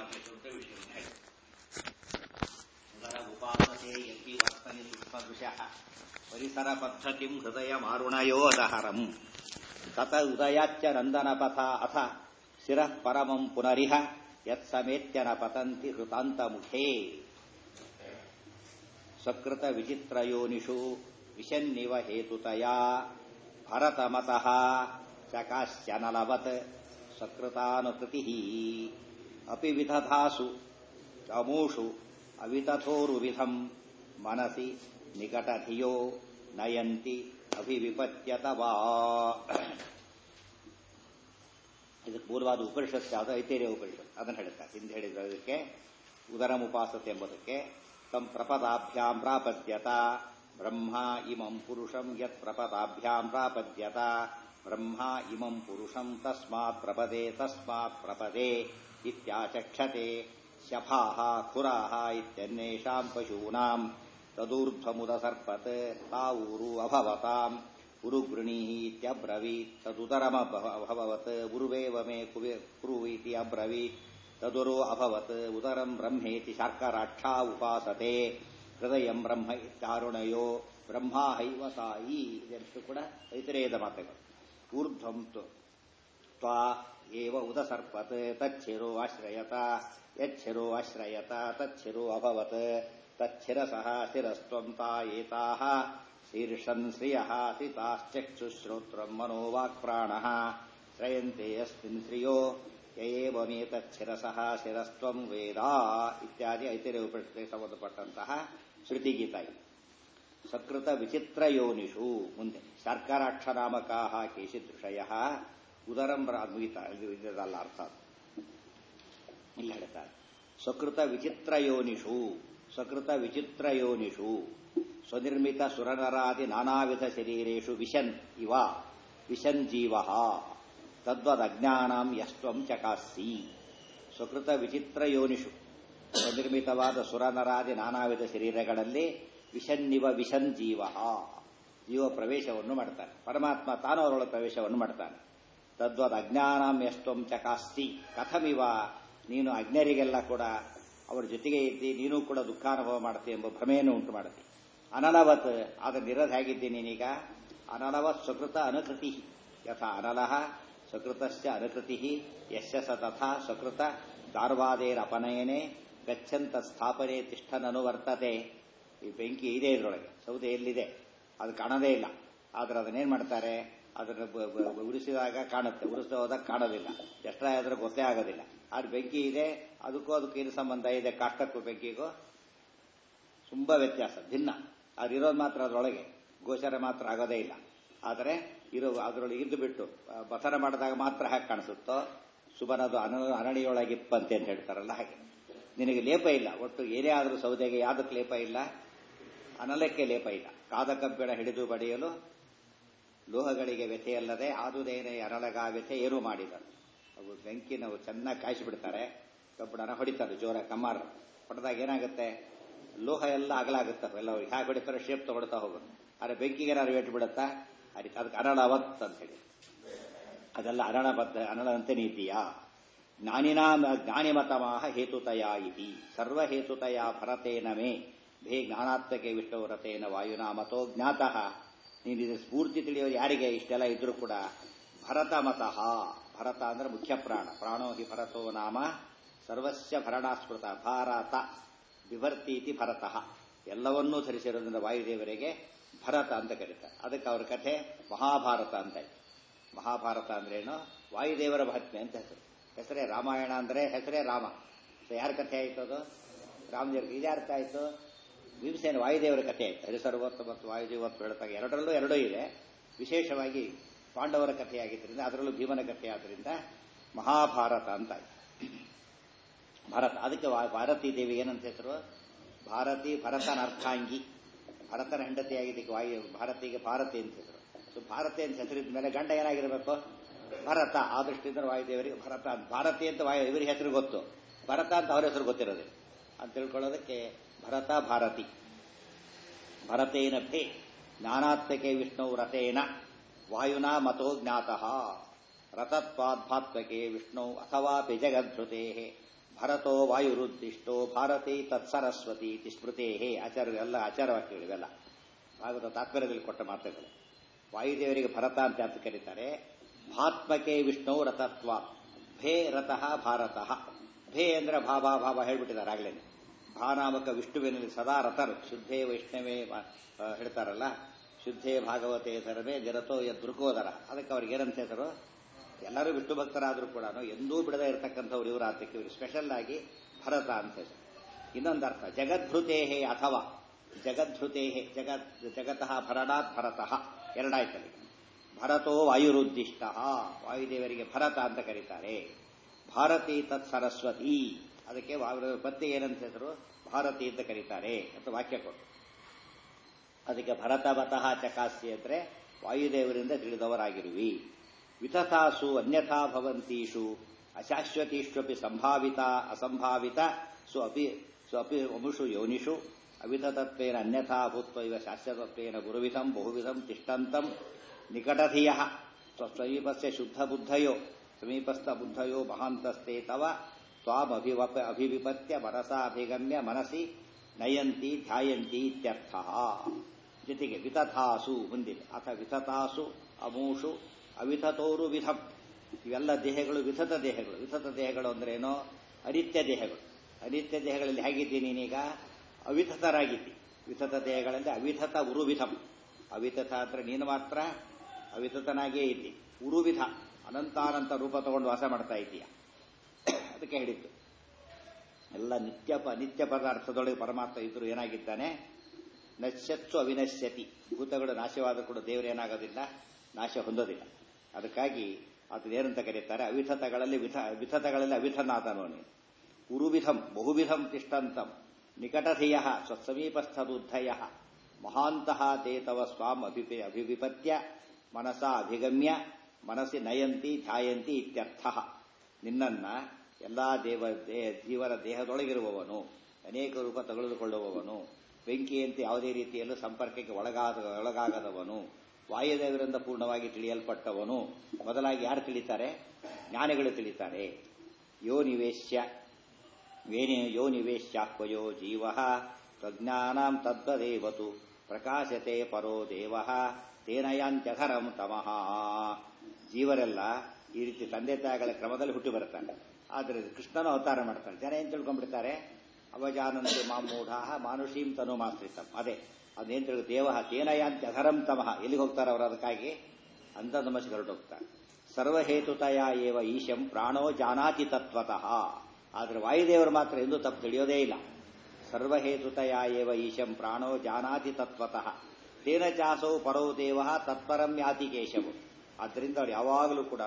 ಮಾಡಬೇಕು ಅಂತ ವಿಷಯವನ್ನು ಹೇಳಿ ಉದರ ಉಪಾಸತೆ ಯತಿ ವರ್ತನೆ ಸೂಕ್ಷ್ಮದೃಶಃ ಪರಿಸರ ಪದ್ಧತಿಂ ಹೃದಯ ಮಾರುಣಯೋದಹರಂ ತತ ಉದಯಾಚ್ಚ ನಂದನಪಥ ಅಥ ಶಿರಃ ಪರಮಂ ಪುನರಿಹ ಯತ್ಸಮೇತ್ಯನ ಪತಂತಿ ಹೃತಾಂತಮುಖೇ ಸಕೃತ ವಿಚಿತ್ರಯೋನಿಷು ವಿಶನ್ನಿವ ಹೇತುತಯಾ ಭರತಮತಃ ಚಕಾಶ್ಯನಲವತ್ ಸಕೃತಾನುಕೃತಿ ಅಪಿ ವಿಧಧಾಸು ಅಮೂಷು ಅವಿತಥೋರುವಿಧಂ ಮನಸಿ ನಿಕಟಧಿಯೋ ನಯಂತಿ ಅಭಿವಿಪತ್ಯತವಾ ಇದಕ್ಕೆ ಪೂರ್ವಾದ ಉಪನಿಷತ್ ಯಾವುದು ಐತೇರಿಯ ಉಪನಿಷತ್ ಅದನ್ನು ಹೇಳ್ತಾರೆ ಹಿಂದೆ ಹೇಳಿದ್ದಕ್ಕೆ ಉದರಮುಪಾಸತೆ ಎಂಬುದಕ್ಕೆ ತಂ ಪ್ರಪದಾಭ್ಯಾಂ ಪ್ರಾಪದ್ಯತ ಬ್ರಹ್ಮ ಇಮಂ ಪುರುಷಂ ಯತ್ ಪ್ರಪದಾಭ್ಯಾಂ ಪ್ರಾಪದ್ಯತ ಬ್ರಹ್ಮ ಇಮಂ ಪುರುಷಂ ತಸ್ಮಾತ್ ಪ್ರಪದೆ ತಸ್ಮಾತ್ ಪ್ರಪದೆ ಇತ್ಯಾಚಕ್ಷತೆ ಶಫಾಹ ಖುರಾಹ ಇತ್ಯನ್ಯೇಷಾಂ ಪಶೂನಾಂ ತದೂರ್ಧ್ವಮುದಸರ್ಪತ್ ತಾವೂರು ಅಭವತಾಂ ಉರುಗೃಣೀಃ ಇತ್ಯಬ್ರವೀತ್ ತದುದರಮಭವತ್ ಉರ್ವೇವ ಮೇ ಕುವೆ ಕುರುವೀತಿ ಅಬ್ರವೀತ್ ತದುರೋ ಅಭವತ್ ಉದರಂ ಬ್ರಹ್ಮೇತಿ ಶಾರ್ಕರಾಕ್ಷಾ ಉಪಾಸತೆ ಹೃದಯಂ ಬ್ರಹ್ಮ ಇತ್ಯಾರುಣಯೋ ಬ್ರಹ್ಮ ಹೈವ ಸಾಯಿ ಇದೆಷ್ಟು ಕೂಡ ಐತರೇಯದ ಮಾತುಗಳು ಊರ್ಧ್ವಂ ತ್ವಾ ಏವ ಉದಸರ್ಪತ್ ತಚ್ಛಿರೋ ಆಶ್ರಯತ ಯಚ್ಛಿರೋ ಆಶ್ರಯತ ತಚ್ಛಿರೋ ಅಭವತ್ ತಚ್ಛಿರಸಃ ಶಿರಸ್ತ್ವಂ ತಾ ಏತಾಃ ಶೀರ್ಷನ್ ಶ್ರಿಯಃ ಸಿತಾಶ್ಚಕ್ಷುಶ್ರೋತ್ರಂ ಮನೋವಾಕ್ಪ್ರಾಣಃ ಶ್ರಯಂತೆ ಯಸ್ಮಿನ್ ಶ್ರಿಯೋ ಯೇವಮೇತಚ್ಛಿರಸಃ ಶಿರಸ್ತ್ವಂ ವೇದ ಇತ್ಯಾದಿ ಐತಿರ್ಯ ಉಪನಿಷತ್ತಿಗೆ ಸಂಬಂಧಪಟ್ಟಂತಹ ಶ್ರುತಿಗೀತ ಸಕೃತ ವಿಚಿತ್ರ ಯೋನಿಷು ಮುಂದೆ ಶರ್ಕರಾಕ್ಷನಾಮಕಾ ಕೇಶಿದೃಷಯ ಉದರಂ ಮುಗಿತ ಇದಲ್ಲ ಅರ್ಥ ಇಲ್ಲಿ ಹೇಳ್ತಾರೆ ಸಕೃತ ವಿಚಿತ್ರ ಯೋನಿಷು ಸಕೃತ ವಿಚಿತ್ರ ಯೋನಿಷು ಸ್ವನಿರ್ಮಿತ ಸುರನರಾದಿ ನಾನಾವಿಧ ಶರೀರೇಶು ವಿಶನ್ ಇವ ವಿಶನ್ ಜೀವ ತದ್ವದಜ್ಞಾನಂ ಯಸ್ತ್ವಂ ಚಕಾಸಿ ಸ್ವಕೃತ ವಿಚಿತ್ರ ಯೋನಿಷು ಸ್ವನಿರ್ಮಿತವಾದ ಸುರನರಾದಿ ನಾನಾವಿಧ ಶರೀರಗಳಲ್ಲಿ ವಿಷನ್ನಿವ ವಿಷನ್ ಜೀವ ಜೀವ ಪ್ರವೇಶವನ್ನು ಮಾಡ್ತಾನೆ ಪರಮಾತ್ಮ ತಾನು ಅವರೊಳಗೆ ಪ್ರವೇಶವನ್ನು ಮಾಡ್ತಾನೆ ತದ್ವದ್ ಅಜ್ಞಾನಂ ಎಷ್ಟೊಂ ಚಕಾಸ್ತಿ ಕಥಮಿವ ನೀನು ಅಜ್ಞರಿಗೆಲ್ಲ ಕೂಡ ಅವರ ಜೊತೆಗೆ ಇದ್ದಿ ನೀನು ಕೂಡ ದುಃಖಾನುಭವ ಮಾಡ್ತಿ ಎಂಬ ಭ್ರಮೆಯನ್ನು ಉಂಟು ಮಾಡುತ್ತೆ ಅನಲವತ್ ಆದ ನಿರದ್ ಹೇಗಿದ್ದಿ ನೀನೀಗ ಅನಲವತ್ ಸ್ವಕೃತ ಅನುಕೃತಿ ಯಥಾ ಅನಲಃ ಸ್ವಕೃತಶ್ಚ ಅನುಕೃತಿ ಯಶ ಸ ತಥಾ ಸ್ವಕೃತ ದಾರ್ವಾದೇರಪನಯನೆ ಗಚ್ಚಂತ ಸ್ಥಾಪನೆ ತಿಷ್ಠನನು ವರ್ತತೆ ಈ ಬೆಂಕಿ ಇದೆ ಇದರೊಳಗೆ ಸೌದೆ ಎಲ್ಲಿದೆ ಅದು ಕಾಣದೇ ಇಲ್ಲ ಆದ್ರೆ ಅದನ್ನೇನ್ ಮಾಡ್ತಾರೆ ಅದನ್ನು ಉರಿಸಿದಾಗ ಕಾಣುತ್ತೆ ಉರಿಸ್ತಾ ಹೋದಾಗ ಕಾಣೋದಿಲ್ಲ ಎಷ್ಟಾದ್ರೂ ಗೊತ್ತೇ ಆಗೋದಿಲ್ಲ ಆದ್ರೆ ಬೆಂಕಿ ಇದೆ ಅದಕ್ಕೂ ಅದಕ್ಕೂ ಏನು ಸಂಬಂಧ ಇದೆ ಕಾಷ್ಟಕ್ಕೂ ಬೆಂಕಿಗೂ ತುಂಬಾ ವ್ಯತ್ಯಾಸ ಭಿನ್ನ ಅದು ಇರೋದು ಮಾತ್ರ ಅದರೊಳಗೆ ಗೋಚರ ಮಾತ್ರ ಆಗೋದೇ ಇಲ್ಲ ಆದರೆ ಇರೋ ಅದರೊಳಗೆ ಇದ್ದು ಬಿಟ್ಟು ಬಸರ ಮಾಡಿದಾಗ ಮಾತ್ರ ಹಾಗೆ ಕಾಣಿಸುತ್ತೋ ಸುಬನದು ಅನ ಅನಣಿಯೊಳಗಿಪ್ಪಂತೆ ಅಂತ ಹೇಳ್ತಾರಲ್ಲ ಹಾಗೆ ನಿನಗೆ ಲೇಪ ಇಲ್ಲ ಒಟ್ಟು ಏನೇ ಆದರೂ ಸೌದೆಗೆ ಯಾವುದಕ್ಕೆ ಲೇಪ ಇಲ್ಲ ಅನಲಕ್ಕೆ ಲೇಪ ಇಲ್ಲ ಕಾದ ಕಬ್ಬಿಣ ಹಿಡಿದು ಬಡಿಯಲು ಲೋಹಗಳಿಗೆ ವ್ಯಥೆಯಲ್ಲದೆ ಆದುದೇನೆ ಅನಲಗ ವ್ಯಥೆ ಏನೂ ಮಾಡಿದರು ಅವು ಬೆಂಕಿ ನಾವು ಚೆನ್ನಾಗಿ ಕಾಯಿಸಿಬಿಡ್ತಾರೆ ಕಬ್ಬಿಣನ ಹೊಡಿತಾರೆ ಜೋರ ಕಮ್ಮಾರ ಹೊಡೆದಾಗ ಏನಾಗುತ್ತೆ ಲೋಹ ಎಲ್ಲ ಅಗಲಾಗುತ್ತೆ ಎಲ್ಲ ಹೇಗೆ ಹೊಡಿತಾರೆ ಶೇಪ್ ತಗೊಳ್ತಾ ಹೋಗುತ್ತೆ ಆದರೆ ಬೆಂಕಿಗೆ ಏನಾದ್ರು ಏಟು ಬಿಡುತ್ತಾ ಅದಕ್ಕೆ ಅದಕ್ಕೆ ಅನಳವತ್ ಅಂತ ಹೇಳಿ ಅದೆಲ್ಲ ಅನಳಬದ್ಧ ಅನಳಂತೆ ನೀತಿಯಾ ಜ್ಞಾನಿನಾ ಜ್ಞಾನಿಮತಮಾಹ ಹೇತುತಯ ಇತಿ ಸರ್ವಹೇತುತಯ ಭರತೇನ ಮೇ ಭೇ ಜ್ಞಾನಾತ್ಮಕೆ ವಿಷ್ಣುವ್ರತೇನ ವಾಯುನಾ ಮತೋ ಜ್ಞಾತಃ ನೀನು ಇದು ಸ್ಫೂರ್ತಿ ತಿಳಿಯೋದು ಯಾರಿಗೆ ಇಷ್ಟೆಲ್ಲ ಇದ್ರೂ ಕೂಡ ಭರತ ಮತಃ ಭರತ ಅಂದ್ರೆ ಮುಖ್ಯ ಪ್ರಾಣ ಪ್ರಾಣೋ ಹಿ ಭರತೋ ನಾಮ ಸರ್ವಸ್ಯ ಭರಣಾಸ್ಮೃತ ಭಾರತ ವಿಭರ್ತಿ ಇತಿ ಭರತಃ ಎಲ್ಲವನ್ನೂ ಧರಿಸಿರೋದ್ರಿಂದ ವಾಯುದೇವರಿಗೆ ಭರತ ಅಂತ ಕರೀತಾರೆ ಅದಕ್ಕೆ ಅವ್ರ ಕಥೆ ಮಹಾಭಾರತ ಅಂತ ಮಹಾಭಾರತ ಅಂದ್ರೇನು ವಾಯುದೇವರ ಮಹಾತ್ಮೆ ಅಂತ ಹೆಸರು ಹೆಸರೇ ರಾಮಾಯಣ ಅಂದ್ರೆ ಹೆಸರೇ ರಾಮ ಯಾರ ಕಥೆ ಆಯ್ತು ಅದು ರಾಮದೇವ್ರಿಗೆ ಇದೇ ಅರ್ಥ ಆಯ್ತು ಭೀಮಸೇನ ವಾಯುದೇವರ ಕಥೆ ಆಯ್ತು ಹರಿಸರ್ವತ್ತು ಮತ್ತು ವಾಯುದೇವತ್ತು ಹೇಳ್ತಾಗ ಎರಡರಲ್ಲೂ ಎರಡೂ ಇದೆ ವಿಶೇಷವಾಗಿ ಪಾಂಡವರ ಕಥೆಯಾಗಿದ್ದರಿಂದ ಅದರಲ್ಲೂ ಭೀಮನ ಕಥೆ ಆದ್ದರಿಂದ ಮಹಾಭಾರತ ಅಂತ ಭಾರತ ಅದಕ್ಕೆ ಭಾರತೀ ದೇವಿ ಏನಂತ ಹೆಸರು ಭಾರತಿ ಭರತನ ಅರ್ಥಾಂಗಿ ಭರತನ ಹೆಂಡತಿಯಾಗಿದ್ದಕ್ಕೆ ವಾಯು ಭಾರತಿಗೆ ಭಾರತಿ ಅಂತ ಹೆಸರು ಸೊ ಭಾರತಿ ಅಂತ ಹೆಸರಿದ ಮೇಲೆ ಗಂಡ ಏನಾಗಿರಬೇಕು ಭರತ ಆ ದೃಷ್ಟಿಯಿಂದ ವಾಯುದೇವರಿಗೆ ಭರತ ಭಾರತಿ ಅಂತ ವಾಯು ಇವರಿಗೆ ಹೆಸರು ಗೊತ್ತು ಭರತ ಅಂತ ಅವ್ರ ಹೆಸರು ಗೊತ್ತಿರೋದಿಲ್ಲ ಅಂತ ತಿಳ್ಕೊಳ್ಳೋದಕ್ಕೆ ಭರತ ಭಾರತಿ ಭರತೇನ ಭೇ ಜ್ಞಾನಾತ್ಮಕೆ ವಿಷ್ಣು ರಥೇನ ವಾಯುನಾ ಮತೋ ಜ್ಞಾತಃ ರಥತ್ವಾದ್ಭಾತ್ಮಕೆ ವಿಷ್ಣು ಅಥವಾ ಜಗದ್ಧೃತೆ ಭರತೋ ವಾಯುರುದ್ದಿಷ್ಟೋ ಭಾರತಿ ತತ್ಸರಸ್ವತಿ ಇತಿ ಸ್ಮೃತೇ ಆಚಾರ ಎಲ್ಲ ಆಚಾರ ವಾಕ್ಯಗಳು ಇವೆಲ್ಲ ಭಾಗವತ ತಾತ್ಪರ್ಯದಲ್ಲಿ ಕೊಟ್ಟ ಮಾತುಗಳು ವಾಯುದೇವರಿಗೆ ಭರತ ಅಂತ ಅಂತ ಕರೀತಾರೆ ಭಾತ್ಮಕೆ ವಿಷ್ಣು ರಥತ್ವ ಭೇ ರಥಃ ಭಾರತಃ ಭೇ ಅಂದ್ರೆ ಭಾವ ಭಾವ ಹೇಳ್ಬಿಟ್ಟಿದ್ದಾರೆ ಆಗ್ಲೇನೆ ಭಾನಾಮಕ ವಿಷ್ಣುವಿನಲ್ಲಿ ಸದಾ ರಥರು ಶುದ್ಧೇ ವೈಷ್ಣವೇ ಹೇಳ್ತಾರಲ್ಲ ಶುದ್ಧೇ ಭಾಗವತೆ ಸರ್ವೇ ನಿರತೋ ಯದೃಕೋದರ ಅದಕ್ಕೆ ಅವ್ರಿಗೆ ಏನಂತ ಹೆಸರು ಎಲ್ಲರೂ ವಿಷ್ಣು ಭಕ್ತರಾದರೂ ಕೂಡ ಎಂದೂ ಬಿಡದೇ ಇರತಕ್ಕಂಥವ್ರು ಇವರು ಆತಕ್ಕೆ ಇವರು ಸ್ಪೆಷಲ್ ಆಗಿ ಭರತ ಅಂತ ಹೆಸರು ಇನ್ನೊಂದು ಅರ್ಥ ಜಗದ್ಭೃತೇಹೇ ಅಥವಾ ಜಗದ್ಭೃತೇಹೇ ಜಗತ್ ಜಗತಃ ಭರಣಾತ್ ಭರತಃ ಎರಡಾಯ್ತಲ್ಲಿ ಭರತೋ ವಾಯುರುದ್ದಿಷ್ಟ ವಾಯುದೇವರಿಗೆ ಭರತ ಅಂತ ಕರೀತಾರೆ ಭಾರತಿ ತತ್ ಸರಸ್ವತಿ ಅದಕ್ಕೆ ಪತ್ನಿ ಏನಂತ ಹೆಸರು ಭಾರತಿ ಅಂತ ಕರೀತಾರೆ ಅಂತ ವಾಕ್ಯ ಕೊಟ್ಟು ಅದಕ್ಕೆ ಭರತವತಃ ಚಕಾಸ್ತಿ ಅಂದ್ರೆ ವಾಯುದೇವರಿಂದ ತಿಳಿದವರಾಗಿರುವಿ ವಿತಥಾಸು ಅನ್ಯಥಾ ಭವಂತೀಷು ಅಶಾಶ್ವತೀಷ್ವಪಿ ಸಂಭಾವಿತ ಅಸಂಭಾವಿತ ಸ್ವ ಅಪಿ ಸ್ವ ಅಪಿ ವಮುಷು ಯೋನಿಷು ಅವಿತತತ್ವೇನ ಅನ್ಯಥಾ ಭೂತ್ವ ಇವ ಶಾಸ್ತ್ರತತ್ವೇನ ಗುರುವಿಧಂ ಬಹುವಿಧಂ ತಿಷ್ಟಂತಂ ನಿಕಟಧಿಯ ಸ್ವಸಮೀಪಸ್ಯ ಶುದ್ಧ ಬುದ್ಧಯೋ ಸಮೀಪಸ್ಥ ಬುದ್ಧಯೋ ಮಹಾಂತಸ್ತೆ ತವ ತ್ವಾಮಭಿವಪ ಅಭಿವಿಪತ್ಯ ಮನಸಾ ಅಭಿಗಮ್ಯ ಮನಸಿ ನಯಂತಿ ಧ್ಯಾಯಂತಿ ಇತ್ಯರ್ಥ ಜೊತೆಗೆ ವಿತಥಾಸು ಮುಂದಿದೆ ಅಥ ವಿತಥಾಸು ಅಮೂಷು ಅವಿತತೋರು ವಿಧಂ ಇವೆಲ್ಲ ದೇಹಗಳು ವಿತತ ದೇಹಗಳು ವಿತತ ದೇಹಗಳು ಅಂದ್ರೆ ಏನೋ ಅನಿತ್ಯ ದೇಹಗಳು ಅನಿತ್ಯ ದೇಹಗಳಲ್ಲಿ ಹೇಗಿದ್ದೀನಿ ನೀನೀಗ ಅವಿತತರಾಗಿದ್ದಿ ವಿತತ ದೇಹಗಳಲ್ಲಿ ಅವಿತತ ಉರುವಿಧಂ ಅವಿತತ ಅಂದ್ರೆ ನೀನು ಮಾತ್ರ ಅವಿತತನಾಗೇ ಇದ್ದಿ ಉರುವಿಧ ಅನಂತಾನಂತ ರೂಪ ತಗೊಂಡು ವಾಸ ಮಾಡ್ತಾ ಇದ್ದೀಯ ಅದಕ್ಕೆ ಹೇಳಿದ್ದು ಎಲ್ಲ ನಿತ್ಯ ನಿತ್ಯ ಪದಾರ್ಥದೊಳಗೆ ಪರಮಾತ್ಮ ಇದ್ರು ಏನಾಗಿದ್ದಾನೆ ನಶ್ಯತ್ಸು ಅವಿನಶ್ಯತಿ ಭೂತಗಳು ನಾಶವಾದ ಕೂಡ ದೇವರು ಏನಾಗೋದಿಲ್ಲ ನಾಶ ಹೊಂದೋದಿಲ್ಲ ಅದಕ್ಕಾಗಿ ಅದನ್ನೇನಂತ ಕರೀತಾರೆ ಅವಿಥತಗಳಲ್ಲಿ ವಿಧ ವಿಥತಗಳಲ್ಲಿ ಅವಿಥನಾದನೋನಿ ಉರುವಿಧಂ ಬಹುವಿಧಂ ತಿಷ್ಟಂತಂ ನಿಕಟಧಿಯ ಸ್ವಸಮೀಪಸ್ಥದುದ್ಧಯ ಮಹಾಂತಹ ತೇ ತವ ಸ್ವಾಂ ಅಭಿಪೆ ಅಭಿವಿಪತ್ಯ ಮನಸ ಅಭಿಗಮ್ಯ ಮನಸ್ಸಿ ನಯಂತಿ ಧ್ಯಾಯಂತಿ ಇತ್ಯರ್ಥ ನಿನ್ನನ್ನ ಎಲ್ಲಾ ದೇವ ಜೀವನ ದೇಹದೊಳಗಿರುವವನು ಅನೇಕ ರೂಪ ತೆಗೆದುಕೊಳ್ಳುವವನು ಬೆಂಕಿಯಂತೆ ಯಾವುದೇ ರೀತಿಯಲ್ಲೂ ಸಂಪರ್ಕಕ್ಕೆ ಒಳಗಾದ ಒಳಗಾಗದವನು ವಾಯುದೇವರಿಂದ ಪೂರ್ಣವಾಗಿ ತಿಳಿಯಲ್ಪಟ್ಟವನು ಮೊದಲಾಗಿ ಯಾರು ತಿಳಿತಾರೆ ಜ್ಞಾನಿಗಳು ತಿಳಿತಾರೆ ಯೋ ನಿವೇಶ್ಯ ವೇಣಿ ಯೋ ನಿವೇಶ್ಯಾಕ್ವಯೋ ಜೀವ ತಜ್ಞಾನಾಂ ತದ್ವದೇವತು ಪ್ರಕಾಶತೆ ಪರೋ ದೇವ ತೇನಯಾಂತ್ಯಧರಂ ತಮಃ ಜೀವರೆಲ್ಲ ಈ ರೀತಿ ತಂದೆ ತಾಯಿಗಳ ಕ್ರಮದಲ್ಲಿ ಹುಟ್ಟಿ ಬರ್ತಾರೆ ಆದರೆ ಕೃಷ್ಣನು ಅವತಾರ ಮಾಡ್ತಾರೆ ಜನ ಏನ್ ತಿಳ್ಕೊಂಡ್ಬಿಡ್ತಾರೆ ಅವಜಾನಂತೆ ಮಾಮೂಢ ಮಾನುಷೀಂ ತನು ಮಾಸ್ತ್ರಿತಂ ಅದೇ ಅದೇನ್ ತಿಳ್ಕೊ ದೇವ ತೇನಯಾಂತ್ಯಧರಂ ತಮಃ ಎಲ್ಲಿಗೆ ಹೋಗ್ತಾರೆ ಅವರು ಅದಕ್ಕಾಗಿ ಅಂತ ನಮಸ್ಕಾರ ಹೊರಟೋಗ್ತಾರೆ ಸರ್ವಹೇತುತಯ ಏವ ಈಶಂ ಪ್ರಾಣೋ ಜಾನಾತಿ ತತ್ವತಃ ಆದರೆ ವಾಯುದೇವರು ಮಾತ್ರ ಎಂದೂ ತಪ್ಪು ತಿಳಿಯೋದೇ ಇಲ್ಲ ಸರ್ವಹೇತುತಯ ಏವ ಈಶಂ ಪ್ರಾಣೋ ಜಾನಾತಿ ತತ್ವತಃ ತೇನ ಚಾಸೌ ಪರೋ ದೇವ ತತ್ಪರಂ ಯಾತಿ ಕೇಶವು ಆದ್ದರಿಂದ ಅವ್ರು ಯಾವಾಗಲೂ ಕೂಡ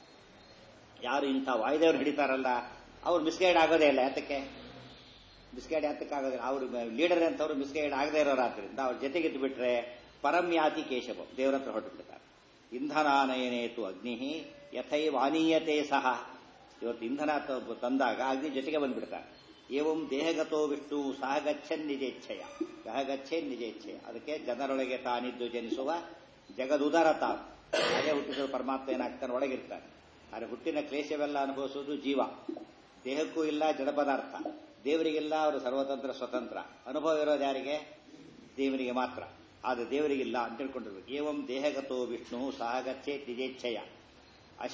ಯಾರು ಇಂಥ ವಾಯುದೇವರು ಹಿಡಿತಾರಲ್ಲ ಅವ್ರು ಮಿಸ್ಗೈಡ್ ಆಗೋದೇ ಇಲ್ಲ ಯಾತಕ್ಕೆ ಮಿಸ್ಗೈಡ್ ಯಾತಕ್ಕೆ ಆಗೋದಿಲ್ಲ ಅವರು ಲೀಡರ್ ಅಂತವ್ರು ಮಿಸ್ಗೈಡ್ ಆಗದೇ ಇರೋರಾದ್ರಿಂದ ಅವ್ರ ಜೊತೆಗಿದ್ದು ಬಿಟ್ರೆ ಪರಂ ಯಾತಿ ಕೇಶವ ದೇವರ ಹತ್ರ ಹೊರಟು ಬಿಡ್ತಾರೆ ಇಂಧನಾನಯನೇತು ಅಗ್ನಿ ಯಥೈವಾನೀಯತೆ ಸಹ ಇವತ್ತು ಇಂಧನ ತಂದಾಗ ಅಗ್ನಿ ಜೊತೆಗೆ ಬಂದ್ಬಿಡ್ತಾರೆ ಏವಂ ದೇಹಗತೋ ವಿಷ್ಣು ಸಹ ಗಚ್ಚನ್ ನಿಜೇಚ್ಛೆಯ ಸಹ ಗಚ್ಚೇನ್ ನಿಜೇಚ್ಛೆಯ ಅದಕ್ಕೆ ಜನರೊಳಗೆ ತಾನಿದ್ದು ಜನಿಸುವ ಜಗದುದರ ತಾನು ಹಾಗೆ ಹುಟ್ಟಿಸುವ ಪರಮಾತ್ಮ ಏನಾಗ್ತಾನೆ ಒಳಗಿರ್ತಾನೆ ಆದರೆ ಹುಟ್ಟಿನ ಕ್ಲೇಶವೆಲ್ಲ ಅನುಭವಿಸುವುದು ಜೀವ ದೇಹಕ್ಕೂ ಇಲ್ಲ ಜಡ ಪದಾರ್ಥ ದೇವರಿಗಿಲ್ಲ ಅವರು ಸರ್ವತಂತ್ರ ಸ್ವತಂತ್ರ ಅನುಭವ ಇರೋದು ಯಾರಿಗೆ ದೇವರಿಗೆ ಮಾತ್ರ ಆದರೆ ದೇವರಿಗಿಲ್ಲ ಅಂತ ತಿಳ್ಕೊಂಡಿರ್ಬೇಕು ಏವಂ ದೇಹಗತೋ ವಿಷ್ಣು ಸಹ ಗಚ್ಚೇ ನಿಜೇಚ್ಛೆಯ ಅಶ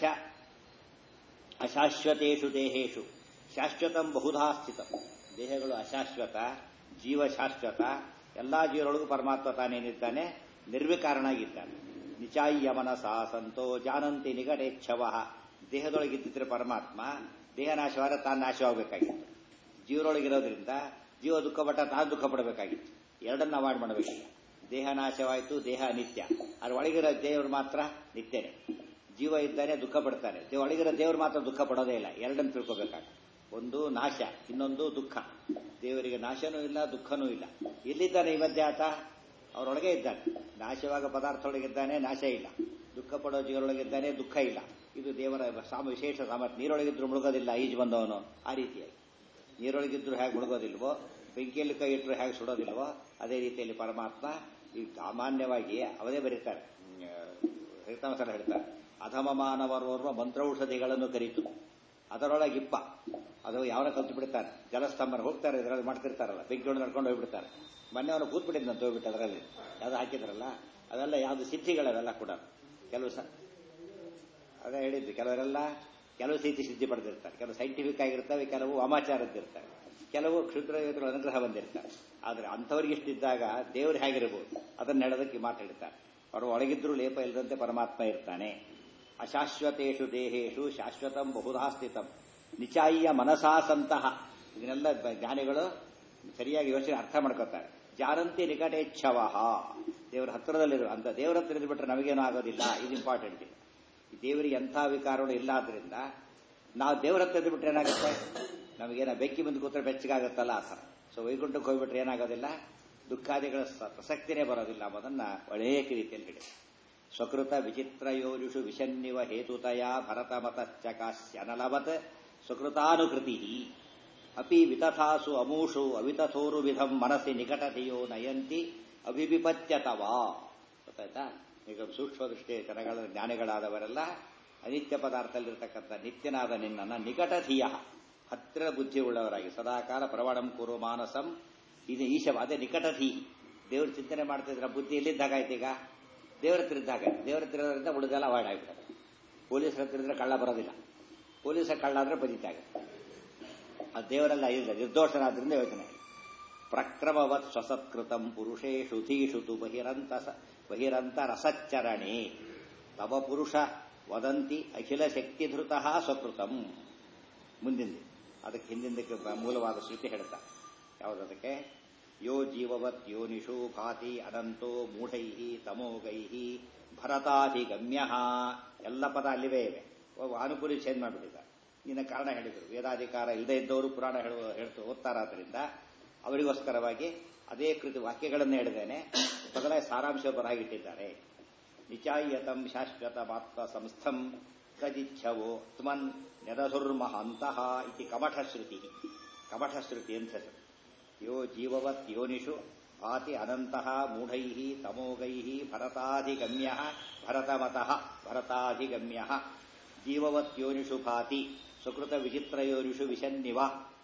ಅಶಾಶ್ವತೇಷು ದೇಹೇಶು ಶಾಶ್ವತಂ ಬಹುಧಾ ಸ್ಥಿತಂ ದೇಹಗಳು ಅಶಾಶ್ವತ ಜೀವ ಶಾಶ್ವತ ಎಲ್ಲಾ ಜೀವರೊಳಗೂ ಪರಮಾತ್ಮ ತಾನೇನಿದ್ದಾನೆ ನಿರ್ವಿಕಾರನಾಗಿದ್ದಾನೆ ನಿಚಾಯ್ಯ ಮನಸ ಸಂತೋ ಜಾನಂತಿ ನಿಗಡೇಚ್ಛವ ದೇಹದೊಳಗಿದ್ದಿದ್ರೆ ಪರಮಾತ್ಮ ದೇಹ ನಾಶವಾದ ತಾನು ನಾಶವಾಗಬೇಕಾಗಿತ್ತು ಜೀವರೊಳಗಿರೋದ್ರಿಂದ ಜೀವ ದುಃಖ ಪಟ್ಟ ತಾನು ದುಃಖ ಪಡಬೇಕಾಗಿತ್ತು ಎರಡನ್ನ ಅವಾಯ್ಡ್ ಮಾಡಬೇಕಿಲ್ಲ ದೇಹ ನಾಶವಾಯಿತು ದೇಹ ಅನಿತ್ಯ ಅದ್ರ ಒಳಗಿರೋ ದೇವರು ಮಾತ್ರ ನಿತ್ಯನೇ ಜೀವ ಇದ್ದಾನೆ ದುಃಖ ಪಡ್ತಾನೆ ಒಳಗಿರೋ ದೇವರು ಮಾತ್ರ ದುಃಖ ಪಡೋದೇ ಇಲ್ಲ ಎರಡನ್ನು ತಿಳ್ಕೋಬೇಕಾಗ ಒಂದು ನಾಶ ಇನ್ನೊಂದು ದುಃಖ ದೇವರಿಗೆ ನಾಶನೂ ಇಲ್ಲ ದುಃಖನೂ ಇಲ್ಲ ಎಲ್ಲಿದ್ದಾನೆ ಈ ಮಧ್ಯೆ ಆತ ಅವರೊಳಗೆ ಇದ್ದಾನೆ ನಾಶವಾಗ ಪದಾರ್ಥದೊಳಗಿದ್ದಾನೆ ನಾಶ ಇಲ್ಲ ದುಃಖ ಪಡೋ ಜೀವರೊಳಗಿದ್ದಾನೆ ದುಃಖ ಇಲ್ಲ ಇದು ದೇವರ ಸಾಮ ವಿಶೇಷ ಸಾಮರ್ಥ್ಯ ನೀರೊಳಗಿದ್ರು ಮುಳುಗೋದಿಲ್ಲ ಈಜು ಬಂದವನು ಆ ರೀತಿಯಾಗಿ ನೀರೊಳಗಿದ್ರು ಹೇಗೆ ಮುಳುಗೋದಿಲ್ವೋ ಬೆಂಕಿಯಲ್ಲಿ ಕೈ ಇಟ್ಟರು ಹೇಗೆ ಸುಡೋದಿಲ್ವೋ ಅದೇ ರೀತಿಯಲ್ಲಿ ಪರಮಾತ್ಮ ಈ ಸಾಮಾನ್ಯವಾಗಿ ಅವದೇ ಬರೀತಾರೆ ಸಲ ಹೇಳ್ತಾರೆ ಅಧಮ ಮಾನವರೋರ್ವ ಮಂತ್ರೌಷಧಿಗಳನ್ನು ಕರೀತು ಅದರೊಳಗೆ ಇಪ್ಪ ಅದು ಯಾವನ ಕಲ್ತು ಬಿಡ್ತಾರೆ ಜಲಸ್ತಂಭನ ಹೋಗ್ತಾರೆ ಇದರಲ್ಲಿ ಮಾಡ್ತಿರ್ತಾರಲ್ಲ ಬೆಂಕಿ ಹೊಡೆದು ನಡ್ಕೊಂಡು ಹೋಗ್ಬಿಡ್ತಾರೆ ಮೊನ್ನೆ ಅವನು ಕೂತ್ಬಿಟ್ಟಿದ್ದಂತ ಹೋಗ್ಬಿಟ್ಟು ಅದರಲ್ಲಿ ಯಾವ್ದು ಹಾಕಿದ್ರಲ್ಲ ಅವೆಲ್ಲ ಯಾವ್ದು ಸಿದ್ಧಿಗಳವೆಲ್ಲ ಕೂಡ ಕೆಲವು ಸ ಅದೇ ಹೇಳಿದ್ದು ಕೆಲವರೆಲ್ಲ ಕೆಲವು ರೀತಿ ಸಿದ್ಧಿ ಪಡೆದಿರ್ತಾರೆ ಕೆಲವು ಸೈಂಟಿಫಿಕ್ ಆಗಿರ್ತವೆ ಕೆಲವು ವಾಮಾಚಾರದ್ದಿರ್ತಾರೆ ಕೆಲವು ಕ್ಷುದ್ರ ಯೋಗಗಳ ಅನುಗ್ರಹ ಬಂದಿರ್ತಾರೆ ಆದರೆ ಅಂಥವ್ರಿಗೆ ಇಷ್ಟಿದ್ದಾಗ ದೇವರು ಹೇಗಿರಬಹುದು ಅದನ್ನ ಹೇಳೋದಕ್ಕೆ ಮಾತಾಡ್ತಾರೆ ಅವರು ಒಳಗಿದ್ರೂ ಲೇಪ ಇಲ್ಲದಂತೆ ಪರಮಾತ್ಮ ಇರ್ತಾನೆ ಅಶಾಶ್ವತೇಷು ದೇಹೇಶು ಶಾಶ್ವತಂ ಬಹುಧಾ ಸ್ಥಿತಂ ನಿಚಾಯ್ಯ ಮನಸಾಸಂತಹ ಇದನ್ನೆಲ್ಲ ಜ್ಞಾನಿಗಳು ಸರಿಯಾಗಿ ಯೋಚನೆ ಅರ್ಥ ಮಾಡ್ಕೋತಾರೆ ಜಾನಂತಿ ನಿಕಟೇಚ್ಛವ ದೇವರ ಹತ್ತಿರದಲ್ಲಿರುವ ಅಂತ ದೇವರ ಹತ್ರ ಇದ್ಬಿಟ್ರೆ ನಮಗೇನೂ ಆಗೋದಿಲ್ಲ ಇದು ಇಂಪಾರ್ಟೆಂಟ್ ಇದೆ ದೇವರಿಗೆ ಎಂಥ ವಿಕಾರಗಳು ಇಲ್ಲ ಆದ್ರಿಂದ ನಾವು ದೇವರ ಹತ್ರ ಇದ್ಬಿಟ್ರೆ ಏನಾಗುತ್ತೆ ನಮಗೇನ ಬೆಕ್ಕಿ ಮುಂದೆ ಕೂತ್ರೆ ಬೆಚ್ಚಗಾಗತ್ತಲ್ಲ ಆ ಥರ ಸೊ ವೈಕುಂಠಕ್ಕೆ ಹೋಗ್ಬಿಟ್ರೆ ಏನಾಗೋದಿಲ್ಲ ದುಃಖಾದಿಗಳ ಪ್ರಸಕ್ತಿನೇ ಬರೋದಿಲ್ಲ ಅನ್ನೋದನ್ನ ಒಳ್ಳೆಯ ರೀತಿಯಲ್ಲಿ ಹೇಳಿ ಸ್ವಕೃತ ವಿಚಿತ್ರ ಯೋಜುಷು ವಿಷನ್ನಿವ ಹೇತುತಯ ಭರತ ಮತಶ್ಚಕಾಸ್ಯನಲವತ್ ಸ್ವಕೃತಾನುಕೃತಿ ಅಪಿ ವಿತಥಾಸು ಅಮೂಷು ಅವಿತಥೋರು ವಿಧಂ ಮನಸ್ಸಿ ನಿಕಟತೆಯೋ ನಯಂತಿ ಅಭಿವಿಪತ್ಯತವಾ ಗೊತ್ತಾಯ್ತಾ ಈಗ ಸೂಕ್ಷ್ಮ ದೃಷ್ಟಿ ಜನಗಳ ಜ್ಞಾನಿಗಳಾದವರೆಲ್ಲ ಅನಿತ್ಯ ಪದಾರ್ಥದಲ್ಲಿರ್ತಕ್ಕಂಥ ನಿತ್ಯನಾದ ನಿನ್ನನ್ನು ನಿಕಟಧೀಯ ಹತ್ತಿರ ಬುದ್ಧಿ ಉಳ್ಳವರಾಗಿ ಸದಾಕಾಲ ಪ್ರವಣಂ ಕುರು ಮಾನಸಂ ಇದು ಈಶವ ಅದೇ ನಿಕಟಧೀ ದೇವ್ರ ಚಿಂತನೆ ಮಾಡ್ತಿದ್ರ ಬುದ್ಧಿ ಎಲ್ಲಿದ್ದಾಗಾಯ್ತು ಈಗ ದೇವರ ಹತ್ರ ಇದ್ದಾಗ ದೇವರ ಹತ್ರ ಇರೋದ್ರಿಂದ ಉಳಿದೆಲ್ಲ ಅವಾಯ್ಡ್ ಆಗಿಬಿಡುತ್ತೆ ಪೊಲೀಸರ ಹತ್ರ ಇದ್ರೆ ಕಳ್ಳ ಬರೋದಿಲ್ಲ ಪೊಲೀಸ ಕಳ್ಳ ಆದ್ರೆ ಬದಿತಾಗುತ್ತೆ ಅದು ದೇವರೆಲ್ಲ ಇಲ್ಲ ನಿರ್ದೋಷನಾದ್ರಿಂದ ಯೋಚನೆ ಪ್ರಕ್ರಮವತ್ ಸ್ವಸತ್ಕೃತಂ ಪುರುಷೇಷು ಧೀಷು ತು ಬಹಿರಂತ ಬಹಿರಂತ ರಸಚ್ಚರಣೆ ತವ ಪುರುಷ ವದಂತಿ ಅಖಿಲ ಶಕ್ತಿಧೃತ ಸ್ವಕೃತಂ ಮುಂದಿನ ಅದಕ್ಕೆ ಹಿಂದಿಂದಕ್ಕೆ ಮೂಲವಾದ ಶ್ರುತಿ ಹೇಳ್ತಾರೆ ಯಾವುದಕ್ಕೆ ಯೋ ಜೀವವತ್ ಯೋನಿಷು ಭಾತಿ ಅನಂತೋ ಮೂಢೈ ತಮೋಗೈ ಭರತಾಧಿಗಮ್ಯ ಎಲ್ಲ ಪದ ಅಲ್ಲಿವೇ ಇವೆ ಅನುಕೂಲಿ ಚೇಂಜ್ ಮಾಡಿಬಿಟ್ಟಿದ್ದಾರೆ ನಿನ್ನ ಕಾರಣ ಹೇಳಿದರು ವೇದಾಧಿಕಾರ ಇಲ್ಲದೇ ಇದ್ದವರು ಪುರಾಣ ಹೇಳುವ ಹೇಳ್ತು ಓದ್ತಾರಾದ್ರಿಂದ ಅವರಿಗೋಸ್ಕರವಾಗಿ ಅದೇ ಕೃತಿ ವಾಕ್ಯಗಳನ್ನು ಹೇಳಿದ್ದೇನೆ ಬದಲಾಗಿ ಸಾರಾಂಶ ಬರಹಾಗಿಟ್ಟಿದ್ದಾರೆ ನಿಚಾಯ್ಯತಂ ಶಾಶ್ವತ ಮಾತ್ರ ಸಂಸ್ಥಂ ತದಿಚ್ಛವೋ ತ್ಮನ್ ನೆದಧುರ್ಮಹಾಂತಹ ಇತಿ ಕಮಠಶ್ರುತಿ ಕಮಠಶ್ರುತಿ ಅಂತ ಹೆಸರು ಯೋ ಜೀವವತ್ ಯೋನಿಷು ಭಾತಿ ಅನಂತಹ ಮೂಢೈ ತಮೋಗೈ ಭರತಾಧಿಗಮ್ಯ ಭರತಮತಃ ಭರತಾಧಿಗಮ್ಯ ಜೀವವತ್ ಯೋನಿಷು ಭಾತಿ ಸುಕೃತ ವಿಚಿತ್ರ ಯೋನಿಷು ವಿಷನ್ನಿವ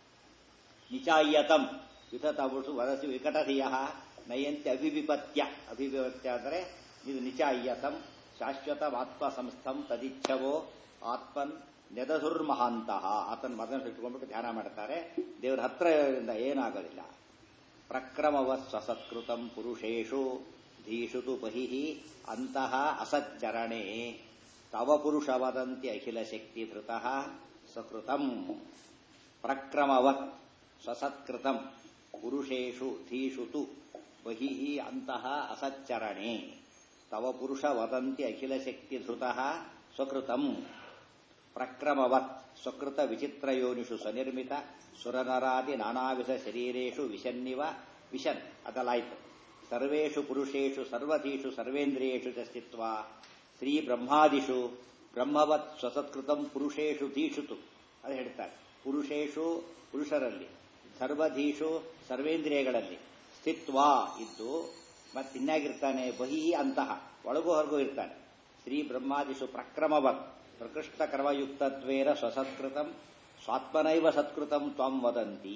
ನಿಚಾಯ್ಯತಂ ವಿತತವುಷು ವರಸಿ ವಿಕಟಧಿಯ ನಯಂತಿ ಅಭಿವಿಪತ್ಯ ಅಭಿವಿಪತ್ಯ ಅಂದರೆ ಇದು ನಿಚಾಯ್ಯತಂ ಶಾಶ್ವತವಾತ್ಮ ಸಂಸ್ಥಂ ತದಿಚ್ಛವೋ ಆತ್ಮನ್ ನೆದಧುರ್ಮಹಾಂತಹ ಆತನ ಮದನ ಇಟ್ಕೊಂಡ್ಬಿಟ್ಟು ಧ್ಯಾನ ಮಾಡ್ತಾರೆ ದೇವರ ಹತ್ರ ಇರೋದ್ರಿಂದ ಏನಾಗೋದಿಲ್ಲ ಪ್ರಕ್ರಮವ ಸ್ವಸತ್ಕೃತಂ ಪುರುಷೇಷು ಧೀಷು ತು ಬಹಿ ಅಂತಹ ಅಸಚ್ಚರಣೆ ತವ ಪುರುಷ ವದಂತಿ ಅಖಿಲ ಶಕ್ತಿ ಧೃತಃ ಸಕೃತಂ ಪ್ರಕ್ರಮವತ್ ಸ್ವಸತ್ಕೃತಂ ಪುರುಷೇಷು ಧೀಷು ತು ಬಹಿ ಅಂತಹ ಅಸಚ್ಚರಣೆ ತವ ಪುರುಷ ವದಂತಿ ಅಖಿಲ ಶಕ್ತಿ ಧೃತಃ ಸ್ವಕೃತಂ ಪ್ರಕ್ರಮವತ್ ಸ್ವಕೃತ ವಿಚಿತ್ರ ಯೋನಿಷು ಸ್ವನಿರ್ಮಿತ ಸುರನರಾದಿ ನಾನಾವಿಧ ಶರೀರೇಷು ವಿಷನ್ನಿವ ವಿಷನ್ ಅದಲಾಯ್ತು ಸರ್ವೇಷು ಪುರುಷೇಷು ಸರ್ವಧೀಷು ಸರ್ವೇಂದ್ರಿಯೇಷು ಚ ಸ್ಥಿತ್ವ ಶ್ರೀ ಬ್ರಹ್ಮಾದಿಷು ಬ್ರಹ್ಮವತ್ ಸ್ವಸತ್ಕೃತಂ ಪುರುಷೇಷು ಧೀಷುತು ಅದು ಹೇಳ್ತಾರೆ ಪುರುಷೇಷು ಪುರುಷರಲ್ಲಿ ಸರ್ವಧೀಷು ಸರ್ವೇಂದ್ರಿಯಗಳಲ್ಲಿ ಸ್ಥಿತ್ವ ಇದ್ದು ಮತ್ತಿನ್ನಾಗಿರ್ತಾನೆ ಬಹಿ ಅಂತಹ ಒಳಗೂ ಹೊರಗೂ ಇರ್ತಾನೆ ಶ್ರೀ ಬ್ರಹ್ಮಾದಿಷು ಪ್ರಕ್ರಮವತ್ ಪ್ರಕೃಷ್ಟ ಕರ್ಮಯುಕ್ತತ್ವೇನ ಸ್ವಸತ್ಕೃತಂ ಸ್ವಾತ್ಮನೈವ ಸತ್ಕೃತಂ ತ್ವಂ ವದಂತಿ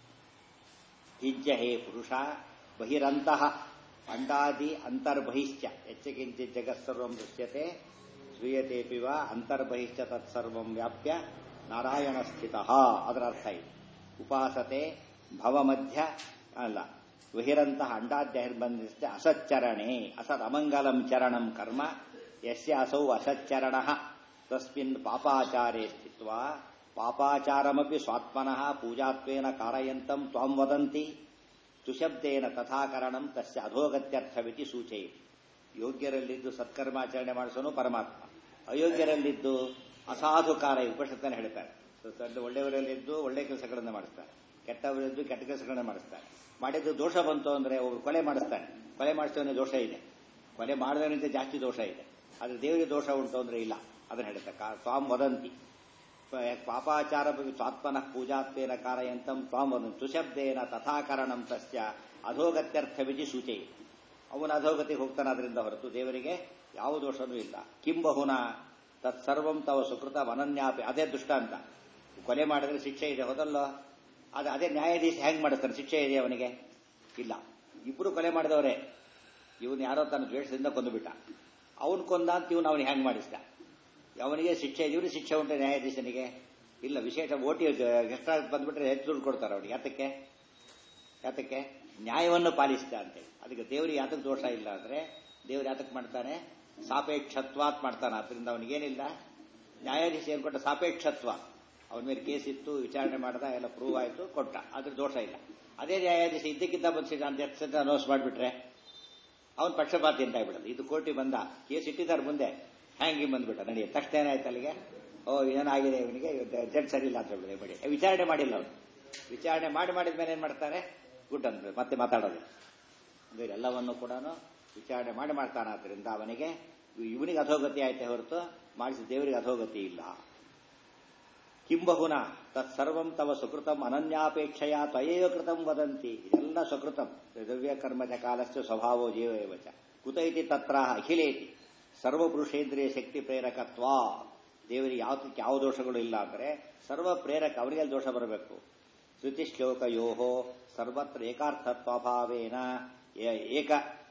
ಕಿಂಚ ಹೇ ಪುರುಷ ಬಹಿರಂತಹ ಅಂಡಾದಿ ಅಂತರ್ಬಹಿಶ್ಚ ಹೆಚ್ಚಕಿಂಚಿತ್ ಜಗತ್ಸರ್ವಂ ದೃಶ್ಯತೆ ಶ್ರೂಯತೆಪಿ ವಾ ಅಂತರ್ಬಹಿಶ್ಚ ತತ್ಸರ್ವಂ ವ್ಯಾಪ್ಯ ನಾರಾಯಣ ಸ್ಥಿತ ಅದರ ಅರ್ಥ ಇದೆ ಉಪಾಸತೆ ಭವಮಧ್ಯ ಅಲ್ಲ ಬಹಿರಂತಹ ಅಂಡಾದ್ಯರ್ಬಂಧಿಸ್ತೆ ಅಸಚ್ಚರಣೆ ಅಸತ್ ಅಮಂಗಲಂ ಚರಣಂ ಕರ್ಮ ಯಸ್ಯ ಅಸೌ ಅಸಚ್ಚರಣ ತಸ್ಮಿನ್ ಪಾಪಾಚಾರೇ ಸ್ಥಿತ್ವ ಪಾಪಾಚಾರಮಪಿ ಸ್ವಾತ್ಮನಃ ಪೂಜಾತ್ವೇನ ಕಾರಯಂತಂ ತ್ವಾಂ ವದಂತಿ ತುಶಬ್ದೇನ ತಥಾಕರಣಂ ತಸ್ಯ ಅಧೋಗತ್ಯರ್ಥವಿತಿ ಸೂಚಯಿತು ಯೋಗ್ಯರಲ್ಲಿದ್ದು ಸತ್ಕರ್ಮಾಚರಣೆ ಮಾಡಿಸೋನು ಪರಮಾತ್ಮ ಅಯೋಗ್ಯರಲ್ಲಿದ್ದು ಅಸಾಧು ಕಾರ್ಯ ಉಪನಿಷತ್ತನ್ನು ಹೇಳ್ತಾರೆ ಒಳ್ಳೆಯವರಲ್ಲಿದ್ದು ಒಳ್ಳೆ ಕೆಲಸಗಳನ್ನು ಮಾಡಿಸ್ತಾರೆ ಕೆಟ್ಟವರಿದ್ದು ಕೆಟ್ಟ ಕೆಲಸಗಳನ್ನು ಮಾಡಿಸ್ತಾರೆ ಮಾಡಿದ್ದು ದೋಷ ಬಂತು ಅಂದ್ರೆ ಒಬ್ಬರು ಕೊಲೆ ಮಾಡಿಸ್ತಾನೆ ಕೊಲೆ ಮಾಡಿಸ್ತವನೇ ದೋಷ ಇದೆ ಕೊಲೆ ಮಾಡಿದವನಿಂದ ಜಾಸ್ತಿ ದೋಷ ಇದೆ ಆದ್ರೆ ದೇವರಿಗೆ ದೋಷ ಉಂಟು ಅಂದ್ರೆ ಇಲ್ಲ ಅದನ್ನ ಹೇಳ್ತಾರೆ ಸ್ವಾಮ್ ವದಂತಿ ಪಾಪಾಚಾರ ಸ್ವಾತ್ಮನಃ ಪೂಜಾತ್ವೇನ ಕಾರಯಂತಂ ತ್ವಾಂ ವದಂತಿ ಸುಶಬ್ದೇನ ತಥಾಕರಣಂ ತಸ್ಯ ಅಧೋಗತ್ಯರ್ಥವಿಜಿ ಸೂಚಿ ಅವನ ಅಧೋಗತಿಗೆ ಹೋಗ್ತಾನೆ ಅದರಿಂದ ಹೊರತು ದೇವರಿಗೆ ಯಾವ ದೋಷನೂ ಇಲ್ಲ ಕಿಂ ಬಹುನ ತತ್ಸರ್ವಂ ತವ ಸುಕೃತ ಅನನ್ಯಾಪಿ ಅದೇ ದೃಷ್ಟಾಂತ ಕೊಲೆ ಮಾಡಿದ್ರೆ ಶಿಕ್ಷೆ ಇದೆ ಹೋದಲ್ಲೋ ಅದು ಅದೇ ನ್ಯಾಯಾಧೀಶ ಹೆಂಗ್ ಮಾಡಿಸ್ತಾನೆ ಶಿಕ್ಷೆ ಇದೆ ಅವನಿಗೆ ಇಲ್ಲ ಇಬ್ರು ಕೊಲೆ ಮಾಡಿದವರೇ ಇವನು ಯಾರೋ ತನ್ನ ದ್ವೇಷದಿಂದ ಕೊಂದುಬಿಟ್ಟ ಅವನು ಕೊಂದ ಅಂತ ಇವನು ಅವನಿಗೆ ಹೆಂಗ್ ಮಾಡಿಸ್ದ ಅವನಿಗೆ ಶಿಕ್ಷೆ ಇವನು ಶಿಕ್ಷೆ ಉಂಟು ನ್ಯಾಯಾಧೀಶನಿಗೆ ಇಲ್ಲ ವಿಶೇಷ ಓಟಿ ಎಕ್ಸ್ಟ್ರಾ ಬಂದ್ಬಿಟ್ರೆ ಹೆಚ್ಚು ದುಡ್ಡು ಕೊಡ್ತಾರೆ ಅವನಿಗೆ ಯಾತಕ್ಕೆ ಯಾತಕ್ಕೆ ನ್ಯಾಯವನ್ನು ಪಾಲಿಸ್ತಾ ಅಂತೇಳಿ ಅದಕ್ಕೆ ದೇವರಿಗೆ ಯಾತಕ್ಕೆ ದೋಷ ಇಲ್ಲ ಅಂದ್ರೆ ದೇವರು ಯಾತಕ್ಕೆ ಮಾಡ್ತಾನೆ ಸಾಪೇಕ್ಷತ್ವಾತ್ ಮಾಡ್ತಾನೆ ಅದರಿಂದ ಅವನಿಗೇನಿಲ್ಲ ನ್ಯಾಯಾಧೀಶ ಏನು ಕೊಟ್ಟ ಸಾಪೇಕ್ಷತ್ವ ಅವನ ಮೇಲೆ ಕೇಸ್ ಇತ್ತು ವಿಚಾರಣೆ ಮಾಡ್ದ ಎಲ್ಲ ಪ್ರೂವ್ ಆಯಿತು ಕೊಟ್ಟ ಅದ್ರ ದೋಷ ಇಲ್ಲ ಅದೇ ನ್ಯಾಯಾಧೀಶ ಇದ್ದಕ್ಕಿದ್ದ ಬಂದು ಅಂತ ಎಷ್ಟು ಅನೌನ್ಸ್ ಮಾಡಿಬಿಟ್ರೆ ಅವನು ಪಕ್ಷಪಾತಿ ಅಂತ ಆಗ್ಬಿಡೋದು ಇದು ಕೋರ್ಟಿಗೆ ಬಂದ ಕೇಸ್ ಇಟ್ಟಿದ್ದಾರೆ ಮುಂದೆ ಹ್ಯಾಂಗಿ ಬಂದ್ಬಿಟ್ಟ ನಡೆಯ ತಕ್ಷಣ ಏನಾಯ್ತು ಅಲ್ಲಿಗೆ ಓ ಏನಾಗಿದೆ ಇವನಿಗೆ ಜಡ್ ಸರಿ ಇಲ್ಲ ಅಂತ ಹೇಳ್ಬಿಡಿ ಬಡಿ ವಿಚಾರಣೆ ಮಾಡಿಲ್ಲ ಅವನು ವಿಚಾರಣೆ ಮಾಡಿ ಮಾಡಿದ ಮೇಲೆ ಏನ್ ಮಾಡ್ತಾರೆ ಗುಡ್ ಅಂದ್ರೆ ಮತ್ತೆ ಮಾತಾಡೋದು ಎಲ್ಲವನ್ನು ಕೂಡ ವಿಚಾರಣೆ ಮಾಡಿ ಮಾಡ್ತಾನಾದ್ರಿಂದ ಅವನಿಗೆ ಇವನಿಗೆ ಅಧೋಗತಿ ಆಯ್ತೆ ಹೊರತು ಮಾಡಿಸಿದ ದೇವರಿಗೆ ಅಧೋಗತಿ ಇಲ್ಲ ಕಿಂಬಹುನ ತತ್ಸರ್ವಂ ತವ ಸುಕೃತಂ ಅನನ್ಯಾಪೇಕ್ಷೆಯ ತ್ವಯೇವ ಕೃತಂ ವದಂತಿ ಇದೆಲ್ಲ ಸುಕೃತಂ ದ್ರವ್ಯ ಕರ್ಮಚ ಕಾಲಸ್ಯ ಸ್ವಭಾವೋ ಜೀವಚ ಕುತ ಇತಿ ತತ್ರ ಅಖಿಲೇತಿ ಸರ್ವಪುರುಷೇಂದ್ರಿಯ ಶಕ್ತಿ ಪ್ರೇರಕತ್ವ ದೇವರಿಗೆ ಯಾವತ್ತಕ್ಕೆ ಯಾವ ದೋಷಗಳು ಇಲ್ಲ ಅಂದ್ರೆ ಸರ್ವ ಪ್ರೇರಕ ಅವರಿಗೆ ದೋಷ ಬರಬೇಕು ಶ್ರುತಿ ಶ್ಲೋಕಯೋ ಸರ್ವತ್ರ ಏಕಾರ್ಥತ್ವಭಾವೇನ ಏಕ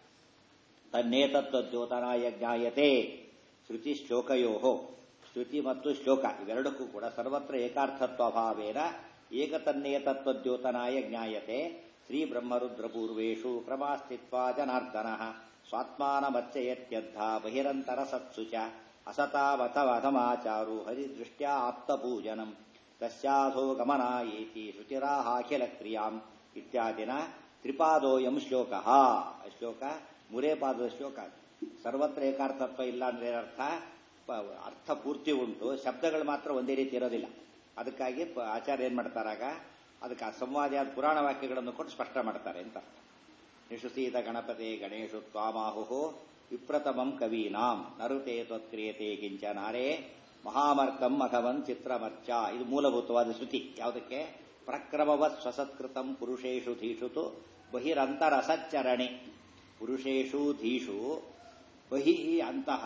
ತನ್ನೇತತ್ವದ್ಯೋತನಾಯ ಜ್ಞಾಯತೆ ಶ್ರುತಿ ಶ್ಲೋಕಯೋ ಶ್ರುತಿ ಮತ್ತು ಶ್ಲೋಕ ಇವೆರಡಕ್ಕೂ ಕೂಡ ಸರ್ವತ್ರ ಏಕಾರ್ಥತ್ವಭಾವೇನ ಏಕತನ್ನೇತತ್ವದ್ಯೋತನಾಯ ಜ್ಞಾಯತೆ ಶ್ರೀ ಬ್ರಹ್ಮರುದ್ರಪೂರ್ವೇಶು ಕ್ರಮಾಸ್ಥಿತ್ವ ಜನಾರ್ದನ ಸ್ವಾತ್ಮಾನಮಚ್ಚಯತ್ಯದ್ಧ ಬಹಿರಂತರ ಸತ್ಸು ಚ ಅಸತಾವತವಧಮಾಚಾರು ಹರಿದೃಷ್ಟ್ಯಾ ಆಪ್ತಪೂಜನಂ ತಸ್ಯಾಧೋ ಗಮನಾಯೇತಿ ಶ್ರುತಿರಾಹಾಖಿಲ ಕ್ರಿಯಾಂ ಇತ್ಯಾದಿನ ತ್ರಿಪಾದೋಯಂ ಶ್ಲೋಕ ಶ್ಲೋಕ ಮೂರೇ ಪಾದದ ಶ್ಲೋಕ ಸರ್ವತ್ರ ಏಕಾರ್ಥತ್ವ ಇಲ್ಲ ಅಂದ್ರೆ ಏನರ್ಥ ಅರ್ಥ ಪೂರ್ತಿ ಉಂಟು ಶಬ್ದಗಳು ಮಾತ್ರ ಒಂದೇ ರೀತಿ ಇರೋದಿಲ್ಲ ಅದಕ್ಕಾಗಿ ಆಚಾರ್ಯ ಏನ್ ಮಾಡ್ತಾರಾಗ ಅದಕ್ಕೆ ಸಂವಾದಿಯಾದ ಪುರಾಣ ವಾಕ್ಯಗಳನ್ನು ಕೊಟ್ಟು ಸ್ಪಷ್ಟ ಮಾಡ್ತಾರೆ ಅಂತ ನಿಶುಸೀತ ಗಣಪತಿ ಗಣೇಶು ತ್ವಾಮಾಹು ವಿಪ್ರತಮಂ ಕವೀನಾಂ ನರುತೆ ತ್ವತ್ಕ್ರಿಯತೆ ಕಿಂಚ ನಾರೇ ಮಹಾಮರ್ಕಂ ಅಥವನ್ ಚಿತ್ರಮರ್ಚ ಇದು ಮೂಲಭೂತವಾದ ಶ್ರುತಿ ಯಾವುದಕ್ಕೆ ಪ್ರಕ್ರಮವತ್ ಸ್ವಸತ್ಕೃತಂ ಪುರುಷೇಶು ಧೀಷುತು ಬಹಿರಂತರಸಚ್ಚರಣೆ ಪುರುಷೇಶು ಧೀಷು ಬಹಿ ಅಂತಹ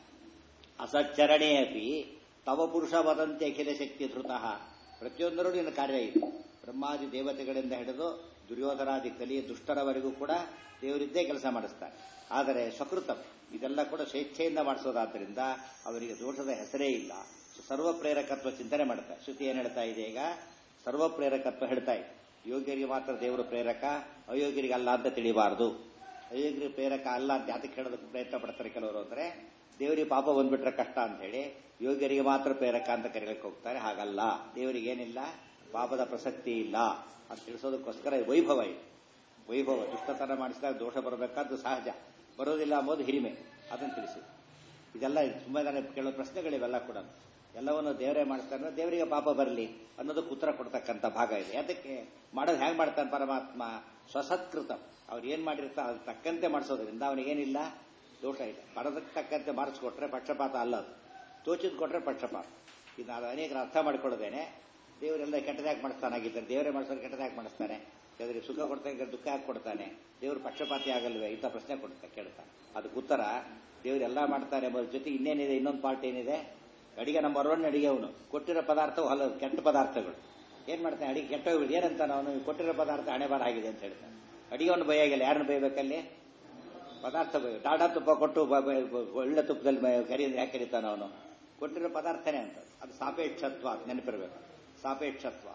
ಅಸಚ್ಚರಣೆ ಅಪಿ ತವ ಪುರುಷ ವದಂತೆ ಅಖಿಲ ಶಕ್ತಿ ಧೃತಃ ಪ್ರತಿಯೊಂದರೂ ನಿನ್ನ ಕಾರ್ಯ ಇದೆ ಬ್ರಹ್ಮಾದಿ ದೇವತೆಗಳಿಂದ ಹಿಡಿದು ದುರ್ಯೋಧನಾದಿ ಕಲಿಯ ದುಷ್ಟರವರೆಗೂ ಕೂಡ ದೇವರಿದ್ದೇ ಕೆಲಸ ಮಾಡಿಸ್ತಾರೆ ಆದರೆ ಸಕೃತಂ ಇದೆಲ್ಲ ಕೂಡ ಸ್ವೇಚ್ಛೆಯಿಂದ ಮಾಡಿಸೋದಾದ್ರಿಂದ ಅವರಿಗೆ ದೋಷದ ಹೆಸರೇ ಇಲ್ಲ ಸರ್ವ ಪ್ರೇರಕತ್ವ ಚಿಂತನೆ ಮಾಡ್ತಾರೆ ಶ್ರುತಿ ಏನ್ ಹೇಳ್ತಾ ಇದೆ ಈಗ ಸರ್ವ ಪ್ರೇರಕತ್ವ ಹೇಳ್ತಾ ಇದೆ ಯೋಗ್ಯರಿಗೆ ಮಾತ್ರ ದೇವರು ಪ್ರೇರಕ ಅಯೋಗ್ಯರಿಗೆ ಅಲ್ಲ ಅಂತ ತಿಳಿಬಾರದು ಅಯೋಗ್ಯರಿಗೆ ಪ್ರೇರಕ ಅಲ್ಲ ಅಂತ ಯಾತಕ್ಕೆ ಹೇಳೋದಕ್ಕೆ ಪ್ರಯತ್ನ ಪಡ್ತಾರೆ ಕೆಲವರು ಅಂದ್ರೆ ದೇವರಿಗೆ ಪಾಪ ಬಂದ್ಬಿಟ್ರೆ ಕಷ್ಟ ಅಂತ ಹೇಳಿ ಯೋಗ್ಯರಿಗೆ ಮಾತ್ರ ಪ್ರೇರಕ ಅಂತ ಕರೆಯಲಿಕ್ಕೆ ಹೋಗ್ತಾರೆ ಹಾಗಲ್ಲ ದೇವರಿಗೆ ಏನಿಲ್ಲ ಪಾಪದ ಪ್ರಸಕ್ತಿ ಇಲ್ಲ ಅಂತ ತಿಳಿಸೋದಕ್ಕೋಸ್ಕರ ವೈಭವ ಇದೆ ವೈಭವ ದುಷ್ಟತನ ಮಾಡಿಸಿದಾಗ ದೋಷ ಬರಬೇಕಾದ್ದು ಸಹಜ ಬರೋದಿಲ್ಲ ಅಂಬೋದು ಹಿರಿಮೆ ಅದನ್ನು ತಿಳಿಸಿ ಇದೆಲ್ಲ ತುಂಬಾ ಜನ ಕೇಳೋ ಪ್ರಶ್ನೆಗಳಿವೆಲ್ಲ ಕೂಡ ಎಲ್ಲವನ್ನು ದೇವರೇ ಮಾಡಿಸ್ತಾನೆ ದೇವರಿಗೆ ಪಾಪ ಬರಲಿ ಅನ್ನೋದಕ್ಕೆ ಉತ್ತರ ಕೊಡ್ತಕ್ಕಂಥ ಭಾಗ ಇದೆ ಯಾತಕ್ಕೆ ಮಾಡೋದು ಹೇಗೆ ಮಾಡ್ತಾನೆ ಪರಮಾತ್ಮ ಸ್ವಸತ್ಕೃತ ಅವ್ರು ಏನ್ ಮಾಡಿರ್ತಾರೆ ಅದ್ರ ತಕ್ಕಂತೆ ಮಾಡಿಸೋದ್ರಿಂದ ಅವನಿಗೇನಿಲ್ಲ ದೋಷ ಇದೆ ಮಾಡೋದಕ್ಕೆ ತಕ್ಕಂತೆ ಮಾಡಿಸ್ಕೊಟ್ರೆ ಪಕ್ಷಪಾತ ಅಲ್ಲ ಅದು ತೋಚಿದ್ ಕೊಟ್ರೆ ಪಕ್ಷಪಾತ ಇದು ನಾನು ಅನೇಕರು ಅರ್ಥ ಮಾಡ್ಕೊಳ್ಳೋದೇನೆ ದೇವರೆಲ್ಲ ಕೆಟ್ಟದಾಗಿ ಮಾಡಿಸ್ತಾನಾಗಿದ್ದಾರೆ ದೇವರೇ ಮಾಡಿಸೋರು ಕೆಟ್ಟದಾಗಿ ಮಾಡಿಸ್ತಾನೆ ದೇವರಿಗೆ ಸುಖ ಕೊಡ್ತಾನೆ ದುಃಖ ಯಾಕೆ ಕೊಡ್ತಾನೆ ದೇವರು ಪಕ್ಷಪಾತಿ ಆಗಲ್ವೇ ಇಂಥ ಪ್ರಶ್ನೆ ಕೊಡ್ತಾ ಕೇಳ್ತಾನೆ ಅದಕ್ಕೆ ಉತ್ತರ ದೇವರೆಲ್ಲ ಮಾಡ್ತಾರೆ ಎಂಬುದ್ರ ಜೊತೆ ಇನ್ನೇನಿದೆ ಇನ್ನೊಂದು ಪಾರ್ಟ್ ಏನಿದೆ ಅಡಿಗೆ ನಂಬರ್ ಒನ್ ಅಡಿಗೆ ಅವನು ಕೊಟ್ಟಿರೋ ಪದಾರ್ಥ ಹೊಲ ಕೆಟ್ಟ ಪದಾರ್ಥಗಳು ಏನ್ ಮಾಡ್ತಾನೆ ಅಡಿಗೆ ಕೆಟ್ಟ ಏನಂತಾನೆ ಅವನು ಕೊಟ್ಟಿರೋ ಪದಾರ್ಥ ಹಣೆ ಬಾರ ಆಗಿದೆ ಅಂತ ಹೇಳ್ತಾನೆ ಅಡಿಗೆವನ್ನು ಬೈಯಾಗಿಲ್ಲ ಯಾರನ್ನು ಬೈಬೇಕಲ್ಲಿ ಪದಾರ್ಥ ಬೈ ಟಾಟಾ ತುಪ್ಪ ಕೊಟ್ಟು ಒಳ್ಳೆ ತುಪ್ಪದಲ್ಲಿ ಕರಿ ಯಾಕೆ ಕರೀತಾನ ಅವನು ಕೊಟ್ಟಿರೋ ಪದಾರ್ಥನೇ ಅಂತ ಅದು ಸಾಪೇಕ್ಷತ್ವ ನೆನಪಿರ್ಬೇಕು ಸಾಪೇಕ್ಷತ್ವ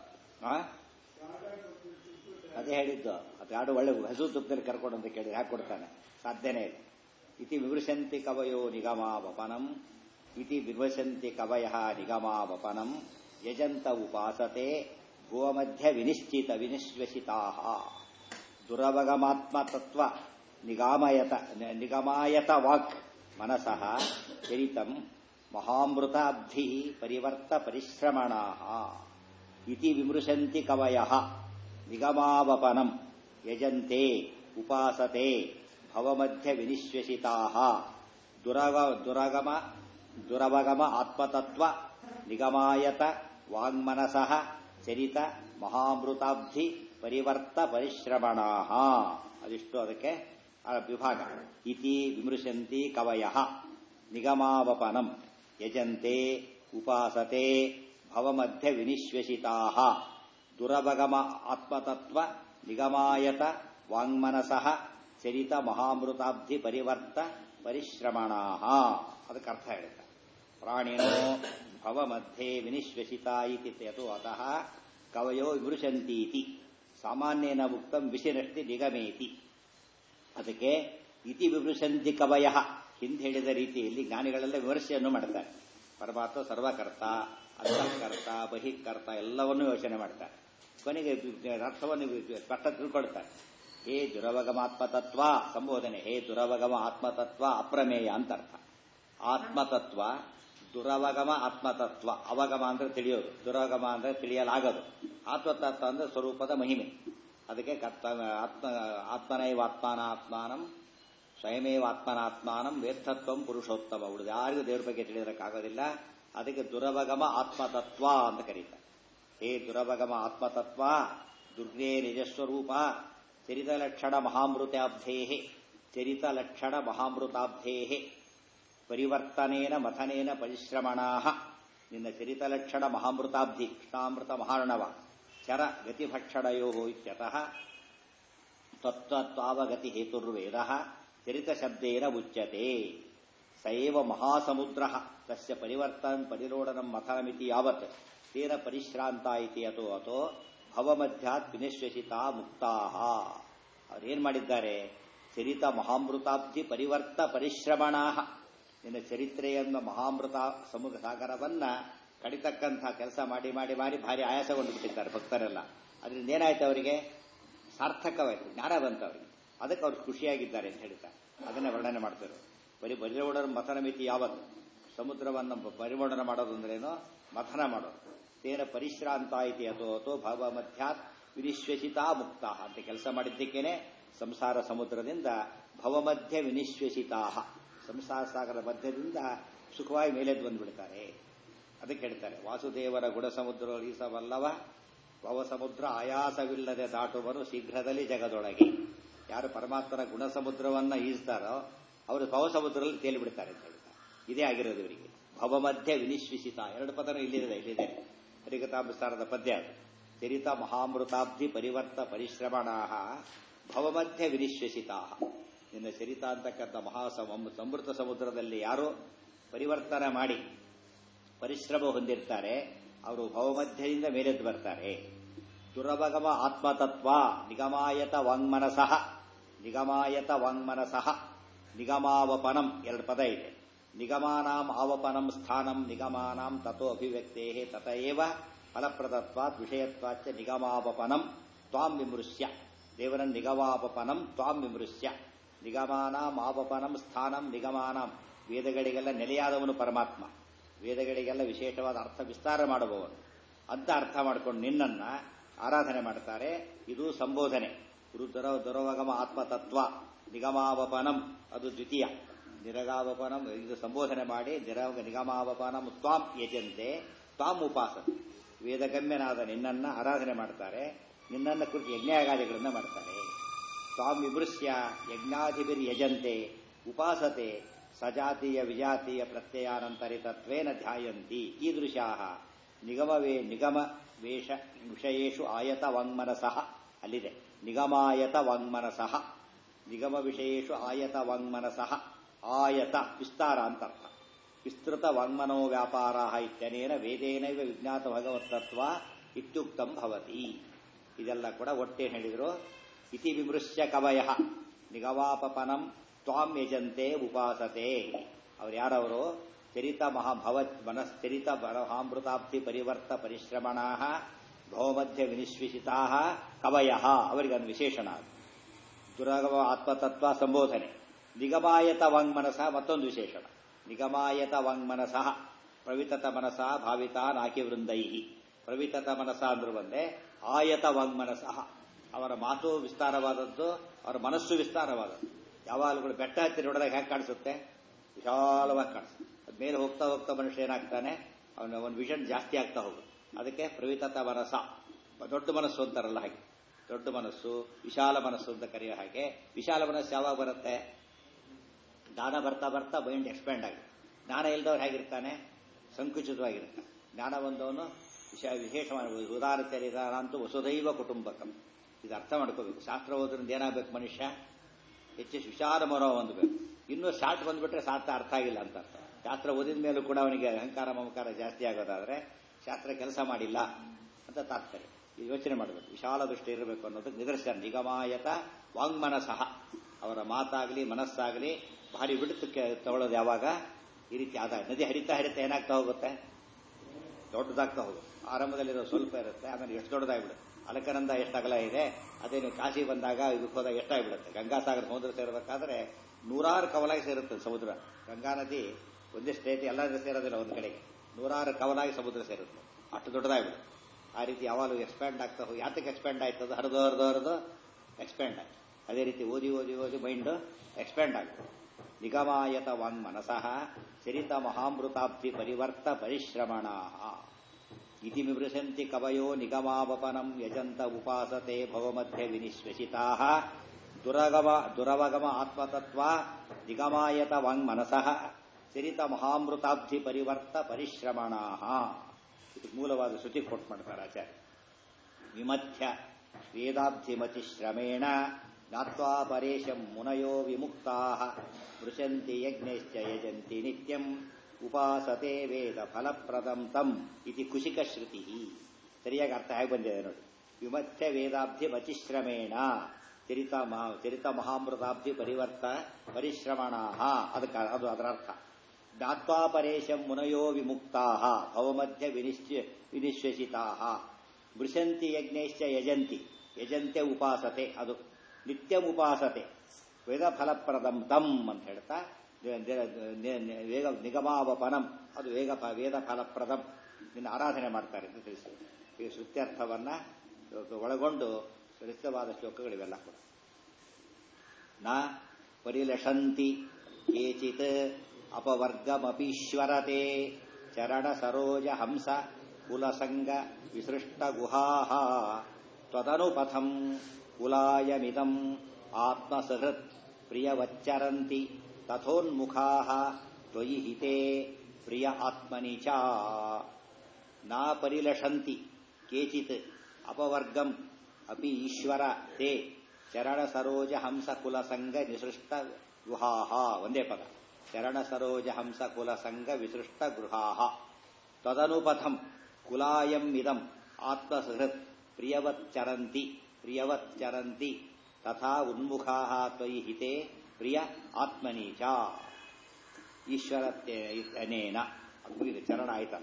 ಅದೇ ಹೇಳಿದ್ದು ಅದು ಯಾರು ಒಳ್ಳೆ ಹಸು ತುಪ್ಪದಲ್ಲಿ ಕರ್ಕೊಂಡು ಅಂತ ಕೇಳಿ ಯಾಕೆ ಕೊಡ್ತಾನೆ ಸಾಧ್ಯನೇ ಇಲ್ಲ ಇತಿ ವಿಮೃಶಂತಿ ಕವಯೋ ನಿಗಮಾವಪನಂ ಇತಿ ವಿಮೃಶಂತಿ ಕವಯ ನಿಗಮಾವಪನಂ ಯಜಂತ ಉಪಾಸತೆ ಗೋಮಧ್ಯ ವಿನಿಶ್ಚಿತ ವಿನಿಶ್ವಸಿತಾ ದುರವಗಮಾತ್ಮ ತತ್ವ ನಿಗಾಮಯತ ನಿಗಮಾಯತ ವಾಕ್ ಮನಸಃ ಚರಿತಂ ಮಹಾಮೃತಾಬ್ಧಿ ಪರಿವರ್ತ ಪರಿಶ್ರಮಣಾ ಇತಿ ವಿಮೃಶಂತಿ ಕವಯ ನಿಗಮಾವಪನಂ ಯಜಂತೆ ಉಪಾಸತೆ ಭವಮಧ್ಯ ವಿನಿಶ್ವಸಿತಾ ದುರಗ ದುರಗಮ ದುರವಗಮ ಆತ್ಮತತ್ವ ನಿಗಮಾಯತ ವಾಂಗ್ಮನಸಃ ಚರಿತ ಮಹಾಮೃತಾಬ್ಧಿ ಪರಿವರ್ತ ಪರಿಶ್ರಮಣಾ ಅದಿಷ್ಟು ಅದಕ್ಕೆ ವಿಭಾಗ ಇತಿ ವಿಮೃಶಂತಿ ಕವಯ ನಿಗಮಾವಪನಂ ಯಜಂತೆ ಉಪಾಸತೆ ಭವಮಧ್ಯ ವಿನಿಶ್ವಸಿತಾ ದುರವಗಮ ಆತ್ಮತತ್ವ ನಿಗಮಾಯತ ವಾಂಗ್ಮನಸಃ ಚರಿತ ಮಹಾಮೃತಾಬ್ಧಿ ಪರಿವರ್ತ ಪರಿಶ್ರಮಣಾ ಅದಕ್ಕೆ ಅರ್ಥ ಹೇಳುತ್ತೆ ಪ್ರಾಣಿನೋ ಭವಮಧ್ಯೆ ವಿನಿಶ್ವಸಿತಾ ಇತಿ ಯತು ಅತಃ ಕವಯೋ ವಿಮೃಶಂತೀತಿ ಸಾಮಾನ್ಯನ ಉಕ್ತಂ ವಿಶಿರಷ್ಟಿ ನಿಗಮೇತಿ ಅದಕ್ಕೆ ಇತಿ ವಿಮೃಶಂತಿ ಕವಯ ಹಿಂದೆ ಹೇಳಿದ ರೀತಿಯಲ್ಲಿ ಜ್ಞಾನಿಗಳೆಲ್ಲ ವಿಮರ್ಶೆಯನ್ನು ಮಾಡ್ತಾರೆ ಪರಮಾತ್ಮ ಸರ್ವಕರ್ತ ಅಂತಃಕರ್ತ ಬಹಿಕರ್ತ ಎಲ್ಲವನ್ನೂ ಯೋಚನೆ ಮಾಡ್ತಾರೆ ಕೊನೆಗೆ ಅರ್ಥವನ್ನು ಸ್ಪಷ್ಟ ತಿಳ್ಕೊಳ್ತಾರೆ ಹೇ ದುರವಗಮಾತ್ಮ ತತ್ವ ಸಂಬೋಧನೆ ಹೇ ದುರವಗಮ ಆತ್ಮತತ್ವ ಅಪ್ರಮೇಯ ಅಂತ ಅರ್ಥ ಆತ್ಮತತ್ವ ದುರವಗಮ ಆತ್ಮತತ್ವ ಅವಗಮ ಅಂದ್ರೆ ತಿಳಿಯೋದು ದುರವಗಮ ಅಂದ್ರೆ ತಿಳಿಯಲಾಗದು ಆತ್ಮತತ್ವ ಅಂದ್ರೆ ಸ್ವರೂಪದ ಮಹಿಮೆ ಅದಕ್ಕೆ ಕರ್ತ ಆತ್ಮ ಆತ್ಮನೈವಾತ್ಮಾನಾತ್ಮಾನಂ ಸ್ವಯಮೇವಾತ್ಮನಾತ್ಮಾನಂ ವೇತ್ತತ್ವಂ ಪುರುಷೋತ್ತಮ ಉಳಿದು ಯಾರಿಗೂ ದೇವ್ರ ಬಗ್ಗೆ ತಿಳಿಯೋದಕ್ಕಾಗೋದಿಲ್ಲ ಅದಕ್ಕೆ ದುರವಗಮ ಆತ್ಮತತ್ವ ಅಂತ ಕರೀತಾರೆ ಹೇ ದುರವಗಮ ಆತ್ಮತತ್ವ ದುರ್ಗೇ ನಿಜಸ್ವರೂಪ ಚರಿತಲಕ್ಷಣ ಮಹಾಮೃತಾಬ್ಧೇ ಚರಿತಲಕ್ಷಣ ಮಹಾಮೃತಾಬ್ಧೇ ಪರಿವರ್ತನೇನ ಮಥನೇನ ಪರಿಶ್ರಮಣಾ ನಿನ್ನ ಚರಿತಲಕ್ಷಣ ಮಹಾಮೃತಾಬ್ಧಿ ಕೃಷ್ಣಾಮೃತ ಮಹಾರ್ಣವ ಚರ ಗತಿಭಕ್ಷಣಯೋ ಇತ್ಯತಃ ತತ್ವತ್ವಾವಗತಿ ಹೇತುರ್ವೇದ ಚರಿತಶಬ್ದೇನ ಉಚ್ಯತೆ ಸೈವ ಮಹಾಸಮುದ್ರ ತಸ್ಯ ಪರಿವರ್ತನ ಪರಿರೋಢನಂ ಮಥನಮಿತಿ ಯಾವತ್ ತೇನ ಪರಿಶ್ರಾಂತ ಇತಿ ಅಥೋ ಅಥೋ ಭವಮಧ್ಯಾತ್ ವಿನಿಶ್ವಸಿತಾ ಮುಕ್ತಾ ಅವ್ರೇನ್ ಮಾಡಿದ್ದಾರೆ ಚರಿತ ಮಹಾಮೃತಾಬ್ಧಿ ಪರಿವರ್ತ ಪರಿಶ್ರಮಣಾ ನಿನ್ನ ಚರಿತ್ರೆಯನ್ನು ಮಹಾಮೃತ ಸಮುದ್ರ ಸಾಗರವನ್ನ ಕಡಿತಕ್ಕಂಥ ಕೆಲಸ ಮಾಡಿ ಮಾಡಿ ಮಾಡಿ ಭಾರಿ ಆಯಾಸಗೊಂಡು ಬಿಟ್ಟಿದ್ದಾರೆ ಭಕ್ತರೆಲ್ಲ ಅದರಿಂದ ಏನಾಯ್ತು ಅವರಿಗೆ ಸಾರ್ಥಕವಾಯಿತು ಜ್ಞಾನ ಬಂತು ಅವರಿಗೆ ಅದಕ್ಕೆ ಅವ್ರು ಖುಷಿಯಾಗಿದ್ದಾರೆ ಅಂತ ಹೇಳ್ತಾರೆ ಅದನ್ನೇ ವರ್ಣನೆ ಮಾಡ್ತಾರೆ ಬರೀ ಪರಿವರ್ಣನ ಮಥನ ಮಿತಿ ಯಾವತ್ತು ಸಮುದ್ರವನ್ನು ಪರಿವರ್ಣನ ಮಾಡೋದು ಅಂದ್ರೇನು ಮಥನ ಮಾಡೋದು ತೇನ ಪರಿಶ್ರಾಂತ ಐತಿ ಅಥೋ ಅಥೋ ಭವ ಮಧ್ಯಾತ್ ವಿನಿಶ್ವಸಿತಾ ಮುಕ್ತ ಅಂತ ಕೆಲಸ ಮಾಡಿದ್ದಕ್ಕೇನೆ ಸಂಸಾರ ಸಮುದ್ರದಿಂದ ಭವಮಧ್ಯ ವಿನಿಶ್ವಸಿತಾ ಸಂಸಾರ ಸಾಗರ ಮಧ್ಯದಿಂದ ಸುಖವಾಗಿ ಮೇಲೆದ್ದು ಬಂದ್ಬಿಡ್ತಾರೆ ಅದಕ್ಕೆ ಹೇಳ್ತಾರೆ ವಾಸುದೇವರ ಗುಣ ಸಮುದ್ರ ಈಸವಲ್ಲವ ಭವ ಸಮುದ್ರ ಆಯಾಸವಿಲ್ಲದೆ ದಾಟುವರು ಶೀಘ್ರದಲ್ಲಿ ಜಗದೊಳಗೆ ಯಾರು ಪರಮಾತ್ಮನ ಗುಣ ಸಮುದ್ರವನ್ನ ಈಸ್ತಾರೋ ಅವರು ಭವ ಸಮುದ್ರದಲ್ಲಿ ತೇಲಿಬಿಡ್ತಾರೆ ಅಂತ ಹೇಳ್ತಾರೆ ಇದೇ ಆಗಿರೋದು ಇವರಿಗೆ ಭವಮಧ್ಯ ವಿನಿಶ್ವಿಸಿತ ಎರಡು ಪದನೂ ಇಲ್ಲಿದೆ ಇಲ್ಲಿದೆ ಹರಿಕತಾಂಬಸಾರದ ಪದ್ಯ ಅದು ಚರಿತ ಮಹಾಮೃತಾಬ್ಧಿ ಪರಿವರ್ತ ಪರಿಶ್ರಮಣಾ ಭವಮಧ್ಯ ವಿನಿಶ್ವಸಿತಾ ನಿನ್ನ ಚರಿತ ಅಂತಕ್ಕಂಥ ಮಹಾ ಸಮೃತ ಸಮುದ್ರದಲ್ಲಿ ಯಾರು ಪರಿವರ್ತನೆ ಮಾಡಿ ಪರಿಶ್ರಮ ಹೊಂದಿರ್ತಾರೆ ಅವರು ಭವಮಧ್ಯದಿಂದ ಮೇಲೆದ್ದು ಬರ್ತಾರೆ ದುರವಗಮ ಆತ್ಮತತ್ವ ನಿಗಮಾಯತ ವಾಂಗ್ಮನಸಃ ನಿಗಮಾಯತ ವಾಂಗ್ಮನಸಃ ನಿಗಮಾವಪನಂ ಎರಡು ಪದ ಇದೆ ನಿಗಮಾನಾಂ ಆವಪನಂ ಸ್ಥಾನಂ ನಿಗಮಾನಾಂ ತಥೋ ಅಭಿವ್ಯಕ್ತೇ ತತಏವ ಫಲಪ್ರದತ್ವಾತ್ ವಿಷಯತ್ವಾಚ ನಿಗಮಾವಪನಂ ತ್ವಾಂ ವಿಮೃಶ್ಯ ದೇವರ ನಿಗಮಾವಪನಂ ತ್ವಾಂ ವಿಮೃಶ್ಯ ನಿಗಮಾನಾಂ ಆವಪನಂ ಸ್ಥಾನಂ ನಿಗಮಾನಾಂ ವೇದಗಳಿಗೆಲ್ಲ ನೆಲೆಯಾದವನು ಪರಮಾತ್ಮ ವೇದಗಳಿಗೆಲ್ಲ ವಿಶೇಷವಾದ ಅರ್ಥ ವಿಸ್ತಾರ ಮಾಡುವವನು ಅಂತ ಅರ್ಥ ಮಾಡಿಕೊಂಡು ನಿನ್ನನ್ನ ಆರಾಧನೆ ಮಾಡ್ತಾರೆ ಇದು ಸಂಬೋಧನೆ ಗುರು ದೊರ ದೊರವಗಮ ಆತ್ಮತತ್ವ ನಿಗಮಾವಪನಂ ಅದು ದ್ವಿತೀಯ ನಿರಗಾವಪನಂ ಇದು ಸಂಬೋಧನೆ ಮಾಡಿ ನಿರ ನಿಗಮಾವಪನಂ ತ್ವಾಂ ಯಜಂತೆ ತ್ವಾಂ ಉಪಾಸನೆ ವೇದಗಮ್ಯನಾದ ನಿನ್ನನ್ನ ಆರಾಧನೆ ಮಾಡ್ತಾರೆ ನಿನ್ನನ್ನ ಕುರಿತು ಯಜ್ಞಾಗಾದಿಗಳನ್ನ ಮಾಡ್ತಾರೆ ತ್ವಾಂ ವಿಮೃಶ್ಯ ಯಜ್ಞಾಧಿಬಿರ್ ಯಜಂತೆ ಉಪಾಸತೆ ಸಜಾತೀಯ ವಿಜಾತೀಯ ಪ್ರತ್ಯಯಾನಂತರಿತತ್ವೇನ ಧ್ಯಾಯಂತಿ ಈದೃಶಾ ನಿಗಮವೇ ನಿಗಮ ವೇಷ ವಿಷಯೇಶು ಆಯತ ವಾಂಗ್ಮನಸಃ ಅಲ್ಲಿದೆ ನಿಗಮಾಯತ ವಾಂಗ್ಮನಸಃ ನಿಗಮ ವಿಷಯೇಶು ಆಯತ ವಾಂಗ್ಮನಸಃ ಆಯತ ವಿಸ್ತಾರ ಅಂತ ಅರ್ಥ ವಿಸ್ತೃತ ವಾಂಗ್ಮನೋ ವ್ಯಾಪಾರ ಇತ್ಯನೇನ ವೇದೇನೈವ ವಿಜ್ಞಾತ ಭಗವತ್ತತ್ವ ಇತ್ಯುಕ್ತಂ ಭವತಿ ಇದೆಲ್ಲ ಕೂಡ ಒಟ್ಟೇನು ಹೇಳಿದ್ರು ಇತಿ ವಿಮೃಶ್ಯ ಕವಯ ನಿಗವಾಪಪನಂ ತ್ವಾಂ ಯಜಂತೆ ಉಪಾಸತೆ ಅವ್ರು ಯಾರವರು ಚರಿತ ಮಹಾಭವ ಮನಶ್ಚರಿತ ಮಹಾಮೃತಾಬ್ಧಿ ಪರಿವರ್ತ ಪರಿಶ್ರಮಣಾ ಭವಮಧ್ಯ ವಿನಿಶ್ವಿಸಿತಾ ಕವಯ ಅವರಿಗೆ ಒಂದು ವಿಶೇಷಣ ದುರಗಮ ಆತ್ಮತತ್ವ ಸಂಬೋಧನೆ ನಿಗಮಾಯತ ವಾಂಗ್ಮನಸ ಮತ್ತೊಂದು ವಿಶೇಷಣ ನಿಗಮಾಯತ ವಾಂಗ್ಮನಸ ಪ್ರವಿತತ ಮನಸ ಭಾವಿತ ನಾಕಿ ವೃಂದೈ ಪ್ರವಿತತ ಮನಸ ಅಂದ್ರು ಬಂದೆ ಆಯತ ವಾಂಗ್ಮನಸಃ ಅವರ ಮಾತು ವಿಸ್ತಾರವಾದದ್ದು ಅವರ ಮನಸ್ಸು ವಿಸ್ತಾರವಾದದ್ದು ಯಾವಾಗಲೂ ಬೆಟ್ಟ ಹತ್ತಿ ನೋಡಿದಾಗ ಹೇಗೆ ಕಾಣಿಸುತ್ತೆ ವಿಶಾಲವಾಗಿ ಕಾಣಿಸುತ್ತೆ ಅದ್ ಮೇಲೆ ಹೋಗ್ತಾ ಹೋಗ್ತಾ ಮನುಷ್ಯ ಏನಾಗ್ತಾನೆ ಅವನ ಒಂದು ವಿಷನ್ ಜಾಸ್ತಿ ಆಗ್ತಾ ಹೋಗುತ್ತೆ ಅದಕ್ಕೆ ಪ್ರವಿತತ ಮನಸ ದೊಡ್ಡ ಮನಸ್ಸು ಅಂತಾರಲ್ಲ ಹಾಗೆ ದೊಡ್ಡ ಮನಸ್ಸು ವಿಶಾಲ ಮನಸ್ಸು ಅಂತ ಕರೆಯೋ ಹಾಗೆ ವಿಶಾಲ ಮನಸ್ಸು ಯಾವಾಗ ಬರುತ್ತೆ ದಾನ ಬರ್ತಾ ಬರ್ತಾ ಮೈಂಡ್ ಎಕ್ಸ್ಪ್ಯಾಂಡ್ ಆಗುತ್ತೆ ಜ್ಞಾನ ಇಲ್ದವ್ರು ಹೇಗಿರ್ತಾನೆ ಸಂಕುಚಿತವಾಗಿರ್ತಾನೆ ಜ್ಞಾನ ಬಂದವನು ವಿಷ ವಿಶೇಷವಾದ ಉದಾರತೆ ಅಂತೂ ವಸುದೈವ ಕುಟುಂಬಕಂ ಇದು ಅರ್ಥ ಮಾಡ್ಕೋಬೇಕು ಶಾಸ್ತ್ರ ಓದ್ರಿಂದ ಏನಾಗಬೇಕು ಮನುಷ್ಯ ಹೆಚ್ಚು ವಿಶಾಲ ಮನೋ ಹೊಂದಬೇಕು ಇನ್ನೂ ಶಾರ್ಟ್ ಬಂದ್ಬಿಟ್ರೆ ಶಾಸ್ತ್ರ ಅರ್ಥ ಆಗಿಲ್ಲ ಅಂತ ಅರ್ಥ ಶಾಸ್ತ್ರ ಓದಿದ ಮೇಲೂ ಕೂಡ ಅವನಿಗೆ ಅಹಂಕಾರ ಮಮಕಾರ ಜಾಸ್ತಿ ಆಗೋದಾದ್ರೆ ಶಾಸ್ತ್ರ ಕೆಲಸ ಮಾಡಿಲ್ಲ ಅಂತ ತಾತ್ಪರ್ಯ ಇದು ಯೋಚನೆ ಮಾಡಬೇಕು ವಿಶಾಲ ದೃಷ್ಟಿ ಇರಬೇಕು ಅನ್ನೋದಕ್ಕೆ ನಿದರ್ಶನ ನಿಗಮಾಯತ ವಾಂಗ್ಮನಸಹ ಅವರ ಮಾತಾಗಲಿ ಮನಸ್ಸಾಗಲಿ ಭಾರಿ ಬಿಡುತ್ತಕ್ಕೆ ತಗೊಳ್ಳೋದು ಯಾವಾಗ ಈ ರೀತಿ ಆದಾಗ ನದಿ ಹರಿತಾ ಹರಿತಾ ಏನಾಗ್ತಾ ಹೋಗುತ್ತೆ ದೊಡ್ಡದಾಗ್ತಾ ಹೋಗುತ್ತೆ ಆರಂಭದಲ್ಲಿರೋ ಸ್ವಲ್ಪ ಇರುತ್ತೆ ಆಮೇಲೆ ಎಷ್ಟು ದೊಡ್ಡದಾಗ್ಬಿಡುತ್ತೆ ಅಲಕನಂದ ಎಷ್ಟು ಅಗಲ ಇದೆ ಅದೇ ನೀವು ಕಾಶಿ ಬಂದಾಗ ಇದಕ್ಕೆ ಹೋದಾಗ ಎಷ್ಟಾಗ್ಬಿಡುತ್ತೆ ಗಂಗಾಸಾಗರ ಸಮುದ್ರ ಸೇರಬೇಕಾದ್ರೆ ನೂರಾರು ಕವಲಾಗಿ ಸೇರುತ್ತೆ ಸಮುದ್ರ ಗಂಗಾ ನದಿ ಒಂದೇ ಸ್ಟೇಟ್ ಎಲ್ಲ ಸೇರೋದಿಲ್ಲ ಒಂದು ಕಡೆಗೆ ನೂರಾರು ಕವಲಾಗಿ ಸಮುದ್ರ ಸೇರುತ್ತೆ ಅಷ್ಟು ದೊಡ್ಡದಾಗ್ಬಿಡುತ್ತೆ ಆ ರೀತಿ ಯಾವಾಗಲೂ ಎಕ್ಸ್ಪ್ಯಾಂಡ್ ಆಗ್ತಾ ಹೋಗಿ ಯಾತಕ್ಕೆ ಎಕ್ಸ್ಪ್ಯಾಂಡ್ ಆಯ್ತದ ಹರಿದು ಹರಿದು ಹರಿದು ಎಕ್ಸ್ಪ್ಯಾಂಡ್ ಆಯ್ತು ಅದೇ ರೀತಿ ಓದಿ ಓದಿ ಓದಿ ಮೈಂಡ್ ಎಕ್ಸ್ಪ್ಯಾಂಡ್ ಆಗುತ್ತೆ ನಿಗಮಾಯತ ವಾಂಗ್ ಮನಸಃ ಚರಿತ ಮಹಾಮೃತಾಬ್ಧಿ ಪರಿವರ್ತ ಪರಿಶ್ರಮಣ ಇತಿ ವಿಮೃಶಂತಿ ಕವಯೋ ನಿಗಮಾವಪನಂ ಯಜಂತ ಉಪಾಸತೆ ಭವಮಧ್ಯ ವಿನಿಶ್ವಸಿತಾ ದುರಗಮ ದುರವಗಮ ಆತ್ಮತತ್ವ ನಿಗಮಾಯತ ವಾಂಗ್ ಮನಸಃ ಚರಿತ ಮಹಾಮೃತಾಬ್ಧಿ ಪರಿವರ್ತ ಪರಿಶ್ರಮಣ ಇದು ಮೂಲವಾದ ಶ್ರುತಿ ಕೊಟ್ಟು ಮಾಡ್ತಾರೆ ಆಚಾರ್ಯ ವಿಮಥ್ಯ ವೇದಾಬ್ಧಿಮತಿಶ್ರಮೇಣ ಜ್ಞಾತ್ವಾ ಪರೇಶಂ ಮುನಯೋ ವಿಮುಕ್ತಾ ವೃಶಂತಿ ಯಜ್ಞಶ್ಚ ಯಜಂತಿ ನಿತ್ಯಂ ಉಪಾಸತೆ ವೇದ ಫಲಪ್ರದಂ ತಂ ಇತಿ ಕುಶಿಕ ಶ್ರುತಿ ಸರಿಯಾಗಿ ಅರ್ಥ ಹೇಗೆ ಬಂದಿದೆ ನೋಡಿ ವಿಮಥ್ಯ ವೇದಾಬ್ಧಿ ಮತಿಶ್ರಮೇಣ ಚರಿತ ಮಹಾ ಚರಿತ ಮಹಾಮೃತಾಬ್ಧಿ ಪರಿವರ್ತ ಪರಿಶ್ರಮಣ ಅದಕ್ಕೆ ಅದು ಅದರ ಅರ್ಥ ಜ್ಞಾತ್ವಾ ಪರೇಶಂ ಮುನಯೋ ವಿಮುಕ್ತಾ ಭವಮಧ್ಯ ವಿನಿಶ್ಚ ವಿನಿಶ್ವಸಿತಾ ವೃಶಂತಿ ಯಜ್ಞಶ್ಚ ಯಜಂತಿ ಯಜಂತೆ ಉಪಾಸತೆ ಅದು ನಿತ್ಯಂ ಉಪಾಸತೆ ವೇದ ಫಲಪ್ರದಂ ತಂ ಅಂತ ಹೇಳ್ತಾ ವೇಗ ನಿಗಮಾವಪನಂ ಅದು ವೇಗ ವೇದ ಫಲಪ್ರದಂ ನಿನ್ನ ಆರಾಧನೆ ಮಾಡ್ತಾರೆ ಅಂತ ತಿಳಿಸಿ ಈ ಶ್ರುತ್ಯರ್ಥವನ್ನ ಒಳಗೊಂಡು ಸುರಿತವಾದ ಶ್ಲೋಕಗಳಿವೆಲ್ಲ ಕೂಡ ನ ಪರಿಲಷಂತಿ ಕೇಚಿತ್ ಅಪವರ್ಗಮಪೀಶ್ವರತೆ ಚರಣ ಸರೋಜ ಹಂಸ ಕುಲಸಂಗ ವಿಸೃಷ್ಟ ಗುಹಾಹ ತ್ವದನುಪಥಂ ಕುಲಾಯಮಿದಂ ಆತ್ಮಸಹೃತ್ ಪ್ರಿಯವಚ್ಚರಂತಿ ತಥೋನ್ಮುಖಾ ತ್ವಯಿ ಹಿತೆ ಪ್ರಿಯ ಆತ್ಮನಿ ಚ ನಾ ಪರಿಲಷಂತಿ ಕೇಚಿತ್ ಅಪವರ್ಗಂ ಅಪಿ ಈಶ್ವರ ತೇ ಚರಣ ಸರೋಜ ಹಂಸ ಕುಲಸಂಗ ನಿಸೃಷ್ಟ ಗುಹಾಹ ಒಂದೇ ಪದ ಚರಣ ಸರೋಜ ಹಂಸ ಕುಲಸಂಗ ವಿಸೃಷ್ಟ ಗೃಹಾಹ ತದನುಪಥಂ ಕುಲಾಯಂ ಇದಂ ಆತ್ಮಸಹೃತ್ ಪ್ರಿಯವಚ್ಚರಂತಿ ಪ್ರಿಯವಚ್ಚರಂತಿ ತಥಾ ಉನ್ಮುಖಾ ತ್ವಯಿ ಹಿತೆ ಪ್ರಿಯ ಆತ್ಮನೀಚ ಈಶ್ವರತ್ಯನೇನ ಇದು ಚರಣ ಆಯ್ತಲ್ಲ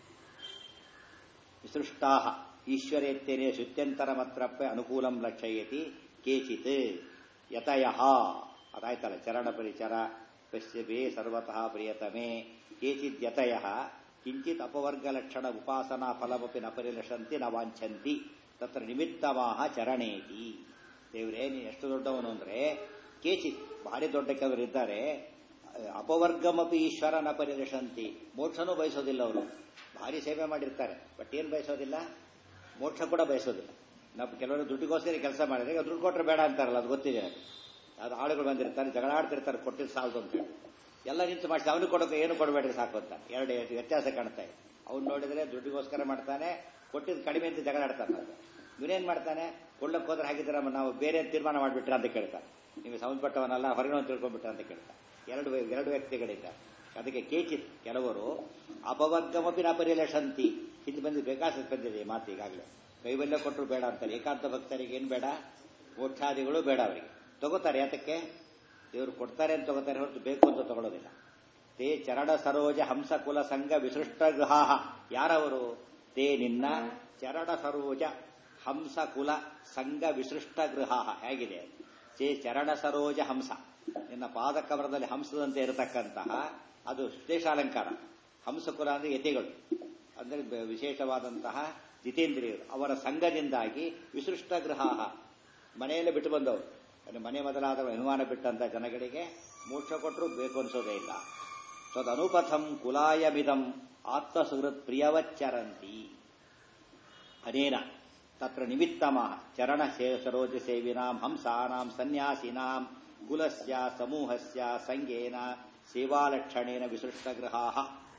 ವಿಸೃಷ್ಟಾ ಈಶ್ವರೇತ್ಯನೇ ಶುತ್ಯಂತರಮತ್ರಪ್ಪ ಅನುಕೂಲಂ ಲಕ್ಷಯತಿ ಕೇಚಿತ್ ಯತಯ ಅದಾಯ್ತಲ್ಲ ಚರಣ ಪರಿಚರ ಪಶ್ಯಬೇ ಸರ್ವತಃ ಪ್ರಿಯತಮೇ ಕೇಚಿದ್ಯತಯ ಕಿಂಚಿತ್ ಅಪವರ್ಗಲಕ್ಷಣ ಉಪಾಸನಾ ಫಲಮಪಿ ನ ಪರಿಲಷಂತಿ ನ ವಾಂಛಂತಿ ತತ್ರ ನಿಮಿತ್ತಮಾಹ ಚರಣೇತಿ ದೇವರೇ ನೀನು ಎಷ್ಟು ದೊಡ್ಡವನು ಅಂದ್ರೆ ಕೇಚಿತ್ ಭಾರಿ ದೊಡ್ಡ ಕೆಲವರು ಇದ್ದಾರೆ ಅಪವರ್ಗಮಪಿ ಈಶ್ವರನ ಪರಿರಕ್ಷಂತಿ ಮೋಕ್ಷನೂ ಬಯಸೋದಿಲ್ಲ ಅವರು ಭಾರಿ ಸೇವೆ ಮಾಡಿರ್ತಾರೆ ಬಟ್ ಏನ್ ಬಯಸೋದಿಲ್ಲ ಮೋಕ್ಷ ಕೂಡ ಬಯಸೋದಿಲ್ಲ ನಾವು ಕೆಲವರು ದುಡ್ಡಿಗೋಸ್ಕರ ಕೆಲಸ ಮಾಡಿದ್ರೆ ಈಗ ದುಡ್ಡು ಕೊಟ್ಟರೆ ಬೇಡ ಅಂತಾರಲ್ಲ ಅದು ಗೊತ್ತಿದೆ ಅದು ಆಳುಗಳು ಬಂದಿರ್ತಾರೆ ಜಗಳ ಆಡ್ತಿರ್ತಾರೆ ಕೊಟ್ಟಿದ್ದು ಸಾಲದು ಅಂತ ಹೇಳಿ ಎಲ್ಲ ನಿಂತು ಮಾಡಿಸಿ ಅವನಿಗೆ ಕೊಡೋಕೆ ಏನು ಕೊಡಬೇಡ್ರಿ ಸಾಕು ಅಂತ ಎರಡು ವ್ಯತ್ಯಾಸ ಕಾಣ್ತಾ ಇದೆ ಅವ್ನು ನೋಡಿದ್ರೆ ದುಡ್ಡಿಗೋಸ್ಕರ ಮಾಡ್ತಾನೆ ಕೊಟ್ಟಿದ್ದು ಕಡಿಮೆ ಅಂತ ಜಗಳ ಆಡ್ತಾನೆ ಇವನೇನ್ ಮಾಡ್ತಾನೆ ಕೊಳ್ಳಕ್ಕೆ ಹೋದ್ರೆ ಹಾಗಿದ್ರೆ ನಾವು ಬೇರೆ ತೀರ್ಮಾನ ಮಾಡಿಬಿಟ್ರೆ ಅಂತ ಕೇಳ್ತಾರೆ ನಿಮಗೆ ಸಂಬಂಧಪಟ್ಟವನಲ್ಲ ಹೊರಗಿನ ತಿಳ್ಕೊಂಡ್ಬಿಟ್ರೆ ಅಂತ ಕೇಳ್ತಾರೆ ಎರಡು ಎರಡು ವ್ಯಕ್ತಿಗಳಿದ್ದಾರೆ ಅದಕ್ಕೆ ಕೇಚಿತ್ ಕೆಲವರು ಅಪವರ್ಗಮಪಿ ನ ಪರಿಲಷಂತಿ ಹಿಂದೆ ಬಂದು ಬೇಕಾಸ ಬಂದಿದೆ ಮಾತು ಈಗಾಗಲೇ ಕೈವಲ್ಯ ಕೊಟ್ಟರು ಬೇಡ ಅಂತಾರೆ ಏಕಾಂತ ಭಕ್ತರಿಗೆ ಏನು ಬೇಡ ಮೋಕ್ಷಾದಿಗಳು ಬೇಡ ಅವರಿಗೆ ತಗೋತಾರೆ ಯಾತಕ್ಕೆ ದೇವರು ಕೊಡ್ತಾರೆ ಅಂತ ತಗೋತಾರೆ ಹೊರತು ಬೇಕು ಅಂತ ತಗೊಳ್ಳೋದಿಲ್ಲ ತೇ ಚರಣ ಸರೋಜ ಹಂಸ ಕುಲ ಸಂಘ ವಿಸೃಷ್ಟ ಗೃಹಾಹ ಯಾರವರು ತೇ ನಿನ್ನ ಚರಣ ಸರೋಜ ಹಂಸ ಕುಲ ಸಂಘ ವಿಸೃಷ್ಟ ಗೃಹಾಹ ಹೇಗಿದೆ ಚೇ ಚರಣ ಸರೋಜ ಹಂಸ ನಿನ್ನ ಪಾದಕವರದಲ್ಲಿ ಹಂಸದಂತೆ ಇರತಕ್ಕಂತಹ ಅದು ವಿಶೇಷಾಲಂಕಾರ ಹಂಸಕುಲ ಅಂದ್ರೆ ಯತಿಗಳು ಅಂದ್ರೆ ವಿಶೇಷವಾದಂತಹ ಜಿತೇಂದ್ರಿಯರು ಅವರ ಸಂಘದಿಂದಾಗಿ ವಿಸೃಷ್ಟ ಗೃಹಾಹ ಮನೆಯಲ್ಲೇ ಬಿಟ್ಟು ಬಂದವರು ಮನೆ ಮೊದಲಾದ ಅನುಮಾನ ಬಿಟ್ಟಂತ ಜನಗಳಿಗೆ ಮೋಕ್ಷ ಕೊಟ್ಟರು ಬೇಕು ಅನ್ಸೋದೇ ಇಲ್ಲ ತದನುಪಥಂ ಕುಲಾಯಮಿದಂ ಆತ್ಮಸುಹೃತ್ ಪ್ರಿಯವಚ್ಚರಂತಿ ಅನೇನ ತತ್ರ ನಿಮಿತ್ತಮಃ ಚರಣ ಸರೋಜ ಸೇವಿನಾಂ ಹಂಸಾನಾಂ ಸನ್ಯಾಸಿನಾಂ ಕುಲಸ್ಯ ಸಮೂಹಸ್ಯ ಸಂಗೇನ ಸೇವಾಲಕ್ಷಣೇನ ವಿಸೃಷ್ಟಗೃಹಾಃ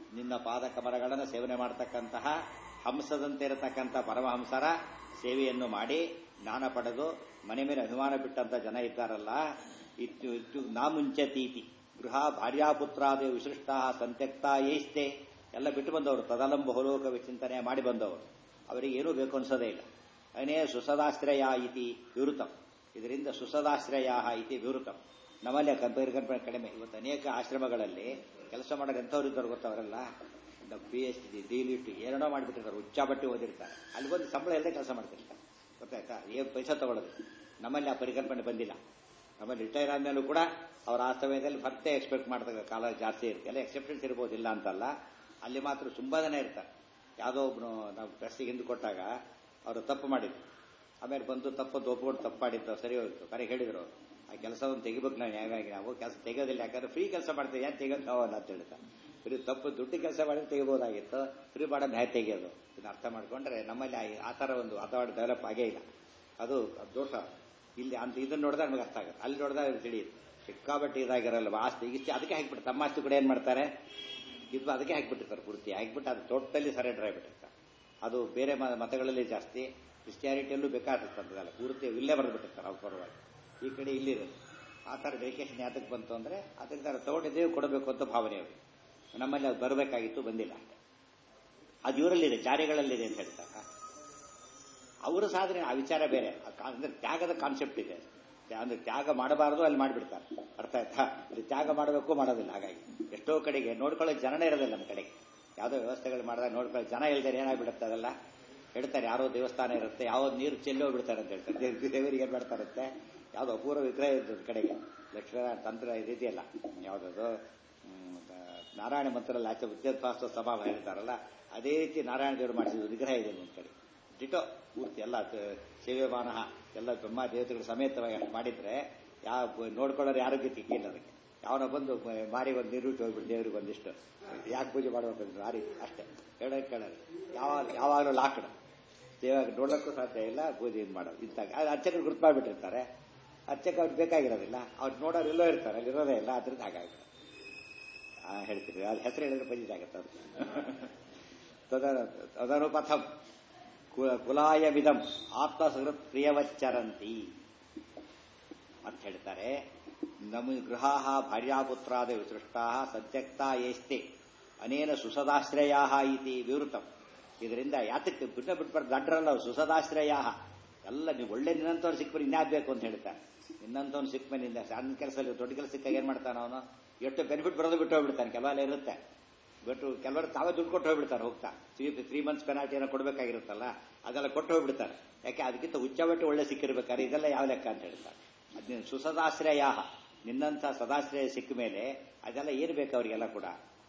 ನಿನ್ನ ಪಾದ ಕಮಲಗಳನ್ನು ಸೇವನೆ ಮಾಡತಕ್ಕಂತಹ ಹಂಸದಂತೆ ಇರತಕ್ಕಂಥ ಪರಮಹಂಸರ ಸೇವೆಯನ್ನು ಮಾಡಿ ಜ್ಞಾನ ಪಡೆದು ಮನೆ ಮೇಲೆ ಅಭಿಮಾನ ಬಿಟ್ಟಂತ ಜನ ಇದ್ದಾರಲ್ಲ ಇತ್ತು ಇತ್ತು ನಾ ಮುಂಚತೀತಿ ಗೃಹ ಭಾರ್ಯಾಪುತ್ರಾದಿ ವಿಸೃಷ್ಟ ಸಂತ್ಯಕ್ತ ಏಸ್ತೆ ಎಲ್ಲ ಬಿಟ್ಟು ಬಂದವರು ತದಲಂಬ ಹೊಲೋಕ ವಿಚಿಂತನೆ ಮಾಡಿ ಬಂದವರು ಅವರಿಗೆ ಏನೂ ಬೇಕು ಅನ್ಸೋದೇ ಇಲ್ಲ ಅನೇ ಸುಸದಾಶ್ರಯ ಇತಿ ವಿವೃತಂ ಇದರಿಂದ ಸುಸದಾಶ್ರಯ ಇತಿ ವಿವೃತಂ ನಮ್ಮಲ್ಲಿ ಕಂಪೇರ್ ಕಂಪೇರ್ ಕಡಿಮೆ ಇವತ್ತು ಅನೇಕ ಆಶ್ರಮಗಳಲ್ಲಿ ಕೆಲಸ ಮಾಡೋರು ಎಂಥವ್ರು ಇದ್ದಾರೆ ಗೊತ್ತವರೆಲ್ಲ ಪಿ ಎಚ್ ಡಿ ಡಿಲಿಟ್ ಏನೇನೋ ಮಾಡಿಬಿಟ್ಟಿರ್ತಾರೆ ಉಚ್ಚಾಬಟ್ಟಿ ಓದಿರ್ತಾರೆ ಅಲ್ಲಿ ಬಂದು ಸಂಬಳ ಇಲ್ಲದೆ ಕೆಲಸ ಮಾಡ್ತಿರ್ತಾರೆ ಗೊತ್ತಾಯ್ತಾ ಏನು ಪೈಸಾ ತಗೊಳ್ಳೋದು ನಮ್ಮಲ್ಲಿ ಆ ಪರಿಕಲ್ಪನೆ ಬಂದಿಲ್ಲ ನಮ್ಮಲ್ಲಿ ರಿಟೈರ್ ಆದ್ಮೇಲೂ ಕೂಡ ಅವ್ರ ಆ ಸಮಯದಲ್ಲಿ ಮತ್ತೆ ಎಕ್ಸ್ಪೆಕ್ಟ್ ಮಾಡ್ತಕ್ಕ ಕಾಲ ಜಾಸ್ತಿ ಇರುತ್ತೆ ಎಲ್ಲ ಎಕ್ಸೆಪ್ಷನ್ಸ್ ಇರ್ಬೋದಿಲ್ಲ ಅಂತಲ್ಲ ಅಲ್ಲಿ ಮಾತ್ರ ತುಂಬಾ ಜನ ಇರ್ತಾರೆ ಯಾವುದೋ ಒಬ್ಬನು ನಾವು ಪ್ರೆಸ್ಸಿಗೆ ಹಿಂದೆ ಕೊಟ್ಟಾಗ ಅವರು ತಪ್ಪು ಮಾಡಿದ್ರು ಆಮೇಲೆ ಬಂದು ತಪ್ಪದ್ದು ಒಪ್ಕೊಂಡು ತಪ್ಪು ಮಾಡಿದ್ದು ಸರಿ ಹೋಯ್ತು ಕರೆಗೆ ಹೇಳಿದ್ರು ಅವರು ಆ ಕೆಲಸವನ್ನು ತೆಗಿಬೇಕು ನಾವು ನ್ಯಾಯವಾಗಿ ನಾವು ಕೆಲಸ ತೆಗೋದಿಲ್ಲ ಯಾಕಂದ್ರೆ ಫ್ರೀ ಕೆಲಸ ಮಾಡ್ತೀವಿ ಯಾಕೆ ತೆಗೋದು ನಾವು ಅಂತ ಹೇಳ್ತಾರೆ ಫ್ರೀ ತಪ್ಪು ದುಡ್ಡು ಕೆಲಸ ಮಾಡಿದ್ರೆ ತೆಗಿಬೋದಾಗಿತ್ತು ಫ್ರೀ ಮಾಡೋದು ಹ್ಯಾಕ್ ತೆಗೆಯೋದು ಇದನ್ನ ಅರ್ಥ ಮಾಡ್ಕೊಂಡ್ರೆ ನಮ್ಮಲ್ಲಿ ಆ- ಆ ಥರ ಒಂದು ವಾತಾವರಣ ಡೆವಲಪ್ ಆಗೇ ಇಲ್ಲ ಅದು ಅದು ದೋಷ ಇಲ್ಲಿ ಅಂತ ಇದನ್ನ ನೋಡಿದಾಗ ನಮಗೆ ಅರ್ಥ ಆಗುತ್ತೆ ಅಲ್ಲಿ ನೋಡಿದಾಗ ತಿಳಿಯುತ್ತೆ ಸಿಕ್ಕಾಬಟ್ಟೆ ಇದಾಗಿರಲ್ಲ ಆಸ್ತಿ ಈಸ್ತಿ ಅದಕ್ಕೆ ಹಾಕ್ಬಿಟ್ಟು ತಮ್ಮ ಆಸ್ತಿ ಕೂಡ ಏನ್ ಮಾಡ್ತಾರೆ ಇದು ಅದಕ್ಕೆ ಹಾಕ್ಬಿಟ್ಟಿರ್ತಾರೆ ಪೂರ್ತಿ ಹಾಕ್ಬಿಟ್ಟು ಅದು ಟೋಟಲಿ ಸರೆಂಡರ್ ಆಗಿಬಿಟ್ಟಿರ್ತಾರೆ ಅದು ಬೇರೆ ಮ- ಮತಗಳಲ್ಲಿ ಜಾಸ್ತಿ ಕ್ರಿಸ್ಟಿಯಾನಿಟಿಯಲ್ಲೂ ಬೇಕಾಗಿರ್ತಂತದಲ್ಲ ಪೂರ್ತಿ ಇಲ್ಲೇ ಬರೆದ್ಬಿಟ್ಟಿರ್ತಾರೆ ಅವ್ರ ಪರವಾಗಿ ಈ ಕಡೆ ಇಲ್ಲಿರೋದು ಆ ಥರ ಡೆಡಿಕೇಶನ್ ಯಾತಕ್ಕೆ ಬಂತು ಅಂದ್ರೆ ಅದರಿಂದ ಅವ್ರು ತಗೊಂಡಿದ್ದೇವೆ ಕೊಡಬೇಕು ಅಂತ ಭಾವನೆ ಅವರು ನಮ್ಮಲ್ಲಿ ಅದು ಬರಬೇಕಾಗಿತ್ತು ಬಂದಿಲ್ಲ ಅಷ್ಟೇ ಅದು ಇವರಲ್ಲಿದೆ ಜಾರಿಗಳಲ್ಲಿದೆ ಅಂತ ಹೇಳ್ತಾರೆ ಅವರ ಸಾಧನೆ ಆ ವಿಚಾರ ಬೇರೆ ಆ ಕಾ- ಅಂದ್ರೆ ತ್ಯಾಗದ ಕಾನ್ಸೆಪ್ಟ್ ಇದೆ ಅಂದ್ರೆ ತ್ಯಾಗ ಮಾಡಬಾರದು ಅಲ್ಲಿ ಮಾಡಿಬಿಡ್ತಾರೆ ಅರ್ಥ ಆಯ್ತಾ ಇಲ್ಲಿ ತ್ಯಾಗ ಮಾಡಬೇಕು ಮಾಡೋದಿಲ್ಲ ಹಾಗಾಗಿ ಎಷ್ಟೋ ಕಡೆಗೆ ನೋಡ್ಕೊಳ್ಳೋ ಜನನೇ ಇರೋದಿಲ್ಲ ನಮ್ಮ ಕಡೆಗೆ ಯಾವುದೋ ವ್ಯವಸ್ಥೆಗಳು ಮಾಡಿದಾಗ ನೋಡ್ಕೊಳ್ಳೋ ಜನ ಇಲ್ದೇ ಏನಾಗ್ಬಿಡುತ್ತೆ ಅದೆಲ್ಲ ಹೇಳ್ತಾರೆ ಯಾರೋ ದೇವಸ್ಥಾನ ಇರುತ್ತೆ ಯಾವ ನೀರು ಚೆಲ್ಲಿ ಹೋಗ್ಬಿಡ್ತಾರೆ ಅಂತ ಹೇಳ್ತಾರೆ ದೇವ್- ದೇವರಿಗೆ ಏನ್ ಮಾಡ್ತಾರಂತೆ ಯಾವುದೋ ಅಪೂರ್ವ ವಿಗ್ರಹ ಇದ್ದು ಕಡೆಗೆ ಲಕ್ಷ್ಮಣ ತಂತ್ರ ಇದೆಯಲ್ಲ ಯಾವುದದು ಹ್ಮ್, ದ- ನಾರಾಯಣ ಮಂತ್ರಲ್ಲಿ ಆಚೆ ವಿದ್ಯಾಭ್ಯಾಸ ಸಭಾ ಹೇಳ್ತಾರಲ್ಲ ಅದೇ ರೀತಿ ನಾರಾಯಣ ದೇವರು ಮಾಡಿಸಿದ ವಿಗ್ರಹ ಇದೆ ಒಂದು ಕಡೆ ಡಿಟೋ ಪೂರ್ತಿ ಎಲ್ಲ ತ- ಸೇವೆಮಾನ ಎಲ್ಲ ಬ್ರಹ್ಮ ದೇವತೆಗಳು ಸಮೇತವಾಗಿ ಅಷ್ಟು ಮಾಡಿದ್ರೆ ಯಾವ ನೋಡ್ಕೊಳ್ಳೋರು ಯಾರು ಗತಿಗಿಲ್ಲ ಅದಕ್ಕೆ ಯಾವನ ಬಂದು ಮ- ಮಾರಿ ಒಂದು ನೀರುಟ್ಟು ಹೋಗ್ಬಿಟ್ಟು ದೇವ್ರಿಗೆ ಒಂದಿಷ್ಟು ಯಾಕೆ ಪೂಜೆ ಮಾಡ್ಬೇಕಂದ್ರೆ ಆ ರೀತಿ ಅಷ್ಟೇ ಹೇಳೋದು ಕೇಳೋದು ಯಾವಾಗ ಯಾವಾಗಲೂ ಲಾಕ್ಡ್ ದೇವಾಗ ನೋಡೋಕ್ಕೂ ಸಾಧ್ಯ ಇಲ್ಲ ಪೂಜೆ ಇದು ಮಾಡೋದು ಇಂತಾಗ ಅದು ಅರ್ಚಕರು ಗುರುತು ಮಾಡಿಬಿಟ್ಟಿರ್ತಾರೆ ಅರ್ಚಕ ಅವ್ರಿಗೆ ಬೇಕಾಗಿರೋದಿಲ್ಲ ಅವ್ರು ನೋಡೋರು ಎಲ್ಲೋ ಇರ್ತಾರೆ ಅಲ್ಲಿ ಇರೋದೇ ಇಲ್ಲ ಅದ್ರದ್ದು ಹಾಗಾಗಿ ಆ, ಹೇಳ್ತೀರಿ ಅದು ಹೆಸರು ಹೇಳಿದ್ರೆ ಪಂಜಿತ ಆಗತ್ತೆ ಅದು ತದನು ತದನು ಪಥಂ ಕು- ಕುಲಾಯವಿದಂ ಆತ್ಮಸೃತ್ ಪ್ರಿಯವಚ್ಚರಂತಿ ಅಂತ ಹೇಳ್ತಾರೆ ನಮ ಗೃಹಾ ಭಾರ್ಯಾಪುತ್ರಾದ ವಿಸೃಷ್ಟಾ ಸತ್ಯಕ್ತಾ ಏಸ್ತೆ ಅನೇನ ಸುಸದಾಶ್ರಯ ಇತಿ ವಿವೃತಂ ಇದರಿಂದ ಯಾತಕ್ಕೆ ಬಿಟ್ಟ ಬಿಟ್ಬಾರ್ದು ದಡ್ರಲ್ಲ ಅವ್ರು ಸುಸದಾಶ್ರಯ ಎಲ್ಲ ನೀವು ಒಳ್ಳೆ ನಿನ್ನಂತವ್ರು ಸಿಕ್ಬರಿ ಇನ್ಯಾಗಬೇಕು ಅಂತ ಹೇಳ್ತಾರೆ ನಿನ್ನಂತವ್ನು ಸಿಕ್ಕ ಮೇಲೆ ನಿಂದ ಸಣ್ಣ ಕೆಲಸದಲ್ಲಿ ದೊಡ್ಡ ಕೆಲಸ ಸಿಕ್ಕಾಗ ಏನ್ ಮಾಡ್ತಾನ ಅವನು ಎಷ್ಟು ಬೆನಿಫಿಟ್ ಬರೋದು ಬಿಟ್ಟು ಹೋಗ್ಬಿಡ್ತಾನೆ ಕೆಲವೆಲ್ಲ ಇರುತ್ತೆ ಬಟ್ ಕೆಲವರು ತಾವೇ ದುಡ್ಡು ಕೊಟ್ಟು ಹೋಗ್ಬಿಡ್ತಾರೆ ಹೋಗ್ತಾ ತ್ರೀ ತ್ರೀ ಮಂತ್ಸ್ ಪೆನಾಲ್ಟಿ ಏನೋ ಕೊಡಬೇಕಾಗಿರುತ್ತಲ್ಲ ಅದೆಲ್ಲ ಕೊಟ್ಟು ಹೋಗ್ಬಿಡ್ತಾರೆ ಯಾಕೆ ಅದಕ್ಕಿಂತ ಉಚ್ಚಬಟ್ಟೆ ಒಳ್ಳೆ ಸಿಕ್ಕಿರ್ಬೇಕಾದ್ರೆ ಇದೆಲ್ಲ ಯಾವ ಲೆಕ್ಕ ಅಂತ ಹೇಳ್ತಾರೆ ಅದ್ನ ಸುಸದಾಶ್ರಯ ನಿನ್ನಂಥ ಸದಾಶ್ರಯ ಸಿಕ್ಕ ಮೇಲೆ ಅದೆಲ್ಲ ಏನು ಬೇಕು ಅವರಿಗೆಲ್ಲ ಕೂಡ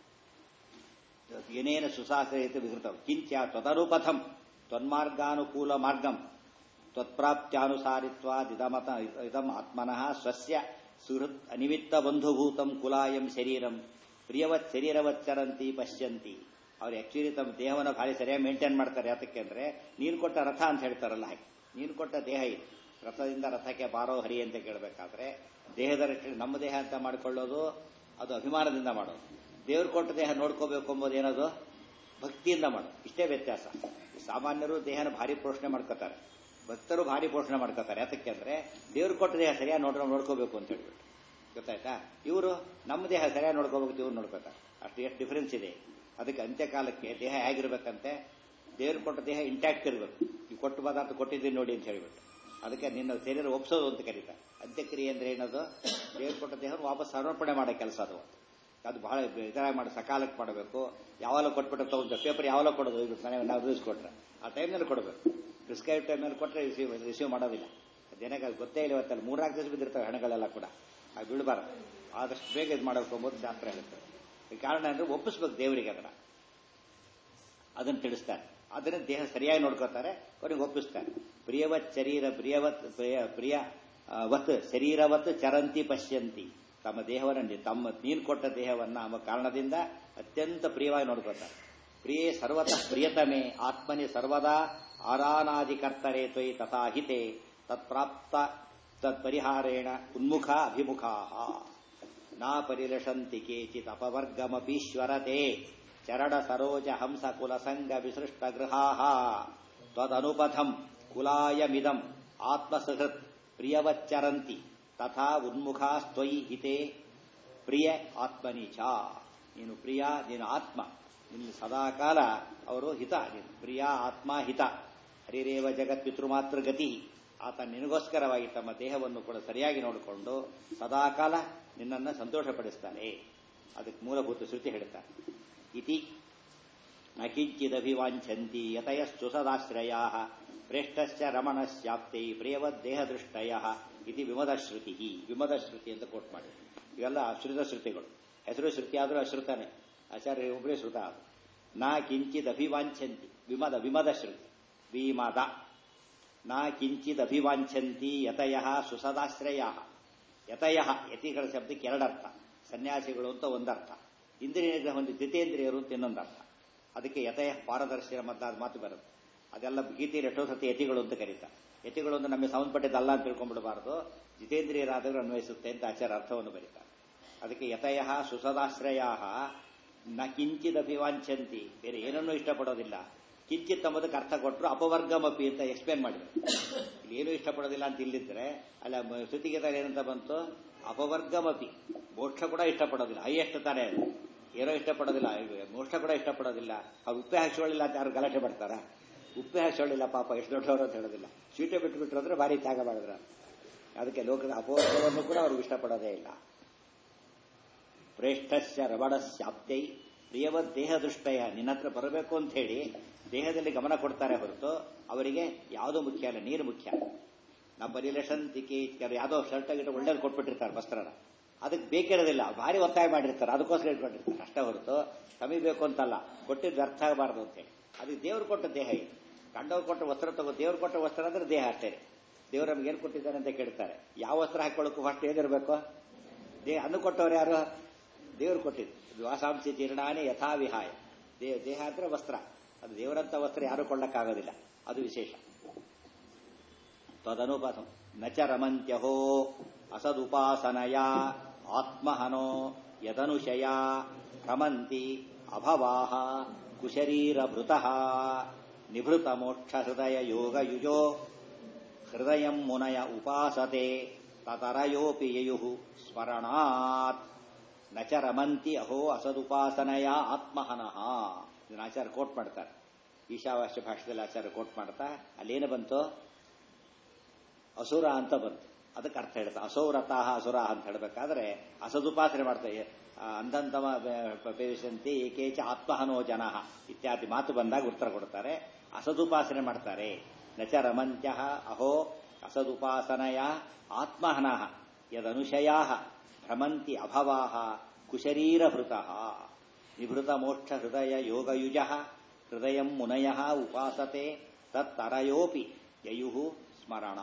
ಏನೇನ ಸುಸಾಶ್ರಯತೆ ವಿಕೃತ ಕಿಂಚ ತ್ವದನುಪಥಂ ತ್ವನ್ಮಾರ್ಗಾನುಕೂಲ ಮಾರ್ಗಂ ತ್ವತ್ಪ್ರಾಪ್ತ್ಯಾನುಸಾರಿತ್ವಾದಿದಮತ ಇದಂ ಆತ್ಮನಃ ಸ್ವಸ್ಯ ಸುಹೃತ್ ಅನಿಮಿತ್ತ ಬಂಧುಭೂತಂ ಕುಲಾಯಂ ಶರೀರಂ ಪ್ರಿಯವತ್ ಶರೀರವಚ್ಚರಂತಿ ಪಶ್ಯಂತಿ ಅವ್ರು ಆಕ್ಚುಲಿ ತಮ್ಮ ದೇಹವನ್ನು ಭಾರಿ ಸರಿಯಾಗಿ ಮೇಂಟೈನ್ ಮಾಡ್ತಾರೆ ಯಾತಕ್ಕೆ ಅಂದ್ರೆ ನೀನು ಕೊಟ್ಟ ರಥ ಅಂತ ಹೇಳ್ತಾರಲ್ಲ ಹಾಗೆ ನೀನು ಕೊಟ್ಟ ದೇಹ ಇದು ರಥದಿಂದ ರಥಕ್ಕೆ ಬಾರೋ ಹರಿ ಅಂತ ಕೇಳಬೇಕಾದ್ರೆ ದೇಹದ ರಕ್ಷಣೆ ನಮ್ಮ ದೇಹ ಅಂತ ಮಾಡಿಕೊಳ್ಳೋದು ಅದು ಅಭಿಮಾನದಿಂದ ಮಾಡೋದು ದೇವ್ರು ಕೊಟ್ಟ ದೇಹ ನೋಡ್ಕೋಬೇಕು ಎಂಬುದು ಏನದು ಭಕ್ತಿಯಿಂದ ಮಾಡೋದು ಇಷ್ಟೇ ವ್ಯತ್ಯಾಸ ಸಾಮಾನ್ಯರು ದೇಹನ ಭಾರಿ ಪೋಷಣೆ ಮಾಡ್ಕೋತಾರೆ ಭಕ್ತರು ಭಾರಿ ಪೋಷಣೆ ಮಾಡ್ಕೋತಾರೆ ಯಾತಕ್ಕೆ ಅಂದ್ರೆ ದೇವ್ರು ಕೊಟ್ಟ ದೇಹ ಸರಿಯಾಗಿ ನೋಡ್ಕೊಂಡು ನೋಡ್ಕೋಬೇಕು ಅಂತ ಹೇಳ್ಬಿಟ್ಟು ಗೊತ್ತಾಯ್ತಾ ಇವರು ನಮ್ಮ ದೇಹ ಸರಿಯಾಗಿ ನೋಡ್ಕೋಬೇಕು ಇವ್ರು ನೋಡ್ಕೋತಾರೆ ಅಷ್ಟು ಎಷ್ಟು ಡಿಫರೆನ್ಸ್ ಇದೆ ಅದಕ್ಕೆ ಅಂತ್ಯಕಾಲಕ್ಕೆ ದೇಹ ಹೇಗಿರ್ಬೇಕಂತೆ ದೇವ್ರು ಕೊಟ್ಟ ದೇಹ ಇಂಟ್ಯಾಕ್ಟ್ ಇರಬೇಕು ಈ ಕೊಟ್ಟು ಪದಾರ್ಥ ಕೊಟ್ಟಿದ್ದೀನಿ ನೋಡಿ ಅಂತ ಹೇಳ್ಬಿಟ್ಟು ಅದಕ್ಕೆ ನಿನ್ನ ಶರೀರ ಒಪ್ಸೋದು ಅಂತ ಕರೀತಾರೆ ಅಂತ್ಯಕ್ರಿಯೆ ಅಂದ್ರೆ ಏನದು ದೇವ್ರು ಕೊಟ್ಟ ದೇಹ ವಾಪಸ್ ಸಮರ್ಪಣೆ ಮಾಡೋ ಕೆಲಸ ಅದು ಅದು ಬಹಳ ಇದರಾಗಿ ಮಾಡಿ ಸಕಾಲಕ್ಕೆ ಮಾಡಬೇಕು ಯಾವಾಗ ಕೊಟ್ಬಿಟ್ಟು ತಗೊಂಡು ಪೇಪರ್ ಯಾವಾಗ ಕೊಡೋದು ಇದು ಮನೆ ನಾವು ರಿಲೀಸ್ ಕೊಟ್ರೆ ಆ ಟೈಮ್ನಲ್ಲಿ ಕೊಡಬೇಕು ಪ್ರಿಸ್ಕ್ರೈಬ್ ಟೈಮ್ನಲ್ಲಿ ಕೊಟ್ಟರೆ ರಿಸೀವ್ ರಿಸೀವ್ ಮಾಡೋದಿಲ್ಲ ಅದೇನಾಗ ಗೊತ್ತೇ ಇಲ್ಲ ಇವತ್ತಲ್ಲಿ ಮೂರ್ನಾಲ್ಕು ದಿವಸ ಬಿದ್ದಿರ್ತವೆ ಹಣಗಳೆಲ್ಲ ಕೂಡ ಅದು ಬೀಳಬಾರ್ದು ಆದಷ್ಟು ಬೇಗ ಇದು ಮಾಡಬೇಕು ಎಂಬುದು ಶಾಸ್ತ್ರ ಹೇಳುತ್ತೆ ಈ ಕಾರಣ ಅಂದ್ರೆ ಒಪ್ಪಿಸ್ಬೇಕು ದೇವರಿಗೆ ಅದನ್ನ ಅದನ್ನು ತಿಳಿಸ್ತಾರೆ ಅದನ್ನ ದೇಹ ಸರಿಯಾಗಿ ನೋಡ್ಕೋತಾರೆ ಅವ್ರಿಗೆ ಒಪ್ಪಿಸ್ತಾರೆ ಪ್ರಿಯವತ್ ಶರೀರ ಪ್ರಿಯವತ್ ಪ್ರಿಯ ಪ್ರಿಯ ಆ, ವತ್ ಶರೀರವತ್ ಚರಂತಿ ಪಶ್ಯಂತಿ ತಮ್ಮ ದೇಹವನ್ನು ನಿ- ತಮ್ಮ ನೀನು ಕೊಟ್ಟ ದೇಹವನ್ನ ಎಂಬ ಕಾರಣದಿಂದ ಅತ್ಯಂತ ಪ್ರಿಯವಾಗಿ ನೋಡ್ಕೋತಾರೆ ಪ್ರಿಯೇ ಸರ್ವತಃ ಪ್ರಿಯತಮೆ ಆತ್ಮನಿ ಸರ್ವದಾ ಆರಾನಾದಿಕರ್ತರೆ ತ್ವಯಿ ತಥಾ ಹಿತೆ ತತ್ಪ್ರಾಪ್ತ ತತ್ಪರಿಹಾರೇಣ ಉನ್ಮುಖ ಅಭಿಮುಖಾ ನಾ ಪರಿಲಷಂತಿ ಕೇಚಿತ್ ಅಪವರ್ಗಮಪೀಶ್ವರತೆ ಚರಣ ಸರೋಜ ಹಂಸ ಕುಲ ಸಂಗ ವಿಸೃಷ್ಟ ಗೃಹಾ ತ್ವದನುಪಥಂ ಕುಲಾಯಮಿದಂ ಆತ್ಮಸಹೃತ್ ಪ್ರಿಯವಚ್ಚರಂತಿ ತಥಾ ಉನ್ಮುಖಾಸ್ತ್ವಯಿ ಹಿತೆ ಪ್ರಿಯ ಆತ್ಮನಿಚ ನೀನು ಪ್ರಿಯ ನೀನು ಆತ್ಮ ನಿನ್ನ ಸದಾಕಾಲ ಅವರು ಹಿತ ನೀನು ಪ್ರಿಯ ಆತ್ಮ ಹಿತ ಹರಿರೇವ ಜಗತ್ ಪಿತೃಮಾತೃ ಗತಿ ಆತ ನಿನಗೋಸ್ಕರವಾಗಿ ತಮ್ಮ ದೇಹವನ್ನು ಕೂಡ ಸರಿಯಾಗಿ ನೋಡಿಕೊಂಡು ಸದಾಕಾಲ ನಿನ್ನನ್ನು ಸಂತೋಷಪಡಿಸ್ತಾನೆ ಅದಕ್ಕೆ ಮೂಲಭೂತ ಶ್ರುತಿ ಹೇಳ್ತಾರೆ ಇತಿ ನ ಕಿಂಚಿದಭಿವಾಂಛಂತಿ ಯತಯಸ್ಸು ಸದಾಶ್ರಯಾ ಪ್ರೇಷ್ಠಶ್ಚ ರಮಣಶ್ಚಾಪ್ತೈ ಪ್ರಿಯವದ್ದೇಹದೃಷ್ಟಯ ಇತಿ ವಿಮದಶ್ರುತಿ ವಿಮದಶ್ರುತಿ ಅಂತ ಕೋಟ್ ಮಾಡಿ ಇವೆಲ್ಲ ಅಶ್ರಿತ ಶ್ರುತಿಗಳು ಹೆಸರು ಶ್ರುತಿ ಆದರೂ ಅಶ್ರುತಾನೆ ಆಚಾರ್ಯ ಒಬ್ಬರೇ ಶ್ರುತ ಅದು ನಾ ಕಿಂಚಿದ್ ಅಭಿವಾಂಛಂತಿ ವಿಮದ ವಿಮದ ಶ್ರುತಿ ವಿಮದ ನಾ ಕಿಂಚಿದ್ ಅಭಿವಾಂಛಂತಿ ಯತಯ ಸುಸದಾಶ್ರಯ ಯತಯ ಯತಿಗಳ ಶಬ್ದಕ್ಕೆ ಎರಡರ್ಥ ಸನ್ಯಾಸಿಗಳು ಅಂತ ಒಂದರ್ಥ ಇಂದ್ರಿಯ ಒಂದು ಜಿತೇಂದ್ರಿಯರು ಅಂತ ಇನ್ನೊಂದರ್ಥ ಅದಕ್ಕೆ ಯತಯ ಪಾರದರ್ಶಿಯ ಮದ್ದಾದ ಮಾತು ಬರುತ್ತೆ ಅದೆಲ್ಲ ಗೀತೆಯಲ್ಲಿ ಎಷ್ಟೋ ಸತಿ ಯತಿಗಳು ಅಂತ ಕರೀತಾರೆ ಯತಿಗಳು ಒಂದು ನಮಗೆ ಸಂಬಂಧಪಟ್ಟಿದ್ದಲ್ಲ ಅಂತ ತಿಳ್ಕೊಂಡ್ಬಿಡಬಾರದು ಜಿತೇಂದ್ರಿಯರಾದರೂ ಅನ್ವಯಿಸುತ್ತೆ ಅಂತ ಆಚಾರ ಅರ್ಥವನ್ನು ಬರೀತಾರೆ ಅದಕ್ಕೆ ಯತಯ ಸುಸದಾಶ್ರಯ ನ ಕಿಂಚಿದ್ ಅಭಿವಾಂಛಂತಿ ಬೇರೆ ಏನನ್ನೂ ಇಷ್ಟಪಡೋದಿಲ್ಲ ಕಿಂಚಿತ್ ಎಂಬುದಕ್ಕೆ ಅರ್ಥ ಕೊಟ್ಟರು ಅಪವರ್ಗಮಪಿ ಅಂತ ಎಕ್ಸ್ಪ್ಲೇನ್ ಮಾಡಿದ್ರು ಇಲ್ಲಿ ಏನೂ ಇಷ್ಟಪಡೋದಿಲ್ಲ ಅಂತ ಇಲ್ಲಿದ್ರೆ ಅಲ್ಲ ಶ್ರುತಿಗೆದಲ್ಲಿ ಏನಂತ ಬಂತು ಅಪವರ್ಗಮಪಿ ಮೋಕ್ಷ ಕೂಡ ಇಷ್ಟಪಡೋದಿಲ್ಲ ಹೈಯೆಸ್ಟ್ ತಾನೇ ಅದು ಏನೋ ಇಷ್ಟಪಡೋದಿಲ್ಲ ಮೋಕ್ಷ ಕೂಡ ಇಷ್ಟಪಡೋದಿಲ್ಲ ಆ ಉಪ್ಪೆ ಹಾಕ್ಸೋಳಿಲ್ಲ ಅಂತ ಯಾರು ಗಲಾಟೆ ಮಾಡ್ತಾರ ಉಪ್ಪೆ ಹಾಕ್ಸೋಳಿಲ್ಲ ಪಾಪ ಎಷ್ಟು ದೊಡ್ಡವರು ಅಂತ ಹೇಳೋದಿಲ್ಲ ಸ್ವೀಟೆ ಬಿಟ್ಬಿಟ್ರು ಅಂದ್ರೆ ಭಾರಿ ತ್ಯಾಗ ಮಾಡಿದ್ರ ಅದಕ್ಕೆ ಲೋಕದ ಅಪವರ್ಗವನ್ನು ಕೂಡ ಅವ್ರಿಗೆ ಇಷ್ಟಪಡೋದೇ ಇಲ್ಲ ಪ್ರೇಷ್ಠಸ್ಯ ರಮಣಸ್ಯಾಪ್ತೈ ಪ್ರಿಯವ ದೇಹ ದೃಷ್ಟಯ ನಿನ್ನ ಹತ್ರ ಬರಬೇಕು ಅಂತ ಹೇಳಿ ದೇಹದಲ್ಲಿ ಗಮನ ಕೊಡ್ತಾರೆ ಹೊರತು ಅವರಿಗೆ ಯಾವುದೂ ಮುಖ್ಯ ಅಲ್ಲ ನೀರು ಮುಖ್ಯ ನಮ್ಮ ರಿಲೇಷನ್ ತಿಕ್ಕಿ ಯಾವುದೋ ಶರ್ಟ್ ಗಿಟ್ಟು ಒಳ್ಳೇದು ಕೊಟ್ಬಿಟ್ಟಿರ್ತಾರೆ ವಸ್ತ್ರನ ಅದಕ್ಕೆ ಬೇಕಿರೋದಿಲ್ಲ ಭಾರಿ ಒತ್ತಾಯ ಮಾಡಿರ್ತಾರೆ ಅದಕ್ಕೋಸ್ಕರ ಇಟ್ಕೊಂಡಿರ್ತಾರೆ ಅಷ್ಟೇ ಹೊರತು ಕಮ್ಮಿ ಬೇಕು ಅಂತಲ್ಲ ಕೊಟ್ಟಿದ್ದು ವ್ಯರ್ಥ ಆಗಬಾರ್ದು ಅಂತೇಳಿ ಅದಕ್ಕೆ ದೇವ್ರು ಕೊಟ್ಟ ದೇಹ ಇದು ಕಂಡವ್ರು ಕೊಟ್ಟ ವಸ್ತ್ರ ತಗೋ ದೇವ್ರು ಕೊಟ್ಟ ವಸ್ತ್ರ ಅಂದ್ರೆ ದೇಹ ಅಷ್ಟೇ ದೇವ್ರು ನಮ್ಗೆ ಏನು ಕೊಟ್ಟಿದ್ದಾನೆ ಅಂತ ಕೇಳ್ತಾರೆ ಯಾವ ವಸ್ತ್ರ ಹಾಕೊಳ್ಳೋಕ್ಕೂ ಫಸ್ಟ್ ಏನಿರಬೇಕು ದೇಹ ಅನ್ನು ಕೊಟ್ಟವ್ರು ಯಾರು ದೇವರು ಕೊಟ್ಟಿದ್ದು ವಾಸಾಂಸಿ ಜೀರ್ಣಾನೇ ಯಥಾವಿಹಾಯ ದೇಹ ದೇಹ ಅಂದ್ರೆ ವಸ್ತ್ರ ಅದು ದೇವರಂತ ವಸ್ತ್ರ ಯಾರು ಕೊಳ್ಳಕ್ಕಾಗೋದಿಲ್ಲ ಅದು ವಿಶೇಷ ತದನುಪಥಂ ನಚ ರಮಂತ್ಯಹೋ ಅಸದುಪಾಸನಯ ಆತ್ಮಹನೋ ಯದನುಶಯ ಭ್ರಮಂತಿ ಅಭವಾಹ ಕುಶರೀರಭೃತಃ ನಿಭೃತ ಮೋಕ್ಷ ಹೃದಯ ಯೋಗಯುಜೋ ಹೃದಯ ಮುನಯ ಉಪಾಸತೆ ತತರಯೋಪಿ ಯಯು ಸ್ಮರಣಾತ್ ನಚ ರಮಂತಿ ಅಹೋ ಅಸದುಪಾಸನಯ ಆತ್ಮಹನಃ ಇದನ್ನ ಆಚಾರ್ಯ ಕೋಟ್ ಮಾಡ್ತಾರೆ ಈಶಾವಾಸ್ಯ ಭಾಷೆದಲ್ಲಿ ಆಚಾರ್ಯ ಕೋಟ್ ಮಾಡ್ತಾ ಅಲ್ಲೇನು ಬಂತು ಅಸುರ ಅಂತ ಬಂತು ಅದಕ್ಕೆ ಅರ್ಥ ಹೇಳ್ತಾರೆ ಅಸೌರತಾಹ ಅಸುರ ಅಂತ ಹೇಳಬೇಕಾದ್ರೆ ಅಸದುಪಾಸನೆ ಮಾಡ್ತಾರೆ ಅಂಧಂತಮ ಪೇವಿಸಂತಿ ಏಕೇಚ ಆತ್ಮಹನೋ ಜನ ಇತ್ಯಾದಿ ಮಾತು ಬಂದಾಗ ಉತ್ತರ ಕೊಡ್ತಾರೆ ಅಸದುಪಾಸನೆ ಮಾಡ್ತಾರೆ ನಚ ರಮಂತ್ಯ ಅಹೋ ಅಸದುಪಾಸನಯ ಆತ್ಮಹನಃ ಯದನುಶಯಾ ಭ್ರಮಂತಿ ಅಭವಾಹ ಕುಶರೀರಭೃತ ನಿಭೃತ ಮೋಕ್ಷ ಹೃದಯ ಯೋಗಯುಜ ಹೃದಯ ಮುನಯ ಉಪಾಸತೆ ತತ್ತರಯೋಪಿ ಯಯು ಸ್ಮರಣ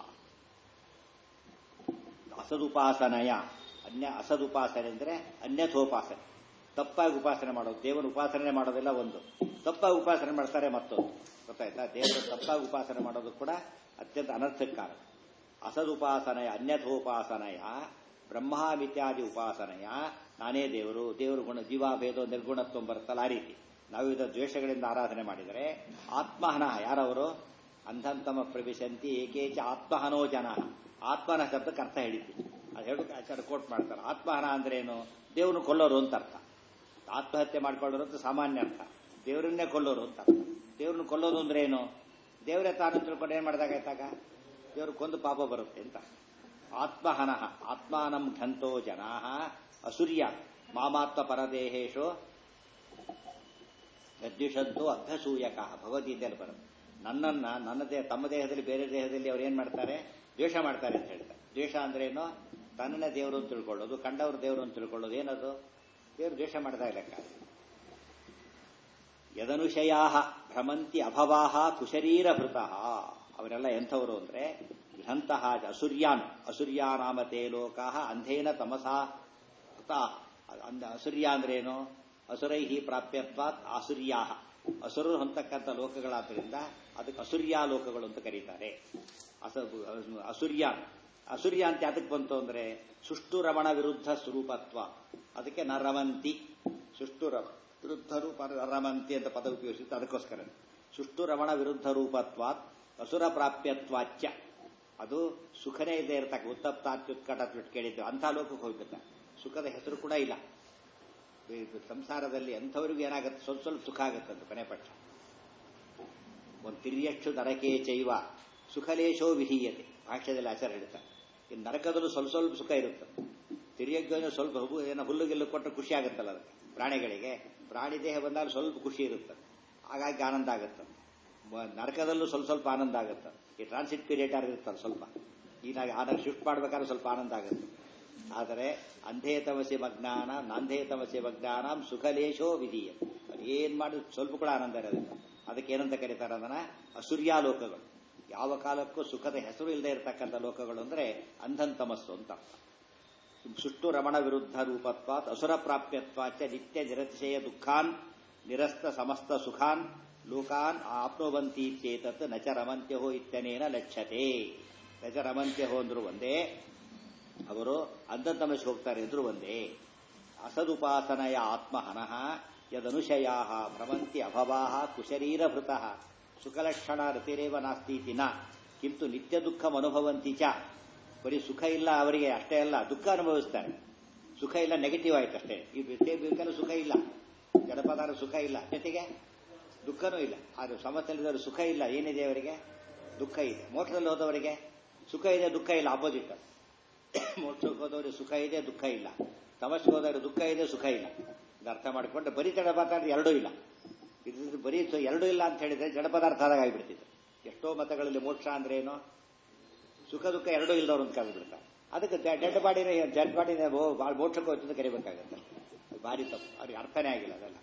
ಅಸದುಪಾಸನಯ ಅನ್ಯ ಅಸದುಪಾಸನೆ ಅಂದರೆ ಅನ್ಯಥೋಪಾಸನೆ ತಪ್ಪಾಗಿ ಉಪಾಸನೆ ಮಾಡೋದು ದೇವರ ಉಪಾಸನೆ ಮಾಡೋದಿಲ್ಲ ಒಂದು ತಪ್ಪಾಗಿ ಉಪಾಸನೆ ಮಾಡ್ತಾರೆ ಮತ್ತೊಂದು ಗೊತ್ತಾಯ್ತಾ ದೇವರ ತಪ್ಪಾಗಿ ಉಪಾಸನೆ ಮಾಡೋದು ಕೂಡ ಅತ್ಯಂತ ಅನರ್ಥಕಾರ ಅಸದುಪಾಸನೆಯ ಅನ್ಯಥೋಪಾಸನೆಯ ಬ್ರಹ್ಮಾಮಿತ್ಯಾದಿ ಉಪಾಸನೆಯ ನಾನೇ ದೇವರು ದೇವರು ಗುಣ ಜೀವಾಭೇದ ನಿರ್ಗುಣತ್ವ ಬರುತ್ತಲ್ಲ ಆ ರೀತಿ ನಾವು ಇದರ ದ್ವೇಷಗಳಿಂದ ಆರಾಧನೆ ಮಾಡಿದರೆ ಆತ್ಮಹನ ಯಾರವರು ಅಂಧಂತಮ ಪ್ರವೇಶಂತಿ ಏಕೇಚ ಆತ್ಮಹನೋ ಜನ ಆತ್ಮನ ಶಬ್ದಕ್ಕೆ ಅರ್ಥ ಹೇಳಿದ್ವಿ ಅದು ಹೇಳೋಕೆ ಆಚಾರ ಕೋಟ್ ಮಾಡ್ತಾರೆ ಆತ್ಮಹನ ಅಂದ್ರೆ ಏನು ದೇವ್ರನ್ನ ಕೊಲ್ಲೋರು ಅಂತ ಅರ್ಥ ಆತ್ಮಹತ್ಯೆ ಮಾಡ್ಕೊಳ್ಳೋರು ಅಂತ ಸಾಮಾನ್ಯ ಅರ್ಥ ದೇವರನ್ನೇ ಕೊಲ್ಲೋರು ಅಂತ ಅರ್ಥ ದೇವ್ರನ್ನ ಕೊಲ್ಲೋದು ಅಂದ್ರೆ ಏನು ದೇವರೇ ತಾನು ತಿಳ್ಕೊಂಡು ಏನ್ ಮಾಡಿದಾಗಾಯ್ತಾಗ ದೇವ್ರು ಕೊಂದು ಪಾಪ ಬರುತ್ತೆ ಅಂತ ಆತ್ಮಹನ ಆತ್ಮಾನಂ ಘಂತೋ ಜನಾ ಅಸೂರ್ಯ ಮಾಮಾತ್ಮ ಪರದೇಹೇಶು ಗದ್ಯುಷಂತೋ ಅಭ್ಯಸೂಯಕ ಭಗವದ್ಗೀತೆಯಲ್ಲಿ ಬರುತ್ತೆ ನನ್ನನ್ನ ನನ್ನ ದೇಹ ತಮ್ಮ ದೇಹದಲ್ಲಿ ಬೇರೆ ದೇಹದಲ್ಲಿ ಅವ್ರು ಏನ್ ಮಾಡ್ತಾರೆ ದ್ವೇಷ ಮಾಡ್ತಾರೆ ಅಂತ ಹೇಳ್ತಾರೆ ದ್ವೇಷ ಅಂದ್ರೇನು ತನ್ನನ್ನೇ ದೇವರು ಅಂತ ತಿಳ್ಕೊಳ್ಳೋದು ಕಂಡವ್ರ ದೇವರು ಅಂತ ತಿಳ್ಕೊಳ್ಳೋದು ಏನದು ದೇವರು ದ್ವೇಷ ಮಾಡ್ತಾ ಲೆಕ್ಕ ಯದನುಶಯಾ ಭ್ರಮಂತಿ ಅಭವಾಹ ಕುಶರೀರಭೃತ ಅವರೆಲ್ಲ ಎಂಥವರು ಅಂದ್ರೆ ಅಂತಹ ಅಸುರ್ಯಾನ್ ಅಸುರ್ಯಾನಾಮತೆ ಲೋಕಾ ಅಂಧೇನ ತಮಸಾ ಅಂದ ಅಸುರ್ಯ ಅಂದ್ರೇನು ಅಸುರೈಹಿ ಪ್ರಾಪ್ಯತ್ವಾತ್ ಆಸುರ್ಯಾ ಅಸುರರು ಹೊಂದಕ್ಕಂಥ ಲೋಕಗಳಾದ್ರಿಂದ ಅದಕ್ಕೆ ಅಸುರ್ಯ ಲೋಕಗಳು ಅಂತ ಕರೀತಾರೆ ಅಸ ಅಸುರ್ಯಾನ್ ಅಸುರ್ಯ ಅಂತ ಯಾತಕ್ಕೆ ಬಂತು ಅಂದ್ರೆ ಸುಷ್ಟು ರಮಣ ವಿರುದ್ಧ ಸ್ವರೂಪತ್ವ ಅದಕ್ಕೆ ನ ರವಂತಿ ಸುಷ್ಟು ವಿರುದ್ಧ ರೂಪ ರಮಂತಿ ಅಂತ ಪದ ಉಪಯೋಗಿಸಿತ್ತು ಅದಕ್ಕೋಸ್ಕರ ಸುಷ್ಟು ರಮಣ ವಿರುದ್ಧ ರೂಪತ್ವಾತ್ ಅಸುರ ಪ್ರಾಪ್ಯತ್ವಾಚ್ಯ ಅದು ಸುಖನೇ ಇಲ್ಲದೆ ಇರತಕ್ಕ ಉತ್ತಪ್ತಾತ್ಯುತ್ಕಟ ಬಿಟ್ಟು ಕೇಳಿದ್ದು ಅಂಥ ಲೋಕಕ್ಕೆ ಹೋಗ್ಬಿಡ್ತ ಸುಖದ ಹೆಸರು ಕೂಡ ಇಲ್ಲ ಇದು ಸಂಸಾರದಲ್ಲಿ ಅಂಥವ್ರಿಗೂ ಏನಾಗುತ್ತೆ ಸ್ವಲ್ಪ ಸ್ವಲ್ಪ ಸುಖ ಆಗುತ್ತಂತ ಕೊನೆ ಪಕ್ಷ ಒಂದು ತಿರಿಯಷ್ಟು ನರಕೇ ಚೈವ ಸುಖಲೇಶೋ ವಿಧೀಯತೆ ಭಾಷ್ಯದಲ್ಲಿ ಆಚಾರ ಹೇಳ್ತಾರೆ ಇನ್ನು ನರಕದಲ್ಲೂ ಸ್ವಲ್ಪ ಸ್ವಲ್ಪ ಸುಖ ಇರುತ್ತೆ ತಿರಿಯಜ್ಞ ಸ್ವಲ್ಪ ಹುಬ್ಬು ಏನೋ ಹುಲ್ಲುಗಿಲ್ಲು ಕೊಟ್ಟರೆ ಖುಷಿ ಆಗುತ್ತಲ್ಲ ಅದಕ್ಕೆ ಪ್ರಾಣಿಗಳಿಗೆ ಪ್ರಾಣಿ ದೇಹ ಬಂದಾಗ ಸ್ವಲ್ಪ ಖುಷಿ ಇರುತ್ತೆ ಹಾಗಾಗಿ ಆನಂದ ಆಗುತ್ತೆ ಮ- ನರಕದಲ್ಲೂ ಸ್ವಲ್ಪ ಸ್ವಲ್ಪ ಆನಂದ ಆಗುತ್ತೆ ಈ ಟ್ರಾನ್ಸಿಟ್ ಪೀರಿಯಡ್ ಯಾರು ಇರುತ್ತಲ್ಲ ಸ್ವಲ್ಪ ಈಗ ಆನಂದ ಶಿಫ್ಟ್ ಮಾಡ್ಬೇಕಾದ್ರೆ ಸ್ವಲ್ಪ ಆನಂದ ಆಗುತ್ತೆ ಆದರೆ ಅಂಧೇ ತಮಸೆ ಮಜ್ಞಾನ ನಾಂಧೇ ತಮಸೆ ಮಜ್ಞಾನ ಸುಖಲೇಶೋ ವಿಧೀಯ ಏನ್ ಮಾಡಿ ಸ್ವಲ್ಪ ಕೂಡ ಆನಂದ ಇರೋದಿಲ್ಲ ಅದಕ್ಕೆ ಏನಂತ ಕರೀತಾರೆ ಅದನ್ನ ಅಸುರ್ಯ ಲೋಕಗಳು ಯಾವ ಕಾಲಕ್ಕೂ ಸುಖದ ಹೆಸರು ಇಲ್ಲದೆ ಇರತಕ್ಕಂಥ ಲೋಕಗಳು ಅಂದ್ರೆ ಅಂಧನ್ ತಮಸ್ಸು ಅಂತ ಸುಷ್ಟು ರಮಣ ವಿರುದ್ಧ ರೂಪತ್ವಾತ್ ಅಸುರ ಪ್ರಾಪ್ಯತ್ವಾಚ ನಿತ್ಯ ನಿರತಿಶಯ ದುಃಖಾನ್ ನಿರಸ್ತ ಸಮಸ್ತ ಸುಖಾನ್ ಲೋಕಾನ್ ಆಪ್ನುವಂತಿ ಚೇತತ್ ನಚ ರಮಂತ್ಯಹೋ ಇತ್ಯನೇನ ಲಕ್ಷ್ಯತೆ ನಚ ರಮಂತ್ಯಹೋ ಅಂದ್ರು ಒಂದೇ ಅವರು ಅಂಧತಮಸ್ಗೆ ಹೋಗ್ತಾರೆ ಅಂದ್ರು ಒಂದೇ ಅಸದುಪಾಸನಯ ಆತ್ಮಹನಃ ಯದನುಶಯಾ ಭ್ರಮಂತಿ ಅಭವಾ ಕುಶರೀರಭೃತ ಸುಖಲಕ್ಷಣ ರತಿರೇವ ನಾಸ್ತೀತಿ ನ ಕಿಂತು ನಿತ್ಯ ದುಃಖ ಅನುಭವಂತಿ ಚ ಬರೀ ಸುಖ ಇಲ್ಲ ಅವರಿಗೆ ಅಷ್ಟೇ ಅಲ್ಲ ದುಃಖ ಅನುಭವಿಸ್ತಾರೆ ಸುಖ ಇಲ್ಲ ನೆಗೆಟಿವ್ ಆಯ್ತು ಅಷ್ಟೇ ಈ ಬೇಕಲ್ಲ ಸುಖ ಇಲ್ಲ ಜಡಪದಾರ ಸುಖ ಇಲ್ಲ ಜೊತೆಗೆ ದುಃಖನೂ ಇಲ್ಲ ಆದ್ರೆ ಸಮಸ್ಯೆಲಿದ್ದವರು ಸುಖ ಇಲ್ಲ ಏನಿದೆ ಅವರಿಗೆ ದುಃಖ ಇದೆ ಮೋಕ್ಷದಲ್ಲಿ ಹೋದವರಿಗೆ ಸುಖ ಇದೆ ದುಃಖ ಇಲ್ಲ ಆಪೋಸಿಟ್ ಮೋಕ್ಷಕ್ಕೆ ಹೋದವರಿಗೆ ಸುಖ ಇದೆ ದುಃಖ ಇಲ್ಲ ತಮಸ್ಗೆ ಹೋದವರಿಗೆ ದುಃಖ ಇದೆ ಸುಖ ಇಲ್ಲ ಇದು ಅರ್ಥ ಮಾಡಿಕೊಂಡ್ರೆ ಬರೀ ಜಡ ಪದಾರ್ಥ ಎರಡೂ ಇಲ್ಲ ಇದು ಬರೀ ಸು- ಎರಡೂ ಇಲ್ಲ ಅಂತ ಹೇಳಿದ್ರೆ ಜಡ ಪದಾರ್ಥ ಆದಾಗ ಆಗಿಬಿಡ್ತಿತ್ತು ಎಷ್ಟೋ ಮತಗಳಲ್ಲಿ ಮೋಕ್ಷ ಅಂದ್ರೆ ಏನು ಸುಖ ದುಃಖ ಎರಡೂ ಇಲ್ಲದವ್ರು ಅಂತ ಕರೆದ್ಬಿಡ್ತಾರೆ ಅದಕ್ಕೆ ಡೆಡ್ ಬಾಡಿನೇ ಡೆಡ್ ಬಾಡಿನೇ ಭಾಳ ಮೋಕ್ಷಕ್ಕೆ ಹೋಯ್ತು ಅಂತ ಕರಿಬೇಕಾಗತ್ತೆ ಅದು ಭಾರಿ ತಪ್ಪು ಅವ್ರಿಗೆ ಅರ್ಥನೇ ಆಗಿಲ್ಲ ಅದೆಲ್ಲ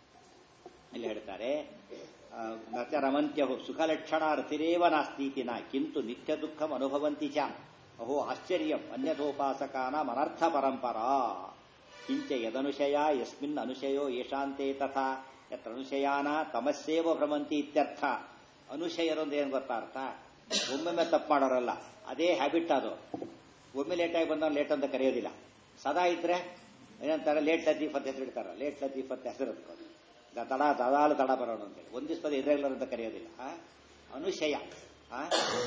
ಇಲ್ಲಿ ಹೇಳ್ತಾರೆ ಆ, ನಚ ರಮಂತ್ಯಹು ಸುಖಲಕ್ಷಣ ರತಿರೇವ ನಾಸ್ತೀತಿ ನ ಕಿಂತು ನಿತ್ಯ ದುಃಖಂ ಅನುಭವಂತಿ ಚ ಅಹೋ ಆಶ್ಚರ್ಯಂ ಅನ್ಯಥೋಪಾಸಕಾನ ಅನರ್ಥ ಪರಂಪರಾ ಕಿಂಚ ಯದನುಶಯ ಯಸ್ಮಿನ್ ಅನುಶಯೋ ಯಶಾಂತೆ ತಥಾ ಯತ್ರ ಅನುಶಯಾನ ತಮಸ್ಸೇವ ಭ್ರಮಂತಿ ಇತ್ಯರ್ಥ ಅನುಶಯರೊಂದು ಏನು ಗೊತ್ತಾ ಅರ್ಥ ಒಮ್ಮೊಮ್ಮೆ ತಪ್ಪು ಮಾಡೋರಲ್ಲ ಅದೇ ಹ್ಯಾಬಿಟ್ ಅದು ಒಮ್ಮೆ ಲೇಟಾಗಿ ಬಂದವನು ಲೇಟ್ ಅಂತ ಕರೆಯೋದಿಲ್ಲ ಸದಾ ಇದ್ರೆ ಏನಂತಾರೆ ಲೇಟ್ ಲತೀಫ್ ಅಂತ ಹೆಸರು ಇಡ್ತಾರ ಲೇಟ್ ಲತೀಫ್ ಅಂತ ಹೆಸರು ಇರ್ತದೆ ದ- ತಡ ತಡಾಲು ತಡ ಬರೋಣ ಅಂತೇಳಿ ಒಂದು ದಿವಸ ಇರ್ರೆಗ್ಯುಲರ್ ಅಂತ ಕರೆಯೋದಿಲ್ಲ ಆ? ಅನುಶಯ ಆ?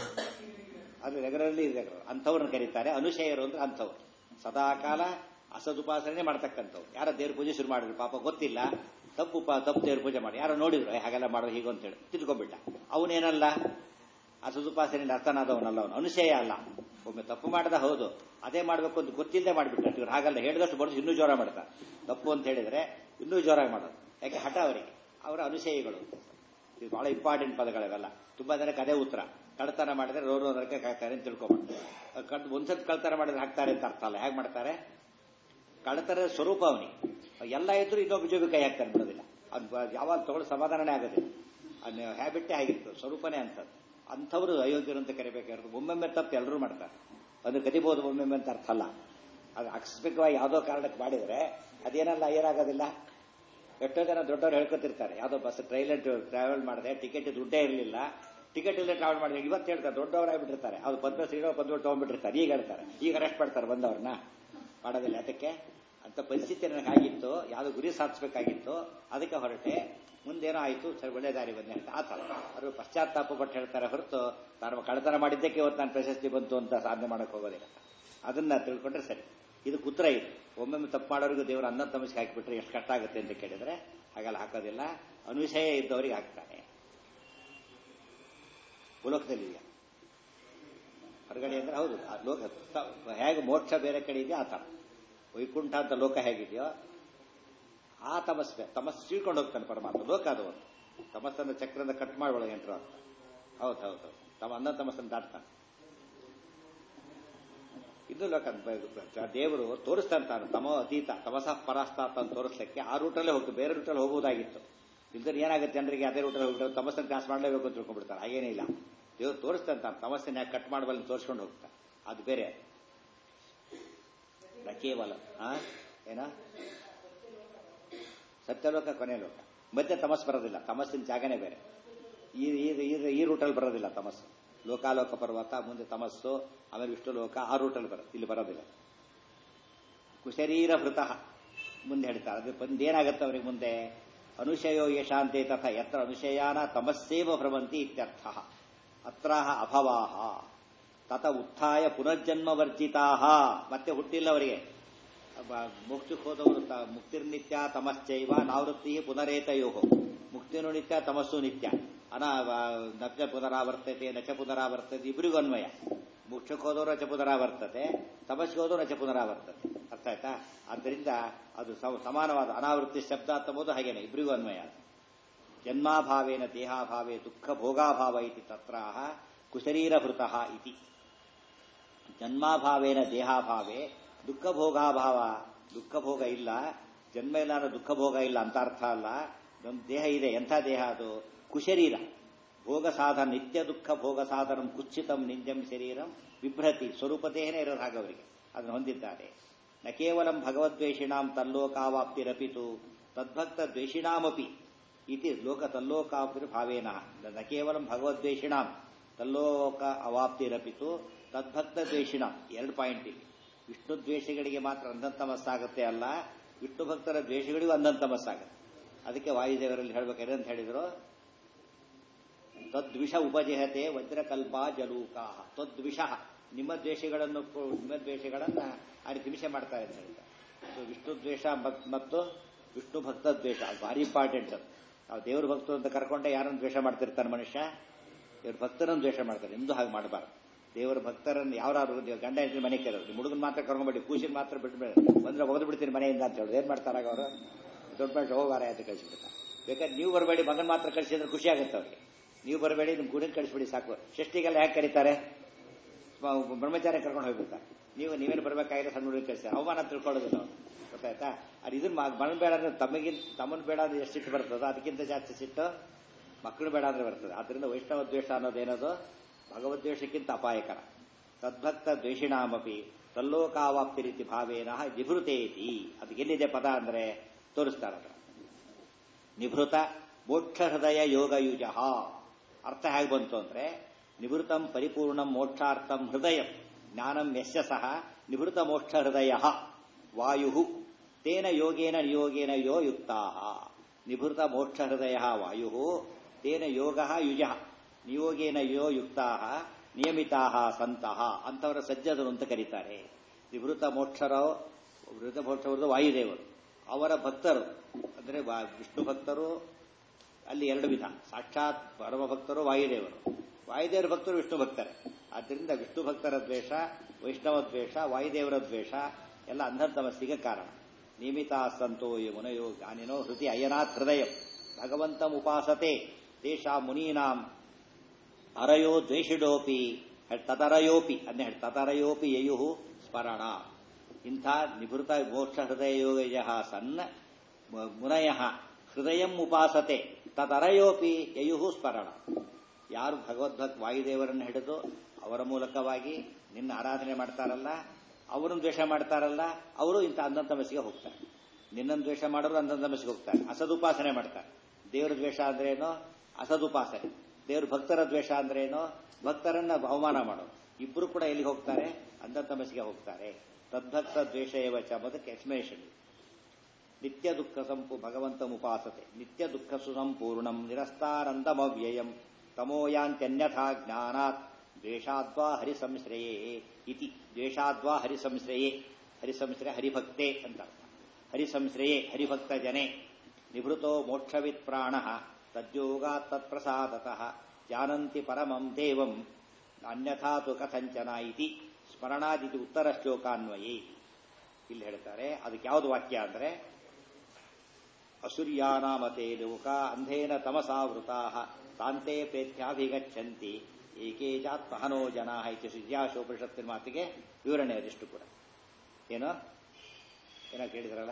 ಅದು ರೆಗ್ಯುಲರ್ಲಿ ಇರ್ರೆಗ್ಯುಲರ್ ಅಂಥವ್ರನ್ನ ಕರೀತಾರೆ ಅನುಶಯರು ಅಂದ್ರೆ ಅಂಥವ್ರು ಸದಾಕಾಲ ಅಸದುಪಾಸನೆ ಮಾಡ್ತಕ್ಕಂಥವ್ರು ಯಾರ ದೇವ್ರ ಪೂಜೆ ಶುರು ಮಾಡಿದ್ರು ಪಾಪ ಗೊತ್ತಿಲ್ಲ ತಪ್ಪು ಪ ತಪ್ಪು ದೇವ್ರ ಪೂಜೆ ಮಾಡಿ ಯಾರೋ ನೋಡಿದ್ರು "ಏ, ಹಾಗೆಲ್ಲ ಮಾಡೋ ಹೀಗೆ ಅಂತೇಳಿ ತಿಳ್ಕೊಂಡ್ಬಿಟ್ಟ ಅವನೇನಲ್ಲ ಅಸದುಪಾಸನೆ ಅರ್ಥನಾದವನಲ್ಲ ಅವನು ಅನುಶಯ ಅಲ್ಲ ಒಮ್ಮೆ ತಪ್ಪು ಮಾಡದ ಹೌದು ಅದೇ ಮಾಡಬೇಕು ಅಂತ ಗೊತ್ತಿಲ್ಲದೆ ಮಾಡಿಬಿಟ್ಟ ಇವ್ರು ಹಾಗಲ್ಲ ಹೇಳಿದಷ್ಟು ಬಡಿಸಿ ಇನ್ನೂ ಜೋರ ಮಾಡ್ತಾರೆ ತಪ್ಪು ಅಂತ ಹೇಳಿದ್ರೆ ಇನ್ನೂ ಜೋರಾಗಿ ಮಾಡೋದು ಯಾಕೆ ಹಠ ಅವರಿಗೆ ಅವರ ಅನುಶಯಿಗಳು ಇದು ಬಹಳ ಇಂಪಾರ್ಟೆಂಟ್ ಪದಗಳಿವೆಲ್ಲ ತುಂಬಾ ಜನಕ್ಕೆ ಅದೇ ಉತ್ತರ ಕಳ್ತನ ಮಾಡಿದ್ರೆ ರೋ ರೋ ನರಕಕ್ಕೆ ಹಾಕ್ತಾರೆ ಅಂತ ತಿಳ್ಕೊಂಬಾರ್ದು ಕಳ್ ಒಂದ್ಸತಿ ಕಳ್ತನ ಮಾಡಿದ್ರೆ ಹಾಕ್ತಾರೆ ಅಂತ ಅರ್ಥ ಅಲ್ಲ ಹೇಗೆ ಮಾಡ್ತಾರೆ ಕಳ್ತರ ಸ್ವರೂಪ ಅವನಿಗೆ ಎಲ್ಲ ಇದ್ರು ಇನ್ನೊಬ್ಬ ಜೋಬಿ ಕೈ ಹಾಕ್ತಾನೆ ಬಿಡೋದಿಲ್ಲ ಅವ್ನು ಯಾವಾಗ ತಗೊಳ್ಳೋ ಸಮಾಧಾನನೇ ಆಗೋದಿಲ್ಲ ಅವ್ನ ಹ್ಯಾಬಿಟ್ಟೇ ಆಗಿರ್ತದೆ ಸ್ವರೂಪನೇ ಅಂತದ್ದು ಅಂಥವ್ರು ಅಯೋಗ್ಯರು ಅಂತ ಕರಿಬೇಕಾಗಿರೋದು ಒಮ್ಮೊಮ್ಮೆ ತಪ್ಪು ಎಲ್ಲರೂ ಮಾಡ್ತಾರೆ ಅದು ಕದಿಬಹುದು ಒಮ್ಮೊಮ್ಮೆ ಅಂತ ಅರ್ಥ ಅಲ್ಲ ಅದು ಆಕಸ್ಮಿಕವಾಗಿ ಯಾವುದೋ ಕಾರಣಕ್ಕೆ ಮಾಡಿದರೆ ಅದೇನಲ್ಲ ಏನಾಗೋದಿಲ್ಲ ಎಷ್ಟೋ ಜನ ದೊಡ್ಡವರು ಹೇಳ್ಕೊತಿರ್ತಾರೆ ಯಾವುದೋ ಬಸ್ ಟ್ರೈಲರ್ ಟ್ರಾವೆಲ್ ಮಾಡಿದೆ ಟಿಕೆಟ್ ದುಡ್ಡೇ ಇರಲಿಲ್ಲ ಟಿಕೆಟ್ ಇಲ್ಲದೆ ಟ್ರಾವೆಲ್ ಮಾಡಿದ್ರೆ ಇವತ್ತು ಹೇಳ್ತಾರೆ ದೊಡ್ಡವರು ಆಗ್ಬಿಟ್ಟಿರ್ತಾರೆ ಅದು ಪದ್ಮ ಸೀಡೋ ಪದ್ಮ ತಗೊಂಡ್ಬಿಟ್ಟಿರ್ತಾರೆ ಈಗ ಹೇಳ್ತಾರೆ ಈಗ ಅರೆಸ್ಟ್ ಮಾಡ್ತಾರೆ ಬಂದವ್ರನ್ನ ಮಾಡೋದಿಲ್ಲ ಅದಕ್ಕೆ ಅಂತ ಪರಿಸ್ಥಿತಿ ನನಗೆ ಆಗಿತ್ತು ಯಾವುದು ಗುರಿ ಸಾಧಿಸಬೇಕಾಗಿತ್ತು ಅದಕ್ಕೆ ಹೊರಟೆ ಮುಂದೇನೋ ಆಯಿತು ಸರಿ ಒಳ್ಳೆ ದಾರಿ ಬಂದೆ ಅಂತ ಆ ಥರ ಅವರು ಪಶ್ಚಾತ್ತಾಪ ಪಟ್ಟು ಹೇಳ್ತಾರೆ ಹೊರತು ತಾನು ಕಳ್ಳತನ ಮಾಡಿದ್ದಕ್ಕೆ ಇವತ್ತು ನಾನು ಪ್ರಶಸ್ತಿ ಬಂತು ಅಂತ ಸಾಧನೆ ಮಾಡಕ್ಕೆ ಹೋಗೋದಿಲ್ಲ ಅದನ್ನ ತಿಳ್ಕೊಂಡ್ರೆ ಸರಿ ಇದು ಕುತ್ರ ಇದು ಒಮ್ಮೊಮ್ಮೆ ತಪ್ಪು ಮಾಡೋರಿಗೂ ದೇವರು ಅನ್ನ ತಮಸ್ಗೆ ಹಾಕಿಬಿಟ್ರೆ ಎಷ್ಟು ಕಷ್ಟ ಆಗುತ್ತೆ ಅಂತ ಕೇಳಿದ್ರೆ ಹಾಗೆಲ್ಲ ಹಾಕೋದಿಲ್ಲ ಅನುಶಯ ಇದ್ದವರಿಗೆ ಹಾಕ್ತಾನೆ ಭೂಲೋಕದಲ್ಲಿದೆಯಾ ಹೊರಗಡೆ ಅಂದ್ರೆ ಹೌದು ಆ ಲೋಕ ತ- ಹೇಗೆ ಮೋಕ್ಷ ಬೇರೆ ಕಡೆ ಇದೆಯಾ ಆ ಥರ ವೈಕುಂಠ ಅಂತ ಲೋಕ ಹೇಗಿದೆಯೋ ಆ ತಮಸ್ಸೆ ತಮಸ್ಸು ಸೀಳ್ಕೊಂಡು ಹೋಗ್ತಾನೆ ಪರಮಾತ್ಮ ಲೋಕ ಅದು ಒಂದು ತಮಸ್ಸನ್ನು ಚಕ್ರದ ಕಟ್ ಮಾಡಿ ಒಳಗೆ ಎಂಟ್ರು ಅಂತ ಹೌದು ಹೌದು ಹೌದು ತಮ್ಮ ಅನ್ನ ತಮಸ್ಸನ್ನು ದಾಟ್ತಾನೆ ಇದು ಲೋಕ ಅಂತ ದೇವರು ತೋರಿಸ್ತಾನೆ ತಾನು ತಮೋ ಅತೀತ ತಮಸ ಪರಾಸ್ತಾತ ಅಂತ ತೋರಿಸ್ಲಿಕ್ಕೆ ಆ ರೂಟಲ್ಲೇ ಹೋಗ್ತು ಬೇರೆ ರೂಟಲ್ಲಿ ಹೋಗುವುದಾಗಿತ್ತು ಇಲ್ದ್ರೆ ಏನಾಗುತ್ತೆ ಜನರಿಗೆ ಅದೇ ರೂಟಲ್ಲಿ ಹೋಗ್ಬಿಟ್ಟು ತಮಸ್ಸನ್ನು ಕ್ಲಾಸ್ ಮಾಡಲೇಬೇಕು ಅಂತ ತಿಳ್ಕೊಂಡ್ಬಿಡ್ತಾರೆ ಹಾಗೇನೇ ಇಲ್ಲ ದೇವ್ರು ತೋರಿಸ್ತಾನೆ ತಾನು ತಮಸ್ಸನ್ನ ಯಾಕೆ ಕಟ್ ಮಾಡಬಲ್ಲ ತೋರಿಸ್ಕೊಂಡು ಹೋಗ್ತಾನೆ ಅದು ಬೇರೆ ನ ಕೇವಲ ಆ ಏನ ಸತ್ಯಲೋಕ ಕೊನೆ ಲೋಕ ಮಧ್ಯೆ ತಮಸ್ ಬರೋದಿಲ್ಲ ತಮಸ್ಸಿನ ಜಾಗನೇ ಬೇರೆ ಈ ಈ- ಈ- ಈ ರೂಟಲ್ಲಿ ಬರೋದಿಲ್ಲ ತಮಸ್ಸು ಲೋಕಾಲೋಕ ಪರ್ವತ ಮುಂದೆ ತಮಸ್ಸು ಆಮೇಲೆ ವಿಷ್ಣು ಲೋಕ ಆ ರೂಟಲ್ಲಿ ಬರುತ್ತೆ ಇಲ್ಲಿ ಬರೋದಿಲ್ಲ ಕುಶರೀರ ಭೃತಃ ಮುಂದೆ ಹೇಳ್ತಾರೆ ಅದು ಬಂದು ಏನಾಗುತ್ತೆ ಅವರಿಗೆ ಮುಂದೆ ಅನುಶಯೋ ಯಶಾಂತೆ ತಥ ಯತ್ರ ಅನುಶಯಾನ ತಮಸ್ಸೇವ ಭ್ರಮಂತಿ ಇತ್ಯರ್ಥ ಅತ್ರ ಅಭವಾಹ ತತ ಉತ್ಥಾಯ ಪುನರ್ಜನ್ಮ ವರ್ಜಿತಾ ಮತ್ತೆ ಹುಟ್ಟಿಲ್ಲ ಅವರಿಗೆ ಮೋಕ್ಷಕ್ಕೆ ಹೋದವರು ಮುಕ್ತಿರ್ನಿತ್ಯ ತಮಶ್ಚೈವ ನಾವೃತ್ತಿ ಪುನರೇತಯೋ ಮುಕ್ತಿನೂ ನಿತ್ಯ ತಮಸ್ಸು ನಿತ್ಯ ಅನಾ ನಚ ಪುನರಾವರ್ತತೆ ನಚ ಪುನರಾವರ್ತತೆ ಇಬ್ಬರಿಗೂ ಅನ್ವಯ ಮೋಕ್ಷಕ್ಕೆ ಹೋದವರು ನಚ ಪುನರಾವರ್ತತೆ ತಮಸ್ಸಿಗೆ ಹೋದವರು ನಚ ಪುನರಾವರ್ತತೆ ಅರ್ಥ ಆಯ್ತಾ ಆದ್ದರಿಂದ ಅದು ಸಮಾನವಾದ ಅನಾವೃತ್ತಿ ಶಬ್ದ ಅಂತಂಬುದು ಹಾಗೇನೆ ಇಬ್ಬರಿಗೂ ಅನ್ವಯ ಜನ್ಮಾಭಾವೇನ ದೇಹಾಭಾವೇ ದುಃಖ ಭೋಗಾಭಾವ ಇತಿ ತತ್ರಾಹ ಕುಶರೀರಭೃತ ಇತಿ ಜನ್ಮಾಭಾವೇನ ದೇಹಾಭಾವೇ ದುಃಖ ಭೋಗಾಭಾವ ದುಃಖ ಭೋಗ ಇಲ್ಲ ಜನ್ಮ ಇಲ್ಲ ಅನ್ನೋ ದುಃಖ ಭೋಗ ಇಲ್ಲ ಅಂತ ಅರ್ಥ ಅಲ್ಲ ನಮ್ಮ ದೇಹ ಇದೆ ಎಂಥ ದೇಹ ಅದು ಕುಶರೀರ ಭೋಗ ಸಾಧನ ನಿತ್ಯ ದುಃಖ ಭೋಗ ಸಾಧನ ಕುಚ್ಚಿತಂ ನಿಂಜಂ ಶರೀರಂ ವಿಭ್ರತಿ ಸ್ವರೂಪದೇಹನೇ ಇರೋದು ಹಾಗೆ ಅವರಿಗೆ ಅದನ್ನು ಹೊಂದಿದ್ದಾರೆ ನ ಕೇವಲ ಭಗವದ್ವೇಷಿಣಾಂ ತಲ್ಲೋಕಾವಾಪ್ತಿರಪಿತು ತದ್ಭಕ್ತ ದ್ವೇಷಿಣಾಮಪಿ ಇತಿ ಲೋಕ ತಲ್ಲೋಕಾಪ್ತಿ ಭಾವೇನ ನ ಕೇವಲ ಭಗವದ್ವೇಷಿಣಾಂ ತಲ್ಲೋಕ ಅವಾಪ್ತಿರಪಿತು ತದ್ಭಕ್ತ ದ್ವೇಷಿಣಾಂ ಎರಡು ಪಾಯಿಂಟ್ ಇಲ್ಲಿ ವಿಷ್ಣು ದ್ವೇಷಗಳಿಗೆ ಮಾತ್ರ ಅಂಧಂತಮಸ್ಸಾಗುತ್ತೆ ಅಲ್ಲ ವಿಷ್ಣು ಭಕ್ತರ ದ್ವೇಷಗಳಿಗೂ ಅಂಧಂತಮಸ್ಸಾಗುತ್ತೆ ಅದಕ್ಕೆ ವಾಯುದೇವರಲ್ಲಿ ಹೇಳ್ಬೇಕಾದ್ರೆ ಅಂತ ಹೇಳಿದ್ರು ತದ್ವಿಷ ಉಪಜಹತೆ ವಜ್ರಕಲ್ಪ ಜಲೂಕಾ ತದ್ವಿಷ ನಿಮ್ಮ ದ್ವೇಷಗಳನ್ನು ನಿಮ್ಮ ದ್ವೇಷಗಳನ್ನ ಅಲ್ಲಿ ಹಿಂಸೆ ಮಾಡ್ತಾರೆ ಅಂತ ಹೇಳ್ತಾರೆ ಸೊ ವಿಷ್ಣು ದ್ವೇಷ ಮತ್ತು ವಿಷ್ಣು ಭಕ್ತ ದ್ವೇಷ ಅದು ಭಾರಿ ಇಂಪಾರ್ಟೆಂಟ್ ಅದು ನಾವು ದೇವ್ರ ಭಕ್ತರು ಅಂತ ಕರ್ಕೊಂಡೆ ಯಾರನ್ನು ದ್ವೇಷ ಮಾಡ್ತಿರ್ತಾನೆ ಮನುಷ್ಯ ದೇವ್ರ ಭಕ್ತರನ್ನು ದ್ವೇಷ ಮಾಡ್ತಾರೆ ನಿಮ್ದು ಹಾಗೆ ಮಾಡಬಾರ್ದು ದೇವರ ಭಕ್ತರನ್ನು ಯಾವ್ದಾದ್ರು ನೀವು ಗಂಡ ಹೆಂಡತಿ ಮನೆ ಕೇಳೋದು ನಿಮ್ಮ ಹುಡುಗನ ಮಾತ್ರ ಕರ್ಕೊಂಡ್ಬಿಡಿ ಕೂಸಿನ ಮಾತ್ರ ಬಿಟ್ಬೇಡ ಬಂದ್ರೆ ಒಗೆದು ಬಿಡ್ತೀನಿ ಮನೆಯಿಂದ ಅಂತ ಹೇಳೋದು ಏನ್ ಮಾಡ್ತಾರಾಗ ಅವರು ದೊಡ್ಡ ಮನುಷ್ಯ ಹೋಗಾರ ಅಂತ ಕಳಿಸ್ಬಿಡ್ತಾರೆ ಬೇಕಾದ್ರೆ ನೀವು ಬರಬೇಡಿ ಮಗನ ಮಾತ್ರ ಕಳಿಸಿದ್ರೆ ಖುಷಿ ಆಗುತ್ತೆ ಅವ್ರಿಗೆ ನೀವು ಬರಬೇಡಿ ನಿಮ್ಮ ಗುಡಿನ ಕಳಿಸ್ಬಿಡಿ ಸಾಕು ಷಷ್ಟಿಗೆಲ್ಲ ಯಾಕೆ ಕರೀತಾರೆ ಬ್ರಹ್ಮಚಾರ್ಯ ಕರ್ಕೊಂಡು ಹೋಗ್ಬಿಡ್ತಾರೆ ನೀವು ನೀವೇನು ಬರ್ಬೇಕಾಗಿಲ್ಲ ಸಣ್ಣ ಹುಡುಗಿ ಕಳಿಸ್ತಾರೆ ಅವಮಾನ ತಿಳ್ಕೊಳ್ಳೋದು ನಾವು ಗೊತ್ತಾಯ್ತಾ ಅದು ಇದನ್ನ ಮನ ಬೇಡ ಅಂದ್ರೆ ತಮಗಿಂತ ತಮ್ಮನ್ ಬೇಡ ಅಂದ್ರೆ ಎಷ್ಟು ಸಿಟ್ಟು ಬರ್ತದೋ ಅದಕ್ಕಿಂತ ಜಾಸ್ತಿ ಸಿಟ್ಟು ಮಕ್ಕಳು ಬೇಡ ಅಂದ್ರೆ ಬರ್ತದೆ ಅದರಿಂದ ವೈಷ್ಣವ ದ್ವೇಷ ಅನ್ನೋದೇನದು ಭಗವದ್ವೇಷಕ್ಕಿಂತ ಅಪಾಯಕರ ತದ್ಭಕ್ತ ದ್ವೇಷಿಣಾಮಪಿ ತಲ್ಲೋಕಾವಾಪ್ತಿ ರೀತಿ ಭಾವೇನ ನಿಭೃತೇತಿ ಅದಕ್ಕೆ ಎಲ್ಲಿದೆ ಪದ ಅಂದ್ರೆ ತೋರಿಸ್ತಾರೆ ಅದರ ನಿಭೃತ ಮೋಕ್ಷ ಹೃದಯ ಯೋಗಯುಜ ಅರ್ಥ ಹೇಗೆ ಬಂತು ಅಂದ್ರೆ ನಿವೃತ್ತಂ ಪರಿಪೂರ್ಣಂ ಮೋಕ್ಷಾರ್ಥಂ ಹೃದಯ ಜ್ಞಾನಂ ಯಶ ಸಹ ನಿವೃತ್ತ ಮೋಕ್ಷ ಹೃದಯ ವಾಯು ತೇನ ಯೋಗೇನ ನಿಯೋಗೇನ ಯೋ ಯುಕ್ತಾ ನಿಭೃತ ಮೋಕ್ಷ ಹೃದಯ ವಾಯು ತೇನ ಯೋಗ ಯುಜ ನಿಯೋಗೇನ ಯೋ ಯುಕ್ತಾ ನಿಯಮಿತಾ ಸಂತಹ ಅಂತವರ ಸಜ್ಜದರು ಅಂತ ಕರೀತಾರೆ ನಿವೃತ್ತ ಮೋಕ್ಷರೋ ವೃತ ಮೋಕ್ಷವರದು ವಾಯುದೇವರು ಅವರ ಭಕ್ತರು ಅಂದರೆ ವಿಷ್ಣು ಭಕ್ತರು ಅಲ್ಲಿ ಎರಡು ವಿಧ ಸಾಕ್ಷಾತ್ ಪರಮ ಭಕ್ತರು ವಾಯುದೇವರು ವಾಯುದೇವರ ಭಕ್ತರು ವಿಷ್ಣು ಭಕ್ತರೇ ಆದ್ದರಿಂದ ವಿಷ್ಣು ಭಕ್ತರ ದ್ವೇಷ ವೈಷ್ಣವ ದ್ವೇಷ ವಾಯುದೇವರ ದ್ವೇಷ ಎಲ್ಲ ಅಂಧತಮಸ್ಸಿಗೆ ಕಾರಣ ನಿಯಮಿತ ಸಂತೋ ಮುನಯೋ ಜ್ಞಾನಿನೋ ಹೃತಿ ಅಯನಾಥ್ ಹೃದಯ ಭಗವಂತಂ ಉಪಾಸತೆ ದೇಶ ಮುನೀನಾಂ ಅರಯೋ ದ್ವೇಷಿಡೋಪಿ ತದರಯೋಪಿ ಅಂದ್ರೆ ತದರಯೋಪಿ ಯಯು ಸ್ಮರಣ ಇಂಥ ನಿಭೃತ ಮೋಕ್ಷ ಹೃದಯ ಯೋಗಯ ಸನ್ನ ಮುನಯ ಹೃದಯ ಉಪಾಸತೆ ತದರಯೋಪಿ ಯಯು ಸ್ಮರಣ ಯಾರು ಭಗವದ್ಭಕ್ ವಾಯುದೇವರನ್ನು ಹಿಡಿದು ಅವರ ಮೂಲಕವಾಗಿ ನಿನ್ನ ಆರಾಧನೆ ಮಾಡ್ತಾರಲ್ಲ ಅವರನ್ನು ದ್ವೇಷ ಮಾಡ್ತಾರಲ್ಲ ಅವರು ಇಂಥ ಅಂಧಂತಮಸ್ಸಿಗೆ ಹೋಗ್ತಾರೆ ನಿನ್ನನ್ನು ದ್ವೇಷ ಮಾಡೋರು ಅಂಧಂತಮಸ್ಸಿಗೆ ಹೋಗ್ತಾರೆ ಅಸದುಪಾಸನೆ ಮಾಡ್ತಾರೆ ದೇವರ ದ್ವೇಷ ಅಂದ್ರೇನು ಅಸದುಪಾಸನೆ ದೇವ್ರ ಭಕ್ತರ ದ್ವೇಷ ಅಂದ್ರೇನು ಭಕ್ತರನ್ನ ಅವಮಾನ ಮಾಡೋದು ಇಬ್ಬರು ಕೂಡ ಎಲ್ಲಿಗೆ ಹೋಗ್ತಾರೆ ಅಂಧಂತಮಸ್ಸಿಗೆ ಹೋಗ್ತಾರೆ ತದ್ಭಕ್ತ ದ್ವೇಷ ಏವಚ ಅದಕ್ಕೆ ಎಕ್ಸ್ಪ್ಲನೇಷನ್ ನಿತ್ಯ ದುಃಖ ಸಂಪು ಭಗವಂತ ಉಪಾಸತೆ ನಿತ್ಯ ದುಃಖ ಸುಸಂಪೂರ್ಣಂ ನಿರಸ್ತಾನಂದಮವ್ಯಯಂ ತಮೋಯಾಂತ್ಯನ್ಯಥಾ ಜ್ಞಾನಾತ್ ದ್ವೇಷಾದ್ವಾ ಹರಿಸಂಶ್ರಯೇ ಇತಿ ದ್ವೇಷಾದ್ವಾ ಹರಿಸಂಶ್ರಯೇ ಹರಿಸಂಶ್ರಯ ಹರಿಭಕ್ತೆ ಅಂತ ಹರಿಸಂಶ್ರಯೇ ಹರಿಭಕ್ತ ಜನೆ ನಿಭೃತೋ ಮೋಕ್ಷವಿತ್ ಪ್ರಾಣ ತದ್ಯೋಗಾತ್ ತತ್ಪ್ರಸಾದತಃ ಜಾನಂತಿ ಪರಮಂ ದೇವಂ ಅನ್ಯಥಾ ತು ಕಥಂಚನ ಇತಿ ಸ್ಮರಣಾದಿತಿ ಉತ್ತರ ಶ್ಲೋಕಾನ್ವಯೇ ಇಲ್ಲಿ ಹೇಳ್ತಾರೆ ಅದಕ್ಕೆ ಯಾವುದು ವಾಕ್ಯ ಅಂದ್ರೆ ಅಸುರ್ಯಾನಾಮತೆ ಲೋಕ ಅಂಧೇನ ತಮಸಾವೃತಾ ತಾಂತೆ ಪ್ರೇತ್ಯಾಭಿಗಚ್ಚಂತಿ ಏಕೇಜಾತ್ಮಹನೋ ಜನ ಇತಿ ಸುಜ್ಯಾಶೋಪನಿಷತ್ತಿನ ಮಾತಿಗೆ ವಿವರಣೆ ಅದಿಷ್ಟು ಕೂಡ ಏನೋ ಏನೋ ಕೇಳಿದ್ರಲ್ಲ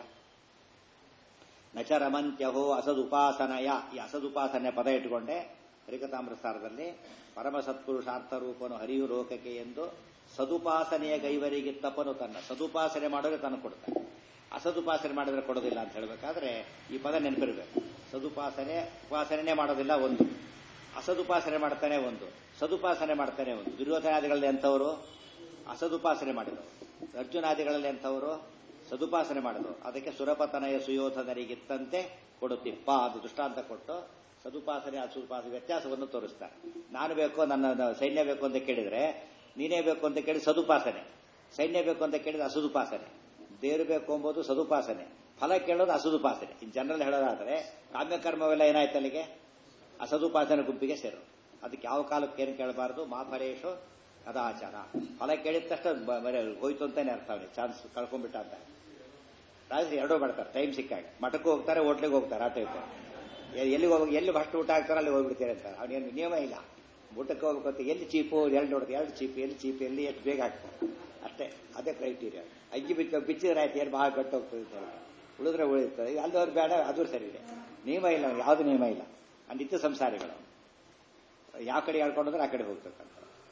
ನಚ ರಮಂತ್ಯಹೋ ಅಸದುಪಾಸನಯ ಈ ಅಸದುಪಾಸನೆ ಪದ ಇಟ್ಟುಕೊಂಡೆ ಹರಿಕತಾಮೃತಾರದಲ್ಲಿ ಪರಮ ಸತ್ಪುರುಷಾರ್ಥ ರೂಪನು ಹರಿಯು ಲೋಕಕ್ಕೆ ಎಂದು ಸದುಪಾಸನೆಯ ಗೈವರಿಗೆ ತಪ್ಪನು ತನ್ನ ಸದುಪಾಸನೆ ಮಾಡೋದ್ರೆ ತನಗೆ ಕೊಡ್ತಾನೆ ಅಸದುಪಾಸನೆ ಮಾಡಿದ್ರೆ ಕೊಡೋದಿಲ್ಲ ಅಂತ ಹೇಳಬೇಕಾದ್ರೆ ಈ ಪದ ನೆನಪಿರಬೇಕು ಸದುಪಾಸನೆ ಉಪಾಸನೆ ಮಾಡೋದಿಲ್ಲ ಒಂದು ಅಸದುಪಾಸನೆ ಮಾಡ್ತಾನೆ ಒಂದು ಸದುಪಾಸನೆ ಮಾಡ್ತಾನೆ ಒಂದು ದುರ್ಯೋಧನಾದಿಗಳಲ್ಲಿ ಎಂಥವರು ಅಸದುಪಾಸನೆ ಮಾಡಿದವರು ಅರ್ಜುನಾದಿಗಳಲ್ಲಿ ಎಂಥವರು ಸದುಪಾಸನೆ ಮಾಡೋದು ಅದಕ್ಕೆ ಸುರಪತನಯ ಸುಯೋಧನರಿಗಿತ್ತಂತೆ ಕೊಡುತ್ತಿಪ್ಪ ಅದು ದೃಷ್ಟಾಂತ ಕೊಟ್ಟು ಸದುಪಾಸನೆ ಅಸುಪಾಸನೆ ವ್ಯತ್ಯಾಸವನ್ನು ತೋರಿಸ್ತಾರೆ ನಾನು ಬೇಕು ನನ್ನ ಸೈನ್ಯ ಬೇಕು ಅಂತ ಕೇಳಿದ್ರೆ ನೀನೇ ಬೇಕು ಅಂತ ಕೇಳಿ ಸದುಪಾಸನೆ ಸೈನ್ಯ ಬೇಕು ಅಂತ ಕೇಳಿದ್ರೆ ಅಸುದುಪಾಸನೆ ದೇವರು ಬೇಕು ಎಂಬುದು ಸದುಪಾಸನೆ ಫಲ ಕೇಳೋದು ಅಸುದುಪಾಸನೆ ಇನ್ ಜನರಲ್ ಹೇಳೋದಾದ್ರೆ ಕಾಮ್ಯಕರ್ಮವೆಲ್ಲ ಏನಾಯ್ತು ಅಲ್ಲಿಗೆ ಅಸದುಪಾಸನೆ ಗುಂಪಿಗೆ ಸೇರೋದು ಅದಕ್ಕೆ ಯಾವ ಕಾಲಕ್ಕೆ ಏನು ಕೇಳಬಾರದು ಮಾಫಲೇಶು ಕದಾಚಾರ ಫಲ ಕೇಳಿದ ತಕ್ಷಣ ಬ- ಬರೀ ಹೋಯ್ತು ಅಂತಾನೆ ಅರ್ಥ ಅವನಿಗೆ ಚಾನ್ಸ್ ಕಳ್ಕೊಂಡ್ಬಿಟ್ಟ ಅಂತ ರಾತ್ರಿ ಎರಡೂ ಮಾಡ್ತಾರೆ ಟೈಮ್ ಸಿಕ್ಕಾಗ ಮಠಕ್ಕೂ ಹೋಗ್ತಾರೆ ಹೋಟ್ಲಿಗೆ ಹೋಗ್ತಾರೆ ಆ ಟೈಪ್ ಎಲ್ಲಿಗೆ ಹೋಗಿ ಎಲ್ಲಿ ಫಸ್ಟ್ ಊಟ ಹಾಕ್ತಾರೆ ಅಲ್ಲಿ ಹೋಗ್ಬಿಡ್ತಾರೆ ಅಂತ ಅವನೇನು ನಿಯಮ ಇಲ್ಲ ಊಟಕ್ಕೆ ಹೋಗ್ಬೇಕು ಅಂತ ಎಲ್ಲಿ ಚೀಪು ಎರಡು ನೋಡುತ್ತೆ ಎರಡು ಚೀಪ್ ಎಲ್ಲಿ ಚೀಪ್ ಎಲ್ಲಿ ಎಷ್ಟು ಬೇಗ ಹಾಕ್ತಾರೆ ಅಷ್ಟೇ ಅದೇ ಕ್ರೈಟೀರಿಯಾ ಅಜ್ಜಿ ಬಿಚ್ಚ ಬಿಚ್ಚಿದ್ರೆ ಆಯ್ತು ಏನು ಭಾಳ ಗಟ್ಟಿ ಹೋಗ್ತದೆ ಅಂತ ಹೇಳಿ ಉಳಿದ್ರೆ ಉಳಿಯುತ್ತದೆ ಅಲ್ಲಿ ಅವ್ರು ಬೇಡ ಅದು ಸರಿ ಇದೆ ನಿಯಮ ಇಲ್ಲ ಅವ್ನಿಗೆ ಯಾವುದು ನಿಯಮ ಇಲ್ಲ ಆ ನಿತ್ಯ ಸಂಸಾರಿಗಳು ಯಾವ ಕಡೆ ಹೇಳ್ಕೊಂಡ್ರೆ ಆ ಕಡೆ ಹೋಗ್ಬೇಕಂತ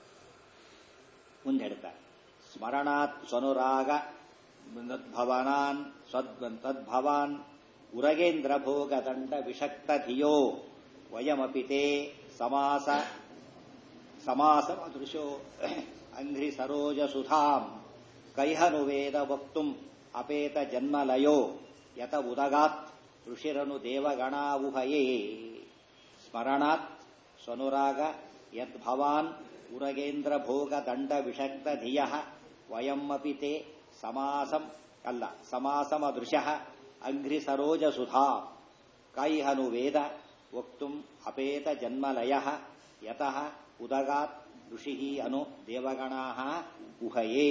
ಮುಂದೆ ಹೇಳ್ತಾರೆ ಸ್ಮರಣಾತ್ ಸ್ವನುರಾಗ ಭವನಾನ್ ಸ್ವದ್ ತದ್ಭವಾನ್ ಉರಗೇಂದ್ರ ಭೋಗ ದಂಡ ವಿಷಕ್ತ ಧಿಯೋ ವಯಮಪಿ ತೇ ಸಮಾಸ ಸಮಾಸ ಅದೃಶೋ ಅಂಘ್ರಿ ಸರೋಜ ಸುಧಾಂ ಕೈಹನು ವೇದ ವಕ್ತುಂ ಅಪೇತ ಜನ್ಮಲಯೋ ಯತ ಉದಗಾತ್ ಋಷಿರನು ದೇವಗಣಾವುಹಯೇ ಸ್ಮರಣಾತ್ ಸ್ವನುರಾಗ ಯದ್ಭವಾನ್ ಉರಗೇಂದ್ರ ಭೋಗ ದಂಡ ವಿಷಕ್ತ ಧಿಯ ವಯಮ್ಮಪಿ ತೇ ಸಮಾಸಂ ಅಲ್ಲ ಸಮಾಸಮದೃಶ ಅಂಘ್ರಿ ಸರೋಜ ಸುಧಾ ಕೈಹನು ವೇದ ವಕ್ತುಂ ಅಪೇತ ಜನ್ಮಲಯ ಯತಃ ಉದಗಾತ್ ಋಷಿ ಅನು ದೇವಗಣಾ ಉಹಯೇ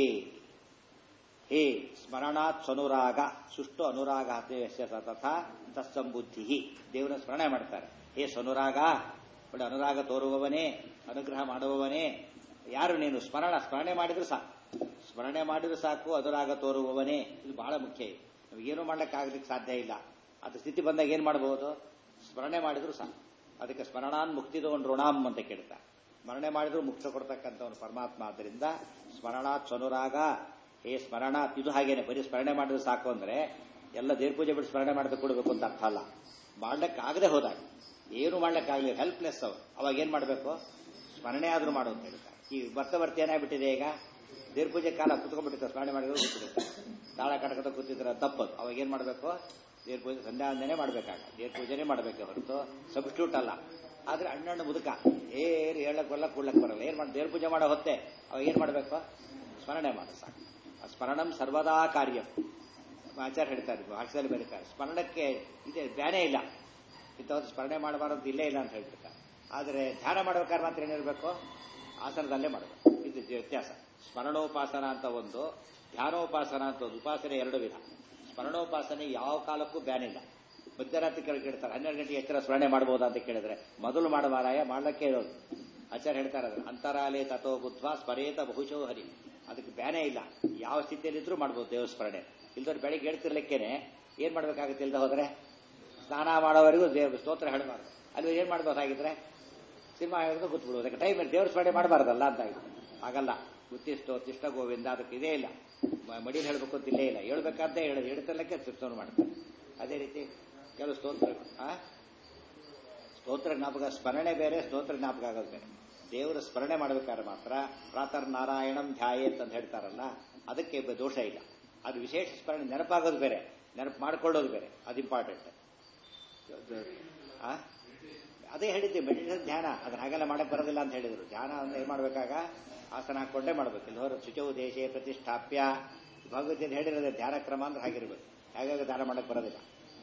ಹೇ ಸ್ಮರಣಾತ್ ಸ್ವನುರಾಗ ಸುಷ್ಟು ಅನುರಾಗ ಯಸ್ಯ ತಥಾ ತತ್ಸಂಬುದ್ಧಿ ದೇವರ ಸ್ಮರಣೆ ಮಾಡ್ತಾರೆ ಹೇ ಸ್ವನುರಾಗ ಒಳ್ಳೆ ಅನುರಾಗ ತೋರುವವನೇ ಅನುಗ್ರಹ ಮಾಡುವವನೇ ಯಾರು ನೀನು ಸ್ಮರಣ ಸ್ಮರಣೆ ಮಾಡಿದ್ರು ಸಾಕು ಸ್ಮರಣೆ ಮಾಡಿದ್ರು ಸಾಕು ಅನುರಾಗ ತೋರುವವನೇ ಇದು ಬಹಳ ಮುಖ್ಯ ಇದು ನಮಗೇನು ಮಾಡ್ಲಿಕ್ಕಾಗ್ಲಿಕ್ಕೆ ಸಾಧ್ಯ ಇಲ್ಲ ಅದು ಸ್ಥಿತಿ ಬಂದಾಗ ಏನ್ ಮಾಡಬಹುದು ಸ್ಮರಣೆ ಮಾಡಿದ್ರು ಸಾಕು ಅದಕ್ಕೆ ಸ್ಮರಣಾನ್ ಮುಕ್ತಿದವನ್ ಋಣಾಮ್ ಅಂತ ಕೇಳ್ತಾ ಸ್ಮರಣೆ ಮಾಡಿದ್ರು ಮುಕ್ತ ಕೊಡ್ತಕ್ಕಂಥವನು ಪರಮಾತ್ಮ ಆದ್ದರಿಂದ ಸ್ಮರಣಾತ್ ಸ್ವನುರಾಗ ಹೇ ಸ್ಮರಣಾತ್ ಇದು ಹಾಗೇನೆ ಬರೀ ಸ್ಮರಣೆ ಮಾಡಿದ್ರೆ ಸಾಕು ಅಂದ್ರೆ ಎಲ್ಲ ದೇವ್ರ ಪೂಜೆ ಬಿಟ್ಟು ಸ್ಮರಣೆ ಮಾಡಿದ್ರೆ ಕೊಡಬೇಕು ಅಂತ ಅರ್ಥ ಅಲ್ಲ ಮಾಡ್ಲಿಕ್ಕಾಗದೆ ಹೋದಾಗ ಏನು ಮಾಡ್ಲಿಕ್ಕಾಗಲಿ ಹೆಲ್ಪ್ಲೆಸ್ ಅವ ಅವಾಗ ಏನ್ ಮಾಡಬೇಕು ಸ್ಮರಣೆ ಆದ್ರೂ ಮಾಡು ಅಂತ ಹೇಳ್ತಾರೆ ಈ ಬರ್ತ ಬರ್ತಿ ಏನಾಗ್ಬಿಟ್ಟಿದೆ ಈಗ ದೇವ್ರ ಪೂಜೆ ಕಾಲ ಕುತ್ಕೊಂಡ್ಬಿಟ್ಟಿರ್ತಾರೆ ಸ್ಮರಣೆ ಮಾಡಿದ್ರು ಕೂತ್ಬಿಡುತ್ತೆ ತಾಳ ಕಟಕತ ಕೂತಿದ್ರೆ ತಪ್ಪದು ಅವಾಗ ಏನ್ ಮಾಡಬೇಕು ದೇವ್ರ ಪೂಜೆ ಸಂಧ್ಯಾವಂದನೆ ಮಾಡ್ಬೇಕಾಗ ದೇವ್ರ ಪೂಜೆನೇ ಮಾಡಬೇಕೆ ಹೊರತು ಸಬ್ಸ್ಟ್ಯೂಟ್ ಅಲ್ಲ ಆದ್ರೆ ಅಣ್ಣಣ್ಣ ಮುದುಕ ಏರು ಹೇಳಕ್ ಬರಲ್ಲ ಕೂಡ್ಲಕ್ ಬರಲ್ಲ ಏನ್ ಮಾಡಿ ದೇವ್ರ ಪೂಜೆ ಮಾಡೋ ಹೊತ್ತೆ ಅವಾಗ ಏನ್ ಮಾಡಬೇಕು ಸ್ಮರಣೆ ಮಾಡು ಸಾಕು ಆ ಸ್ಮರಣಂ ಸರ್ವದಾ ಕಾರ್ಯ ಆಚಾರ್ಯ ಹೇಳ್ತಾರೆ ಭಾಷೆಯಲ್ಲಿ ಬರೀತಾರೆ ಸ್ಮರಣಕ್ಕೆ ಇದೆ ಬ್ಯಾನೇ ಇಲ್ಲ ಇಂಥವ್ರು ಸ್ಮರಣೆ ಮಾಡಬಾರದು ಅಂತ ಇಲ್ಲೇ ಇಲ್ಲ ಅಂತ ಹೇಳ್ಬಿಡ್ತಾರೆ ಆದರೆ ಧ್ಯಾನ ಮಾಡ್ಬೇಕಾದ್ರೆ ಮಾತ್ರ ಏನಿರಬೇಕು ಆಸನದಲ್ಲೇ ಮಾಡಬೇಕು ಇದು ವ್ಯತ್ಯಾಸ ಸ್ಮರಣೋಪಾಸನ ಅಂತ ಒಂದು ಧ್ಯಾನೋಪಾಸನ ಅಂತ ಒಂದು ಉಪಾಸನೆ ಎರಡು ವಿಧ ಸ್ಮರಣೋಪಾಸನೆ ಯಾವ ಕಾಲಕ್ಕೂ ಬ್ಯಾನ್ ಇಲ್ಲ ಮಧ್ಯರಾತ್ರಿ ಕೆಳಗೆ ಕೇಳ್ತಾರೆ ಹನ್ನೆರಡು ಗಂಟೆಗೆ ಎಚ್ಚರ ಸ್ಮರಣೆ ಮಾಡಬಹುದಾ ಅಂತ ಕೇಳಿದ್ರೆ ಮೊದಲು ಮಾಡಬಾರಾಯ ಮಾಡ್ಲಕ್ಕೆ ಹೇಳೋದು ಆಚಾರ್ಯ ಹೇಳ್ತಾರೆ ಅದನ್ನ ಅಂತರಾಲೇ ತಥೋ ಬುದ್ಧ ಸ್ಮರೇತ ಬಹುಶೋ ಹರಿ ಅದಕ್ಕೆ ಬ್ಯಾನೇ ಇಲ್ಲ ಯಾವ ಸ್ಥಿತಿಯಲ್ಲಿದ್ರೂ ಮಾಡ್ಬೋದು ದೇವ ಸ್ಮರಣೆ ಇಲ್ದವ್ರು ಬೆಳಿಗ್ಗೆ ಹೇಳ್ತಿರ್ಲಿಕ್ಕೇನೆ ಏನ್ ಮಾಡ್ಬೇಕಾಗುತ್ತೆ ಇಲ್ದ ಹೋದ್ರೆ ಸ್ನಾನ ಮಾಡೋವರೆಗೂ ದೇವ ಸ್ತೋತ್ರ ಹೇಳಬಾರ್ದು ಅಲ್ಲಿ ಏನ್ ಮಾಡ್ಬೋದಾಗಿದ್ರೆ ಸಿನಿಮಾ ಹೇಳಿದ್ರು ಕೂತ್ಬಿಡುವುದು ಅದಕ್ಕೆ ಟೈಮ್ ದೇವ್ರ ಸ್ಮರಣೆ ಮಾಡಬಾರ್ದಲ್ಲ ಅಂತ ಆಗಿದೆ ಆಗಲ್ಲ ಗುತ್ತಿಷ್ಟೋ ತಿಷ್ಟ ಗೋವಿಂದ ಅದಕ್ಕೆ ಇದೇ ಇಲ್ಲ ಮ- ಮಡಿಯಲ್ಲಿ ಹೇಳ್ಬೇಕು ಅಂತ ಇಲ್ಲೇ ಇಲ್ಲ ಹೇಳ್ಬೇಕಾದ್ರೆ ಹೇಳೋದು ಹೇಳ್ತಿರ್ಲಿಕ್ಕೆ ತೀರ್ಥವನ್ನು ಮಾಡ್ತಾರೆ ಅದೇ ರೀತಿ ಕೆಲವು ಸ್ತೋತ್ರ ಆ ಸ್ತೋತ್ರ ಜ್ಞಾಪಕ ಸ್ಮರಣೆ ಬೇರೆ ಸ್ತೋತ್ರ ಜ್ಞಾಪಕ ಆಗೋದು ಬೇರೆ ದೇವರ ಸ್ಮರಣೆ ಮಾಡಬೇಕಾದ್ರೆ ಮಾತ್ರ ಪ್ರಾತರ್ ನಾರಾಯಣಂ ಧ್ಯಾಯೇತ್ ಅಂತ ಹೇಳ್ತಾರಲ್ಲ ಅದಕ್ಕೆ ಬ- ದೋಷ ಇಲ್ಲ ಅದು ವಿಶೇಷ ಸ್ಮರಣೆ ನೆನಪಾಗೋದು ಬೇರೆ ನೆನಪು ಮಾಡ್ಕೊಳ್ಳೋದು ಬೇರೆ ಅದು ಇಂಪಾರ್ಟೆಂಟ್ ಅದೇ ಹೇಳಿದ್ದೆ ಮೆಡಿಟೇಷನ್ ಧ್ಯಾನ ಅದನ್ನ ಹಾಗೆಲ್ಲ ಮಾಡಕ್ ಬರೋದಿಲ್ಲ ಅಂತ ಹೇಳಿದ್ರು ಧ್ಯಾನ ಅಂದ್ರೆ ಏನ್ ಮಾಡ್ಬೇಕಾಗ ಆಸನ ಹಾಕೊಂಡೇ ಮಾಡ್ಬೇಕು ಇಲ್ಲಿ ಹೊರ ಶುಚೌ ದೇಶೇ ಪ್ರತಿಷ್ಠಾಪ್ಯ ಭಗವದ್ಗೀತೆ ಹೇಳಿರೋದೇ ಧ್ಯಾನ ಕ್ರಮ ಅಂದ್ರೆ ಹಾಗಿರ್ಬೇಕು ಹಾಗಾಗಿ ಧ್ಯಾನ ಮಾಡಕ್ ಬರೋದಿಲ್ಲ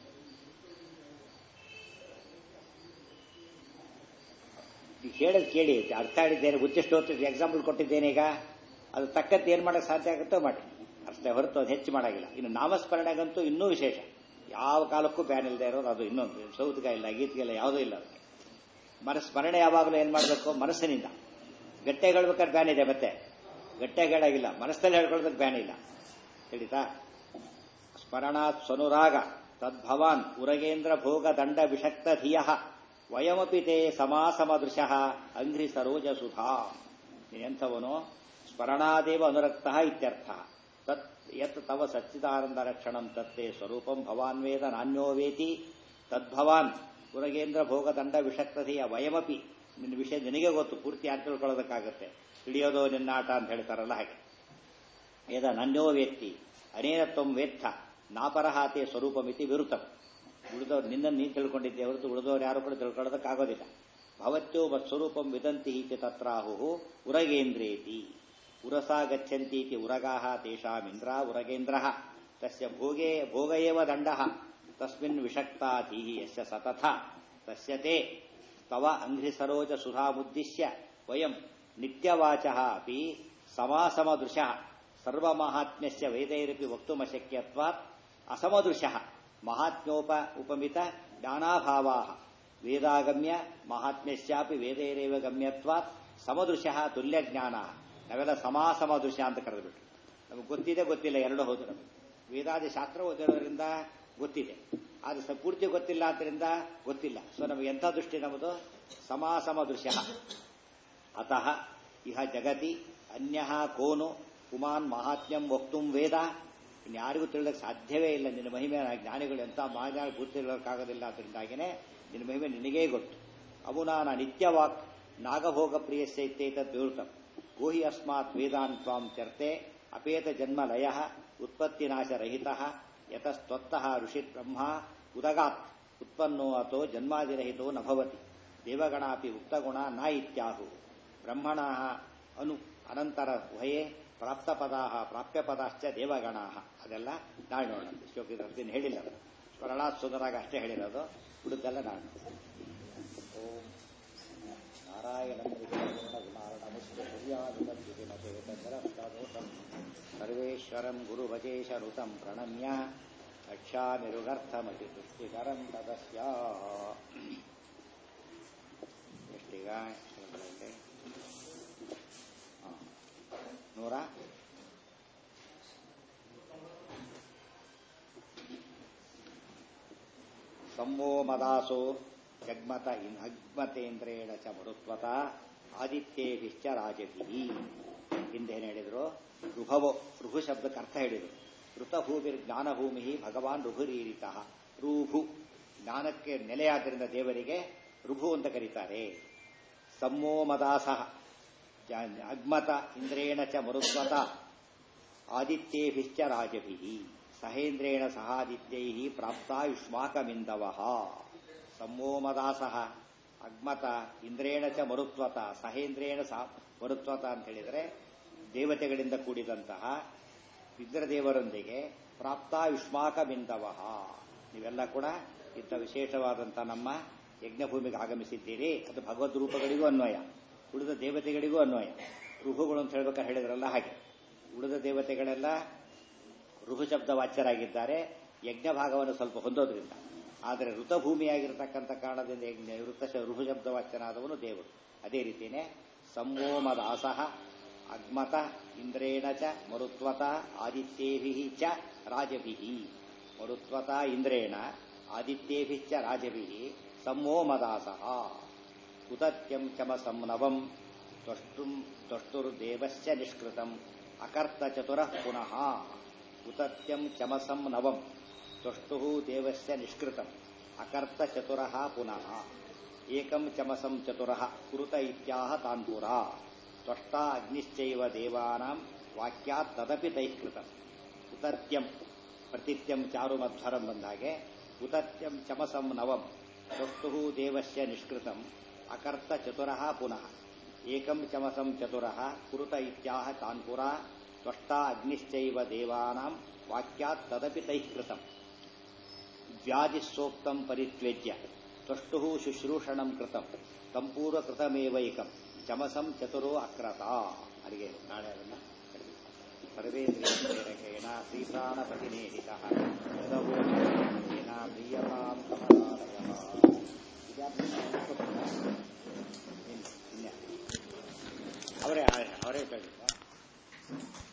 ಈಗ ಹೇಳೋದು ಕೇಳಿ ಅರ್ಥ ಹೇಳಿದ್ದೇನೆ ಉಚ್ಚಿಷ್ಟು ಹೊತ್ತು ಎಕ್ಸಾಂಪಲ್ ಕೊಟ್ಟಿದ್ದೇನೆ ಈಗ ಅದು ತಕ್ಕಂತೆ ಏನ್ ಮಾಡಕ್ ಸಾಧ್ಯ ಆಗುತ್ತೋ ಮಾಡಿ ಅಷ್ಟೇ ಹೊರತು ಅದು ಹೆಚ್ಚು ಮಾಡಾಗಿಲ್ಲ ಇನ್ನು ನಾಮಸ್ಮರಣೆಗಂತೂ ಇನ್ನೂ ವಿಶೇಷ ಯಾವ ಕಾಲಕ್ಕೂ ಬ್ಯಾನ್ ಇಲ್ಲದೆ ಇರೋದು ಅದು ಇನ್ನೊಂದು ಸೌತಿಕ ಇಲ್ಲ ಗೀತಿಗೆ ಇಲ್ಲ ಯಾವುದೂ ಇಲ್ಲ ಅದಕ್ಕೆ ಮನಸ್ ಸ್ಮರಣೆ ಯಾವಾಗಲೂ ಏನ್ ಮಾಡಬೇಕು ಮನಸ್ಸಿನಿಂದ ಗಟ್ಟೆಗೆ ಹೇಳ್ಬೇಕಾದ್ರೆ ಬ್ಯಾನ್ ಇದೆ ಮತ್ತೆ ಗಟ್ಟೆಗೆ ಹೇಳಾಗಿಲ್ಲ ಮನಸ್ಸಲ್ಲಿ ಹೇಳ್ಕೊಳ್ಬೇಕು ಬ್ಯಾನ್ ಇಲ್ಲ ತಿಳಿತಾ ಸ್ಮರಣಾತ್ ಸ್ವನುರಾಗ ತದ್ಭವಾನ್ ಉರಗೇಂದ್ರ ಭೋಗ ದಂಡ ವಿಷಕ್ತ ಧಿಯ ವಯಮಪಿ ತೇ ಸಮಾಸಮದೃಶ ಅಂಘ್ರಿ ಸರೋಜ ಸುಧಾ ಎಂಥವನು ಸ್ಮರಣಾದೇವ ಅನುರಕ್ತ ಇತ್ಯರ್ಥ ತತ್ ಯತ್ ತವ ಸಚ್ಚಿದಾನಂದ ರಕ್ಷಣಂ ತತ್ತೇ ಸ್ವರೂಪಂ ಭವಾನ್ ವೇದ ನಾನ್ಯೋ ವೇತಿ ತದ್ಭವಾನ್ ಉರಗೇಂದ್ರ ಭೋಗ ದಂಡ ವಿಷಕ್ತತೆಯ ವಯಮಪಿ ನಿನ್ನ ವಿಷಯ ನಿನಗೆ ಗೊತ್ತು ಪೂರ್ತಿ ಯಾರು ತಿಳ್ಕೊಳ್ಳೋದಕ್ಕಾಗತ್ತೆ ತಿಳಿಯೋದು ನಿನ್ನಾಟ ಅಂತ ಹೇಳ್ತಾರಲ್ಲ ಹಾಗೆ ವೇದ ನನ್ಯೋ ವೇತ್ತಿ ಅನೇನ ತ್ವಂ ವೇತ್ಥ ನಾಪರಹಾತೆ ಸ್ವರೂಪಮಿತಿ ವಿರುತಂ ಉಳಿದವ್ರು ನಿನ್ನನ್ನು ನೀನು ತಿಳ್ಕೊಂಡಿದ್ದೆ ಹೊರತು ಉಳಿದವ್ರು ಯಾರು ಕೂಡ ತಿಳ್ಕೊಳ್ಳೋದಕ್ಕಾಗೋದಿಲ್ಲ ಭವತ್ಯೋ ಸ್ವರೂಪಂ ವಿದಂತಿ ಇತಿ ತತ್ರಾಹು ಉರಗೇಂದ್ರೇತಿ ಉರಸಾ ಗಚ್ಚಂತೀತಿ ಉರಗಾಹ ತೇಷಾಮಿಂದ್ರ ಉರಗೇಂದ್ರ ತಸ್ಯ ಭೋಗೇ ಭೋಗ ಏವ ದಂಡಃ ತಸ್ಮಿನ್ ವಿಷಕ್ತಾತಿ ಯಸ್ಯ ಸತತ ತಸ್ಯ ತೇ ತವ ಅಂಘ್ರಿಸರೋಜ ಸುಧಾಮುದ್ದಿಶ್ಯ ವಯಂ ನಿತ್ಯವಾಚಃ ಅಪಿ ಸಮಾಸಮದೃಶಃ ಸರ್ವಮಾಹಾತ್ಮ್ಯಸ್ಯ ವೇದೈರಪಿ ವಕ್ತುಮಶಕ್ಯತ್ವಾತ್ ಅಸಮದೃಶಃ ಮಹಾತ್ಮ್ಯೋಪ ಉಪಮಿತ ಜ್ಞಾನಾಭಾವಾಃ ವೇದಾಗಮ್ಯ ಮಹಾತ್ಮ್ಯಸ್ಯಾಪಿ ವೇದೈರೇವ ಗಮ್ಯತ್ವಾತ್ ಸಮದೃಶಃ ತುಲ್ಯಜ್ಞಾನ ನಾವೆಲ್ಲ ಸಮಾಸಮದೃಶ ಅಂತ ಕರೆದುಬಿಟ್ರು ನಮಗೆ ಗೊತ್ತಿದೆ ಗೊತ್ತಿಲ್ಲ ಎರಡು ಹೌದು ನಮಗೆ ವೇದಾದಿ ಶಾಸ್ತ್ರ ಓದಿರೋದ್ರಿಂದ ಗೊತ್ತಿದೆ ಆದರೆ ಸ ಪೂರ್ತಿ ಗೊತ್ತಿಲ್ಲ ಆದ್ದರಿಂದ ಗೊತ್ತಿಲ್ಲ ಸೊ ನಮಗೆ ಎಂಥ ದೃಷ್ಟಿ ನಮ್ಮದು ಸಮಾಸಮ ದೃಶ್ಯ ಅತಃ ಇಹ ಜಗತಿ ಅನ್ಯ ಕೋನು ಪುಮಾನ್ ಮಹಾತ್ಮ್ಯಂ ವಕ್ತುಂ ವೇದ ಇನ್ಯಾರಿಗೂ ತಿಳಿದಕ್ಕೆ ಸಾಧ್ಯವೇ ಇಲ್ಲ ನಿನ್ನ ಮಹಿಮೆ ಜ್ಞಾನಿಗಳು ಎಂಥ ಮಹಾಜ್ಞಾನ ಗುರುತಿರೋಕ್ಕಾಗೋದಿಲ್ಲ ಅದರಿಂದಾಗಿನೇ ನಿನ್ನ ಮಹಿಮೆ ನಿನಗೇ ಗೊತ್ತು ಅವುನಾನ ನಿತ್ಯವಾಕ್ ನಾಗಭೋಗ ಪ್ರಿಯಸ್ಯೈತೇತದ್ ವಿವೃತಂ ಗೋಹಿ ಅಸ್ಮಾತ್ ವೇದಾನ್ ತ್ವಾಂ ಚರ್ತೆ ಅಪೇತ ಜನ್ಮ ಲಯ ಉತ್ಪತ್ತಿನಾಶರಹಿತ ಯತಸ್ತತ್ತಃ ಋಷಿ ಬ್ರಹ್ಮ ಉದಗಾತ್ ಉತ್ಪನ್ನೋ ಅಥೋ ಜನ್ಮಾದಿರಹಿತೋ ನ ಭವತಿ ದೇವಗಣಾಪಿ ಉಕ್ತಗುಣ ನ ಇತ್ಯಾಹು ಬ್ರಹ್ಮಣ ಅನು ಅನಂತರ ಉಭಯೇ ಪ್ರಾಪ್ತಪದಾ ಪ್ರಾಪ್ಯಪದಾಶ್ಚ ದೇವಗಣಾ ಅದೆಲ್ಲ ನಾಳೆ ನೋಡೋಣ ಶ್ಲೋಕದಲ್ಲಿ ಹೇಳಿಲ್ಲ ಸ್ವರಣಾತ್ ಸುಂದರಾಗ ಅಷ್ಟೇ ಹೇಳಿರೋದು ಉಳಿದೆಲ್ಲ ನಾಳೆ ಓಂ ನಾರಾಯಣ ಸರ್ವೇಶ್ವರಂ ಗುರುವಜೇಶನುತಂ ಪ್ರಣಮ್ಯ ರಕ್ಷಾಮಿರುಗರ್ಥಮತಿ ತುಷ್ಟಿಕರಂ ತದಸ್ಯ ಎಷ್ಟೀಗ ನೂರ ಸಂವೋ ಮದಾಸೋ ಜಗ್ಮತ ಇನ್ ಅಗ್ಮತೇಂದ್ರೇಣ ಚ ಮರುತ್ವತ ಆದಿತ್ಯೇಭಿಶ್ಚ ರಾಜಭಿ ಹಿಂದೇನು ಹೇಳಿದ್ರು ಋಭವೋ ಋಭು ಶಬ್ದಕ್ಕೆ ಅರ್ಥ ಹೇಳಿದರು ಋತಭೂಮಿರ್ ಜ್ಞಾನಭೂಮಿ ಭಗವಾನ್ ಋಭುರೀರಿತ ಋಭು ಜ್ಞಾನಕ್ಕೆ ನೆಲೆಯಾದ್ದರಿಂದ ದೇವರಿಗೆ ಋಭು ಅಂತ ಕರೀತಾರೆ ಸಮ್ಮೋ ಮದಾಸ ಅಗ್ಮತ ಇಂದ್ರೇಣ ಚ ಮರುತ್ವತ ಆದಿತ್ಯೇಭಿಶ್ಚ ರಾಜಭಿ ಸಹೇಂದ್ರೇಣ ಸಹಾದಿತ್ಯೈ ಪ್ರಾಪ್ತ ಯುಷ್ಮಾಕಮಿಂದವ ಸಮ್ಮೋಮದಾಸ ಅಗ್ಮತ ಇಂದ್ರೇಣ ಚ ಮರುತ್ವತ ಸಹೇಂದ್ರೇಣ ಸಹ ಮರುತ್ವತ ಅಂತ ಹೇಳಿದರೆ ದೇವತೆಗಳಿಂದ ಕೂಡಿದಂತಹ ರುದ್ರದೇವರೊಂದಿಗೆ ಪ್ರಾಪ್ತ ಯುಷ್ಮಾಕಮಿಂದವ ನೀವೆಲ್ಲ ಕೂಡ ಇಂಥ ವಿಶೇಷವಾದಂಥ ನಮ್ಮ ಯಜ್ಞಭೂಮಿಗೆ ಆಗಮಿಸಿದ್ದೀರಿ ಅದು ಭಗವದ್ ರೂಪಗಳಿಗೂ ಅನ್ವಯ ಉಳಿದ ದೇವತೆಗಳಿಗೂ ಅನ್ವಯ ರುಹುಗಳು ಅಂತ ಹೇಳ್ಬೇಕಾದ್ರೆ ಹೇಳಿದ್ರಲ್ಲ ಹಾಗೆ ಉಳಿದ ದೇವತೆಗಳೆಲ್ಲ ಋಹು ಶಬ್ದ ವಾಚ್ಯರಾಗಿದ್ದಾರೆ ಯಜ್ಞ ಭಾಗವನ್ನು ಸ್ವಲ್ಪ ಹೊಂದೋದ್ರಿಂದ ಆದರೆ ಋತಭೂಮಿಯಾಗಿರ್ತಕ್ಕಂಥ ಕಾರಣದಿಂದ ಯಜ್ಞ ಋತ ಋಹು ಶಬ್ದ ವಾಚ್ಯನಾದವನು ದೇವರು ಅದೇ ರೀತಿಯೇ ಸಂವೋಮದಾಸಃ ಅಗ್ಮತ ಇಂದ್ರೇಣ ಚ ಮರುತ್ವತ ಆದಿತ್ಯೇಭಿ ಚ ರಾಜಭಿ ಮರುತ್ವತ ಇಂದ್ರೇಣ ಆದಿತ್ಯೇಭಿ ಚ ರಾಜಭಿ ಸಂವೋಮದಾಸಃ ಉತತ್ಯಂ ಚಮಸಂ ನವಂ ತ್ವಷ್ಟುಂ ತ್ವಷ್ಟುರ್ದೇವಶ್ಚ ನಿಷ್ಕೃತಂ ಅಕರ್ತ ಚತುರಃ ಪುನಃ ಉತತ್ಯಂ ಚಮಸಂ ನವಂ ತ್ವಷ್ಟು ದೇವಸ್ಯ ನಿಷ್ಕೃತಂ ಅಕರ್ತ ಚತುರಃ ಪುನಃ ಏಕಂ ಚಮಸಂ ಚತುರಃ ಕುರುತ ಇತ್ಯಾಹ ತಾನ್ಪುರ ತ್ವಷ್ಟ ಅಗ್ನಿಶ್ಚೈವ ದೇವಾನಾಂ ವಾಕ್ಯಾತ್ ತದಪಿ ತೈಃಕೃತಂ ಉತತ್ಯಂ ಪ್ರತಿತ್ಯಂ ಚಾರು ಮಧ್ವರಂ ಬಂದಾಗೆ ಉತತ್ಯಂ ಚಮಸಂ ನವಂ ತ್ವಷ್ಟು ದೇವಸ್ಯ ನಿಷ್ಕೃತಂ ಅಕರ್ತ ಚತುರಃ ಪುನಃ ಏಕಂ ಚಮಸಂ ಚತುರಃ ಕುರುತ ಇತ್ಯಾಹ ತಾನ್ಪುರ ತ್ವಷ್ಟ ಅಗ್ನಿಶ್ಚೈವ ದೇವಾನಾಂ ವಾಕ್ಯಾತ್ ತದಪಿ ತೈಃಕೃತಂ ವ್ಯಾಧಿಸೋಕ್ತಂ ಪರಿತ್ಯಜ್ಯ ತ್ವಷ್ಟು ಶುಶ್ರೂಷಣಂ ಕೃತಂ ಸಂಪೂರ್ವಕೃತಮೇವೈಕಂ ಚಮಸಂ ಚತುರೋ ಅಕ್ರತ ಅಲ್ಲಿಗೆ ನಾಳೆ ಅದನ್ನು ಸರ್ವೇಂದ್ರಿಯೇಣ ಶ್ರೀಪ್ರಾಣಪತಿನೇಹಿತ ಯದವೋ ಪ್ರಿಯತಾಂ ಅವರೇ ಅವರೇ ಕೇಳಿಲ್ಲ